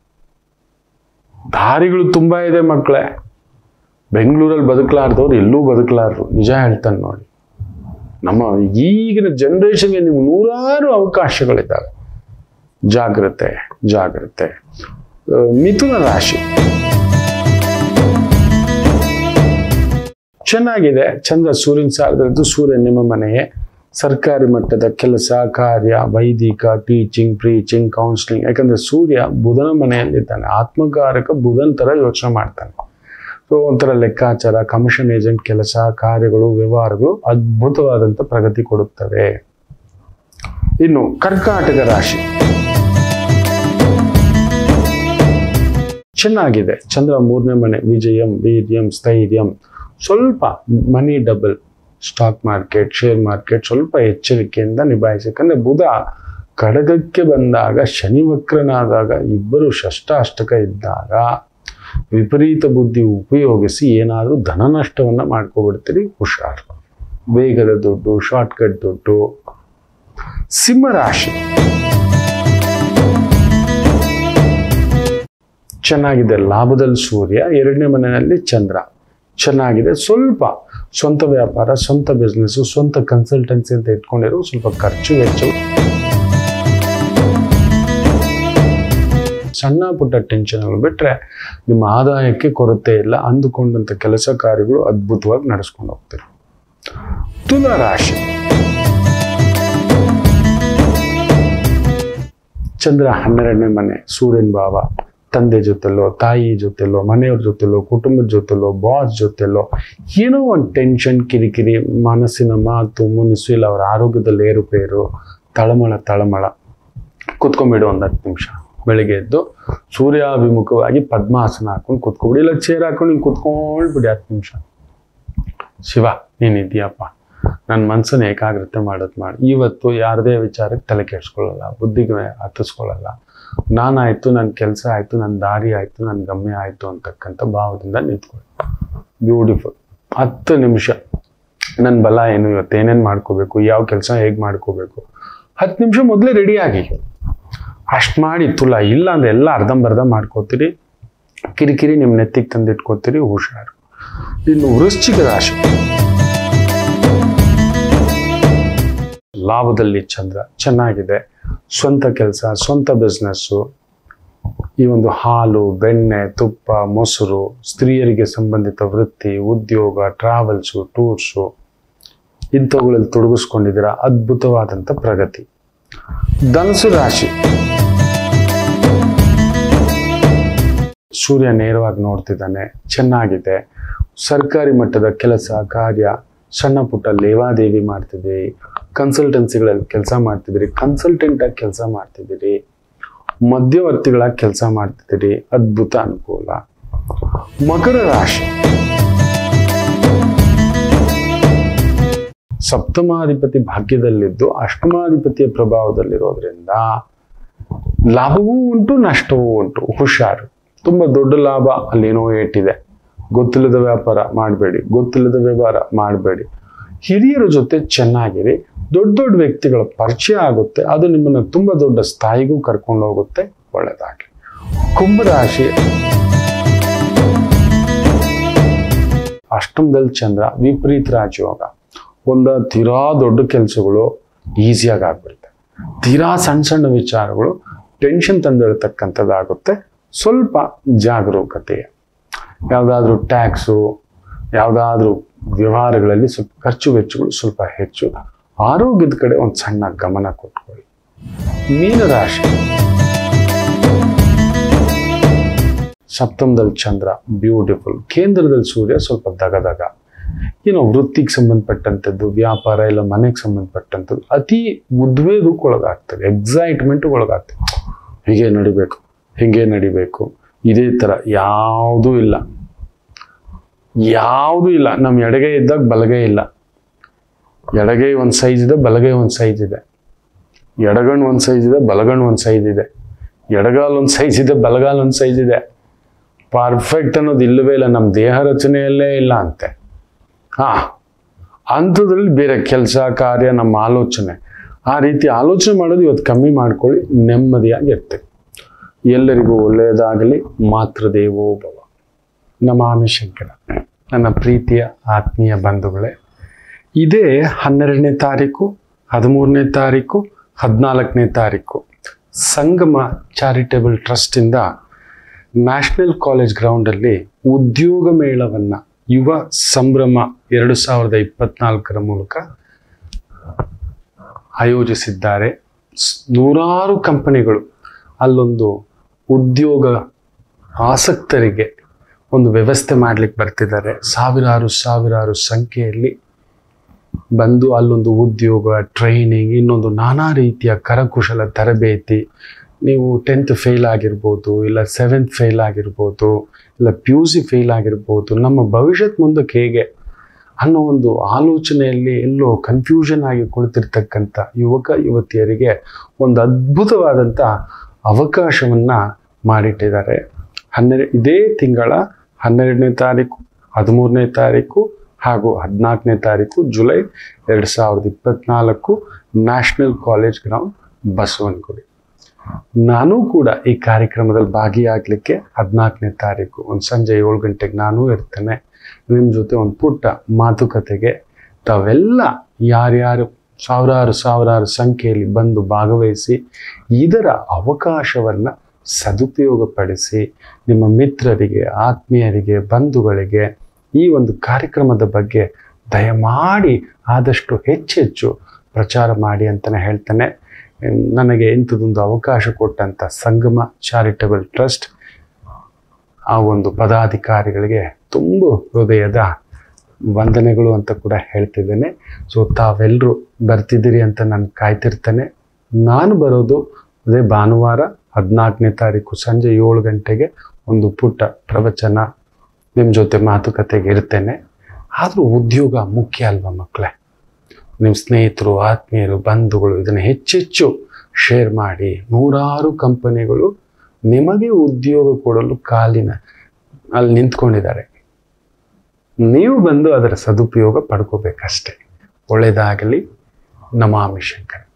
Speaker 1: ದಾರಿಗಳು ತುಂಬ ಇದೆ ಮಕ್ಕಳೇ ಬೆಂಗಳೂರಲ್ಲಿ ಬದುಕಲಾರ್ದವ್ರು ಎಲ್ಲೂ ಬದುಕಲಾರರು ನಿಜ ಹೇಳ್ತಾನೆ ನೋಡಿ ನಮ್ಮ ಈಗಿನ ಜನ್ರೇಷನ್ಗೆ ನಿಮ್ಗೆ ನೂರಾರು ಅವಕಾಶಗಳಿದ್ದಾವೆ ಜಾಗ್ರತೆ ಜಾಗ್ರತೆ ಆ, ಮಿಥುನ ರಾಶಿ ಚೆನ್ನಾಗಿದೆ ಚಂದ್ರ ಸೂರ್ಯನ ಸಾರದದ್ದು ಸೂರ್ಯ ನಿಮ್ಮ ಮನೆಯೇ ಸರ್ಕಾರಿ ಮಟ್ಟದ ಕೆಲಸ ಕಾರ್ಯ ವೈದಿಕ ಟೀಚಿಂಗ್ ಪ್ರೀಚಿಂಗ್ ಕೌನ್ಸಿಲಿಂಗ್ ಯಾಕಂದ್ರೆ ಸೂರ್ಯ ಬುಧನ ಮನೆಯಲ್ಲಿದ್ದಾನೆ ಆತ್ಮಕಾರಕ ಬುಧನ್ ತರ ಯೋಚನೆ ಮಾಡ್ತಾನೆ ಸೊ ಒಂಥರ ಲೆಕ್ಕಾಚಾರ ಕಮಿಷನ್ ಏಜೆಂಟ್ ಕೆಲಸ ಕಾರ್ಯಗಳು ವ್ಯವಹಾರಗಳು ಅದ್ಭುತವಾದಂಥ ಪ್ರಗತಿ ಕೊಡುತ್ತವೆ ಇನ್ನು ಕರ್ಕಾಟಕ ರಾಶಿ ಚೆನ್ನಾಗಿದೆ ಚಂದ್ರ ಮೂರನೇ ಮನೆ ವಿಜಯಂ ವೀರ್ಯಂ ಸ್ಥೈರ್ಯಂ ಸ್ವಲ್ಪ money double stock market share market ಸ್ವಲ್ಪ ಎಚ್ಚರಿಕೆಯಿಂದ ನಿಭಾಯಿಸಿ ಯಾಕಂದ್ರೆ ಬುಧ ಕಡಗಕ್ಕೆ ಬಂದಾಗ ಶನಿ ವಕ್ರನಾದಾಗ ಇಬ್ಬರು ಷಷ್ಟಾಷ್ಟಕ ಇದ್ದಾಗ ವಿಪರೀತ ಬುದ್ಧಿ ಉಪಯೋಗಿಸಿ ಏನಾದರೂ ಧನ ನಷ್ಟವನ್ನ ಮಾಡ್ಕೊಬಿಡ್ತೀರಿ ಹುಷಾರು ವೇಗದ ದುಡ್ಡು ಶಾರ್ಟ್ಕಟ್ ದುಡ್ಡು ಸಿಂಹರಾಶಿ ಚೆನ್ನಾಗಿದೆ ಲಾಭದಲ್ಲಿ ಸೂರ್ಯ ಎರಡನೇ ಮನೆಯಲ್ಲಿ ಚಂದ್ರ ಚೆನ್ನಾಗಿದೆ ಸ್ವಲ್ಪ ಸ್ವಂತ ವ್ಯಾಪಾರ ಸ್ವಂತ ಬಿಸ್ನೆಸ್ ಸ್ವಂತ ಕನ್ಸಲ್ಟೆನ್ಸಿ ಅಂತ ಇಟ್ಕೊಂಡಿರೋ ಸ್ವಲ್ಪ ಖರ್ಚು ವೆಚ್ಚ ಸಣ್ಣ ಪುಟ್ಟ ಟೆನ್ಷನ್ಗಳು ಬಿಟ್ರೆ ನಿಮ್ಮ ಆದಾಯಕ್ಕೆ ಕೊರತೆ ಇಲ್ಲ ಅಂದುಕೊಂಡಂತ ಕೆಲಸ ಕಾರ್ಯಗಳು ಅದ್ಭುತವಾಗಿ ನಡೆಸ್ಕೊಂಡು ಹೋಗ್ತೀರಿ ತುಲಾ ರಾಶಿ ಚಂದ್ರ ಹನ್ನೆರಡನೇ ಮನೆ ಸೂರ್ಯನ ಭಾವ ತಂದೆ ಜೊತೆಲೋ ತಾಯಿ ಜೊತೆಲೋ ಮನೆಯವ್ರ ಜೊತೆಲೋ ಕುಟುಂಬದ ಜೊತೆಲೋ ಬಾಸ್ ಜೊತೆಲೋ ಏನೋ ಒಂದು ಟೆನ್ಷನ್ ಕಿರಿಕಿರಿ ಮನಸ್ಸಿನ ಮಾತು ಮುನಿಸು ಇಲ್ಲ ಅವರ ಆರೋಗ್ಯದಲ್ಲಿ ಏರುಪೇರು ತಳಮಳ ತಳಮಳ ಕುತ್ಕೊಂಡ್ಬಿಡು ಒಂದು ಹತ್ತು ನಿಮಿಷ ಬೆಳಿಗ್ಗೆ ಎದ್ದು ಸೂರ್ಯಾಭಿಮುಖವಾಗಿ ಪದ್ಮಾಸನ ಹಾಕೊಂಡು ಕುತ್ಕೊಬಿಡಿ ಇಲ್ಲ ಚೇರ್ ಹಾಕೊಂಡು ಹಿಂಗೆ ಕುತ್ಕೊಂಡ್ಬಿಡಿ ಹತ್ತು ನಿಮಿಷ ಶಿವ ನೀನಿದ್ಯಪ್ಪ ನನ್ನ ಮನಸ್ಸನ್ನು ಏಕಾಗ್ರತೆ ಮಾಡೋದು ಮಾಡಿ ಇವತ್ತು ಯಾರದೇ ವಿಚಾರಕ್ಕೆ ತಲೆ ಕೆಡಿಸ್ಕೊಳ್ಳಲ್ಲ ಬುದ್ಧಿಗೆ ಹತ್ತಿಸ್ಕೊಳ್ಳಲ್ಲ ನಾನಾಯ್ತು ನನ್ನ ಕೆಲಸ ಆಯ್ತು ನನ್ನ ದಾರಿ ಆಯ್ತು ನನ್ನ ಗಮ್ಯ ಆಯ್ತು ಅಂತಕ್ಕಂಥ ಭಾವದಿಂದ ನಿಂತ್ಕೊಳ್ಳಿ ಬ್ಯೂಟಿಫುಲ್ ಹತ್ತು ನಿಮಿಷ ನನ್ನ ಬಲ ಏನು ಇವತ್ತು ಏನೇನು ಮಾಡ್ಕೋಬೇಕು ಯಾವ ಕೆಲಸ ಹೇಗೆ ಮಾಡ್ಕೋಬೇಕು ಹತ್ತು ನಿಮಿಷ ಮೊದಲೇ ರೆಡಿ ಆಗಿ ಅಷ್ಟು ಮಾಡಿ ತುಲ ಇಲ್ಲ ಅಂದ್ರೆ ಎಲ್ಲ ಅರ್ಧಂಬರ್ಧ ಮಾಡ್ಕೋತೀರಿ ಕಿರಿಕಿರಿ ನಿಮ್ಮ ನೆತ್ತಿಗೆ ತಂದಿಟ್ಕೋತೀರಿ ಹುಷಾರು ಇನ್ನು ವೃಶ್ಚಿಕ ರಾಶಿ ಲಾಭದಲ್ಲಿ ಚಂದ್ರ ಚೆನ್ನಾಗಿದೆ ಸ್ವಂತ ಕೆಲಸ ಸ್ವಂತ ಬಿಸ್ನೆಸ್ಸು ಈ ಒಂದು ಹಾಲು ಬೆಣ್ಣೆ ತುಪ್ಪ ಮೊಸರು ಸ್ತ್ರೀಯರಿಗೆ ಸಂಬಂಧಿತ ವೃತ್ತಿ ಉದ್ಯೋಗ ಟ್ರಾವೆಲ್ಸು ಟೂರ್ಸು ಇಂಥವುಗಳಲ್ಲಿ ತೊಡಗಿಸ್ಕೊಂಡಿದ್ದೀರಾ ಅದ್ಭುತವಾದಂಥ ಪ್ರಗತಿ ಧನಸು ರಾಶಿ ಸೂರ್ಯ ನೇರವಾಗಿ ನೋಡ್ತಿದ್ದಾನೆ ಚೆನ್ನಾಗಿದೆ ಸರ್ಕಾರಿ ಮಟ್ಟದ ಕೆಲಸ ಕಾರ್ಯ ಸಣ್ಣ ಪುಟ್ಟ ಲೇವಾದೇವಿ ಮಾಡ್ತಿದ್ದೀವಿ ಕನ್ಸಲ್ಟೆನ್ಸಿಗಳಲ್ಲಿ ಕೆಲಸ ಮಾಡ್ತಿದ್ದೀರಿ ಕನ್ಸಲ್ಟೆಂಟ್ ಆಗಿ ಕೆಲಸ ಮಾಡ್ತಿದ್ದೀರಿ ಮಧ್ಯವರ್ತಿಗಳಾಗಿ ಕೆಲಸ ಮಾಡ್ತಿದ್ದೀರಿ ಅದ್ಭುತ ಅನುಕೂಲ ಮಕರ ರಾಶಿ ಸಪ್ತಮಾಧಿಪತಿ ಭಾಗ್ಯದಲ್ಲಿದ್ದು ಅಷ್ಟಮಾಧಿಪತಿಯ ಪ್ರಭಾವದಲ್ಲಿರೋದ್ರಿಂದ ಲಾಭವೂ ಉಂಟು ನಷ್ಟವೂ ಉಂಟು ಹುಷಾರು ತುಂಬ ದೊಡ್ಡ ಲಾಭ ಅಲ್ಲೇನೋ ಏಟಿದೆ ಗೊತ್ತಿಲ್ಲದ ವ್ಯಾಪಾರ ಮಾಡಬೇಡಿ ಗೊತ್ತಿಲ್ಲದ ವ್ಯವಹಾರ ಮಾಡಬೇಡಿ ಹಿರಿಯರ ಜೊತೆ ಚೆನ್ನಾಗಿರಿ ದೊಡ್ಡ ದೊಡ್ಡ ವ್ಯಕ್ತಿಗಳ ಪರಿಚಯ ಆಗುತ್ತೆ ಅದು ನಿಮ್ಮನ್ನು ತುಂಬ ದೊಡ್ಡ ಸ್ಥಾಯಿಗೂ ಕರ್ಕೊಂಡು ಹೋಗುತ್ತೆ ಒಳ್ಳೆಯದಾಗಲಿ ಕುಂಭರಾಶಿ ಅಷ್ಟಮದಲ್ಲಿ ಚಂದ್ರ ವಿಪರೀತ ರಾಜಯೋಗ ಒಂದು ತೀರಾ ದೊಡ್ಡ ಕೆಲಸಗಳು ಈಸಿಯಾಗಿ ಆಗ್ಬಿಡುತ್ತೆ ತೀರಾ ಸಣ್ಣ ಸಣ್ಣ ವಿಚಾರಗಳು ಟೆನ್ಷನ್ ತಂದಿರತಕ್ಕಂಥದ್ದಾಗುತ್ತೆ ಸ್ವಲ್ಪ ಜಾಗರೂಕತೆ ಯಾವುದಾದ್ರೂ ಟ್ಯಾಕ್ಸು ಯಾವುದಾದ್ರೂ ವ್ಯವಹಾರಗಳಲ್ಲಿ ಸ್ವಲ್ಪ ಖರ್ಚು ವೆಚ್ಚಗಳು ಸ್ವಲ್ಪ ಹೆಚ್ಚು ಆರೋಗ್ಯದ ಕಡೆ ಒಂದು ಸಣ್ಣ ಗಮನ ಕೊಟ್ಕೊಳ್ಳಿ ಮೀನರಾಶಿ ಸಪ್ತಮದಲ್ಲಿ ಚಂದ್ರ ಬ್ಯೂಟಿಫುಲ್ ಕೇಂದ್ರದಲ್ಲಿ ಸೂರ್ಯ ಸ್ವಲ್ಪ ದಗದಗ ಏನೋ ವೃತ್ತಿಗೆ ಸಂಬಂಧಪಟ್ಟಂಥದ್ದು ವ್ಯಾಪಾರ ಇಲ್ಲ ಮನೆಗೆ ಸಂಬಂಧಪಟ್ಟಂಥದ್ದು ಅತಿ ಉದ್ವೇಗಕ್ಕೆ ಒಳಗಾಗ್ತದೆ ಎಕ್ಸೈಟ್ಮೆಂಟ್ಗೆ ಒಳಗಾಗ್ತದೆ ಹೀಗೆ ನಡಿಬೇಕು ಹೀಗೆ ನಡಿಬೇಕು ಇದೇ ಥರ ಯಾವುದೂ ಇಲ್ಲ ಯಾವುದೂ ಇಲ್ಲ ನಮ್ಮ ಎಡಗೈ ಇದ್ದಾಗ ಬಲಗೈ ಇಲ್ಲ ಎಡಗೈ ಒಂದು ಸೈಜ್ ಇದೆ ಬಲಗೈ ಒಂದು ಸೈಜ್ ಇದೆ ಎಡಗಣ್ಣು ಒಂದು ಸೈಜ್ ಇದೆ ಬಲಗಣ್ಣು ಒಂದು ಸೈಜ್ ಇದೆ ಎಡಗಾಲ್ ಒಂದು ಸೈಜ್ ಇದೆ ಬಲಗಾಲ್ ಒಂದು ಸೈಜ್ ಇದೆ ಪರ್ಫೆಕ್ಟ್ ಅನ್ನೋದು ಇಲ್ಲವೇ ಇಲ್ಲ ನಮ್ಮ ದೇಹ ರಚನೆಯಲ್ಲೇ ಇಲ್ಲ ಅಂತೆ ಹಾ ಅಂಥದ್ರಲ್ಲಿ ಬೇರೆ ಕೆಲಸ ಕಾರ್ಯ ನಮ್ಮ ಆಲೋಚನೆ ಆ ರೀತಿ ಆಲೋಚನೆ ಮಾಡೋದು ಇವತ್ತು ಕಮ್ಮಿ ಮಾಡ್ಕೊಳ್ಳಿ ನೆಮ್ಮದಿಯಾಗಿ ಇರ್ತೀವಿ ಎಲ್ಲರಿಗೂ ಒಳ್ಳೆಯದಾಗಲಿ ಮಾತೃದೇವೋ ಭವ ನಮಾಮಿ ಶಂಕರ ನನ್ನ ಪ್ರೀತಿಯ ಆತ್ಮೀಯ ಬಂಧುಗಳೇ ಇದೇ ಹನ್ನೆರಡನೇ ತಾರೀಕು ಹದಿಮೂರನೇ ತಾರೀಕು ಹದಿನಾಲ್ಕನೇ ತಾರೀಕು ಸಂಗಮ ಚಾರಿಟೇಬಲ್ ಟ್ರಸ್ಟಿಂದ ನ್ಯಾಷನಲ್ ಕಾಲೇಜ್ ಗ್ರೌಂಡಲ್ಲಿ ಉದ್ಯೋಗ ಮೇಳವನ್ನು ಯುವ ಸಂಭ್ರಮ ಎರಡು ಸಾವಿರದ ಇಪ್ಪತ್ನಾಲ್ಕರ ಮೂಲಕ ಆಯೋಜಿಸಿದ್ದಾರೆ ಸ್- ನೂರಾರು ಕಂಪನಿಗಳು ಅಲ್ಲೊಂದು ಉದ್ಯೋಗ ಆಸಕ್ತರಿಗೆ ಒಂದು ವ್ಯವಸ್ಥೆ ಮಾಡಲಿಕ್ಕೆ ಬರ್ತಿದ್ದಾರೆ ಸಾವಿರಾರು ಸಾವಿರಾರು ಸಂಖ್ಯೆಯಲ್ಲಿ ಬಂದು ಅಲ್ಲೊಂದು ಉದ್ಯೋಗ ಟ್ರೈನಿಂಗ್ ಇನ್ನೊಂದು ನಾನಾ ರೀತಿಯ ಕರಕುಶಲ ತರಬೇತಿ ನೀವು ಟೆಂತ್ ಫೇಲ್ ಆಗಿರ್ಬೋದು ಇಲ್ಲ ಸೆವೆಂತ್ ಫೇಲ್ ಆಗಿರ್ಬೋದು ಇಲ್ಲ ಪಿ ಯು ಸಿ ಫೇಲ್ ಆಗಿರ್ಬೋದು ನಮ್ಮ ಭವಿಷ್ಯತ್ ಮುಂದಕ್ಕೆ ಹೇಗೆ ಅನ್ನೋ ಒಂದು ಆಲೋಚನೆಯಲ್ಲಿ ಎಲ್ಲೋ ಕನ್ಫ್ಯೂಷನ್ ಆಗಿ ಕುಳಿತಿರ್ತಕ್ಕಂಥ ಯುವಕ ಯುವತಿಯರಿಗೆ ಒಂದು ಅದ್ಭುತವಾದಂಥ ಅವಕಾಶವನ್ನು ಮಾಡಿಟ್ಟಿದ್ದಾರೆ ಹನ್ನೆರಡು ಇದೇ ತಿಂಗಳ ಹನ್ನೆರಡನೇ ತಾರೀಕು ಹದಿಮೂರನೇ ತಾರೀಕು ಹಾಗೂ ಹದಿನಾಲ್ಕನೇ ತಾರೀಕು ಜುಲೈ ಎರಡು ಸಾವಿರದ ಇಪ್ಪತ್ನಾಲ್ಕು ನ್ಯಾಷನಲ್ ಕಾಲೇಜ್ ಗ್ರೌಂಡ್ ಬಸವನಗುಡಿ ನಾನು ಕೂಡ ಈ ಕಾರ್ಯಕ್ರಮದಲ್ಲಿ ಭಾಗಿಯಾಗಲಿಕ್ಕೆ ಹದಿನಾಲ್ಕನೇ ತಾರೀಕು ಒಂದು ಸಂಜೆ ಏಳು ಗಂಟೆಗೆ ನಾನು ಇರ್ತೇನೆ ನಿಮ್ಮ ಜೊತೆ ಒಂದು ಪುಟ್ಟ ಮಾತುಕತೆಗೆ ತಾವೆಲ್ಲ ಯಾರ್ಯಾರು ಸಾವಿರಾರು ಸಾವಿರಾರು ಸಂಖ್ಯೆಯಲ್ಲಿ ಬಂದು ಭಾಗವಹಿಸಿ ಇದರ ಅವಕಾಶವನ್ನು ಸದುಪಯೋಗಪಡಿಸಿ ನಿಮ್ಮ ಮಿತ್ರರಿಗೆ ಆತ್ಮೀಯರಿಗೆ ಬಂಧುಗಳಿಗೆ ಈ ಒಂದು ಕಾರ್ಯಕ್ರಮದ ಬಗ್ಗೆ ದಯಮಾಡಿ ಆದಷ್ಟು ಹೆಚ್ಚೆಚ್ಚು ಪ್ರಚಾರ ಮಾಡಿ ಅಂತಲೇ ಹೇಳ್ತೇನೆ ಹ್ಮ್, ನನಗೆ ಇಂಥದ್ದೊಂದು ಅವಕಾಶ ಕೊಟ್ಟಂಥ ಸಂಗಮ ಚಾರಿಟಬಲ್ ಟ್ರಸ್ಟ್ ಆ ಒಂದು ಪದಾಧಿಕಾರಿಗಳಿಗೆ ತುಂಬ ಹೃದಯದ ವಂದನೆಗಳು ಅಂತ ಕೂಡ ಹೇಳ್ತಿದ್ದೇನೆ ಸೊ ತಾವೆಲ್ಲರೂ ಬರ್ತಿದ್ದೀರಿ ಅಂತ ನಾನು ಕಾಯ್ತಿರ್ತೇನೆ ನಾನು ಬರೋದು ಅದೇ ಭಾನುವಾರ ಹದಿನಾಲ್ಕನೇ ತಾರೀಕು ಸಂಜೆ ಏಳು ಗಂಟೆಗೆ ಒಂದು ಪುಟ್ಟ ಪ್ರವಚನ ನಿಮ್ಮ ಜೊತೆ ಮಾತುಕತೆಗೆ ಇರ್ತೇನೆ ಆದರೂ ಉದ್ಯೋಗ ಮುಖ್ಯ ಅಲ್ವಾ ಮಕ್ಕಳೇ ನಿಮ್ಮ ಸ್ನೇಹಿತರು ಆತ್ಮೀಯರು ಬಂಧುಗಳು ಇದನ್ನು ಹೆಚ್ಚೆಚ್ಚು ಶೇರ್ ಮಾಡಿ ನೂರಾರು ಕಂಪನಿಗಳು ನಿಮಗೆ ಉದ್ಯೋಗ ಕೊಡಲು ಕಾಲಿನ ಅಲ್ಲಿ ನಿಂತ್ಕೊಂಡಿದ್ದಾರೆ ನೀವು ಬಂದು ಅದರ ಸದುಪಯೋಗ ಪಡ್ಕೋಬೇಕಷ್ಟೆ ಒಳ್ಳೆಯದಾಗಲಿ ನಮಾಮಿ ಶಂಕರ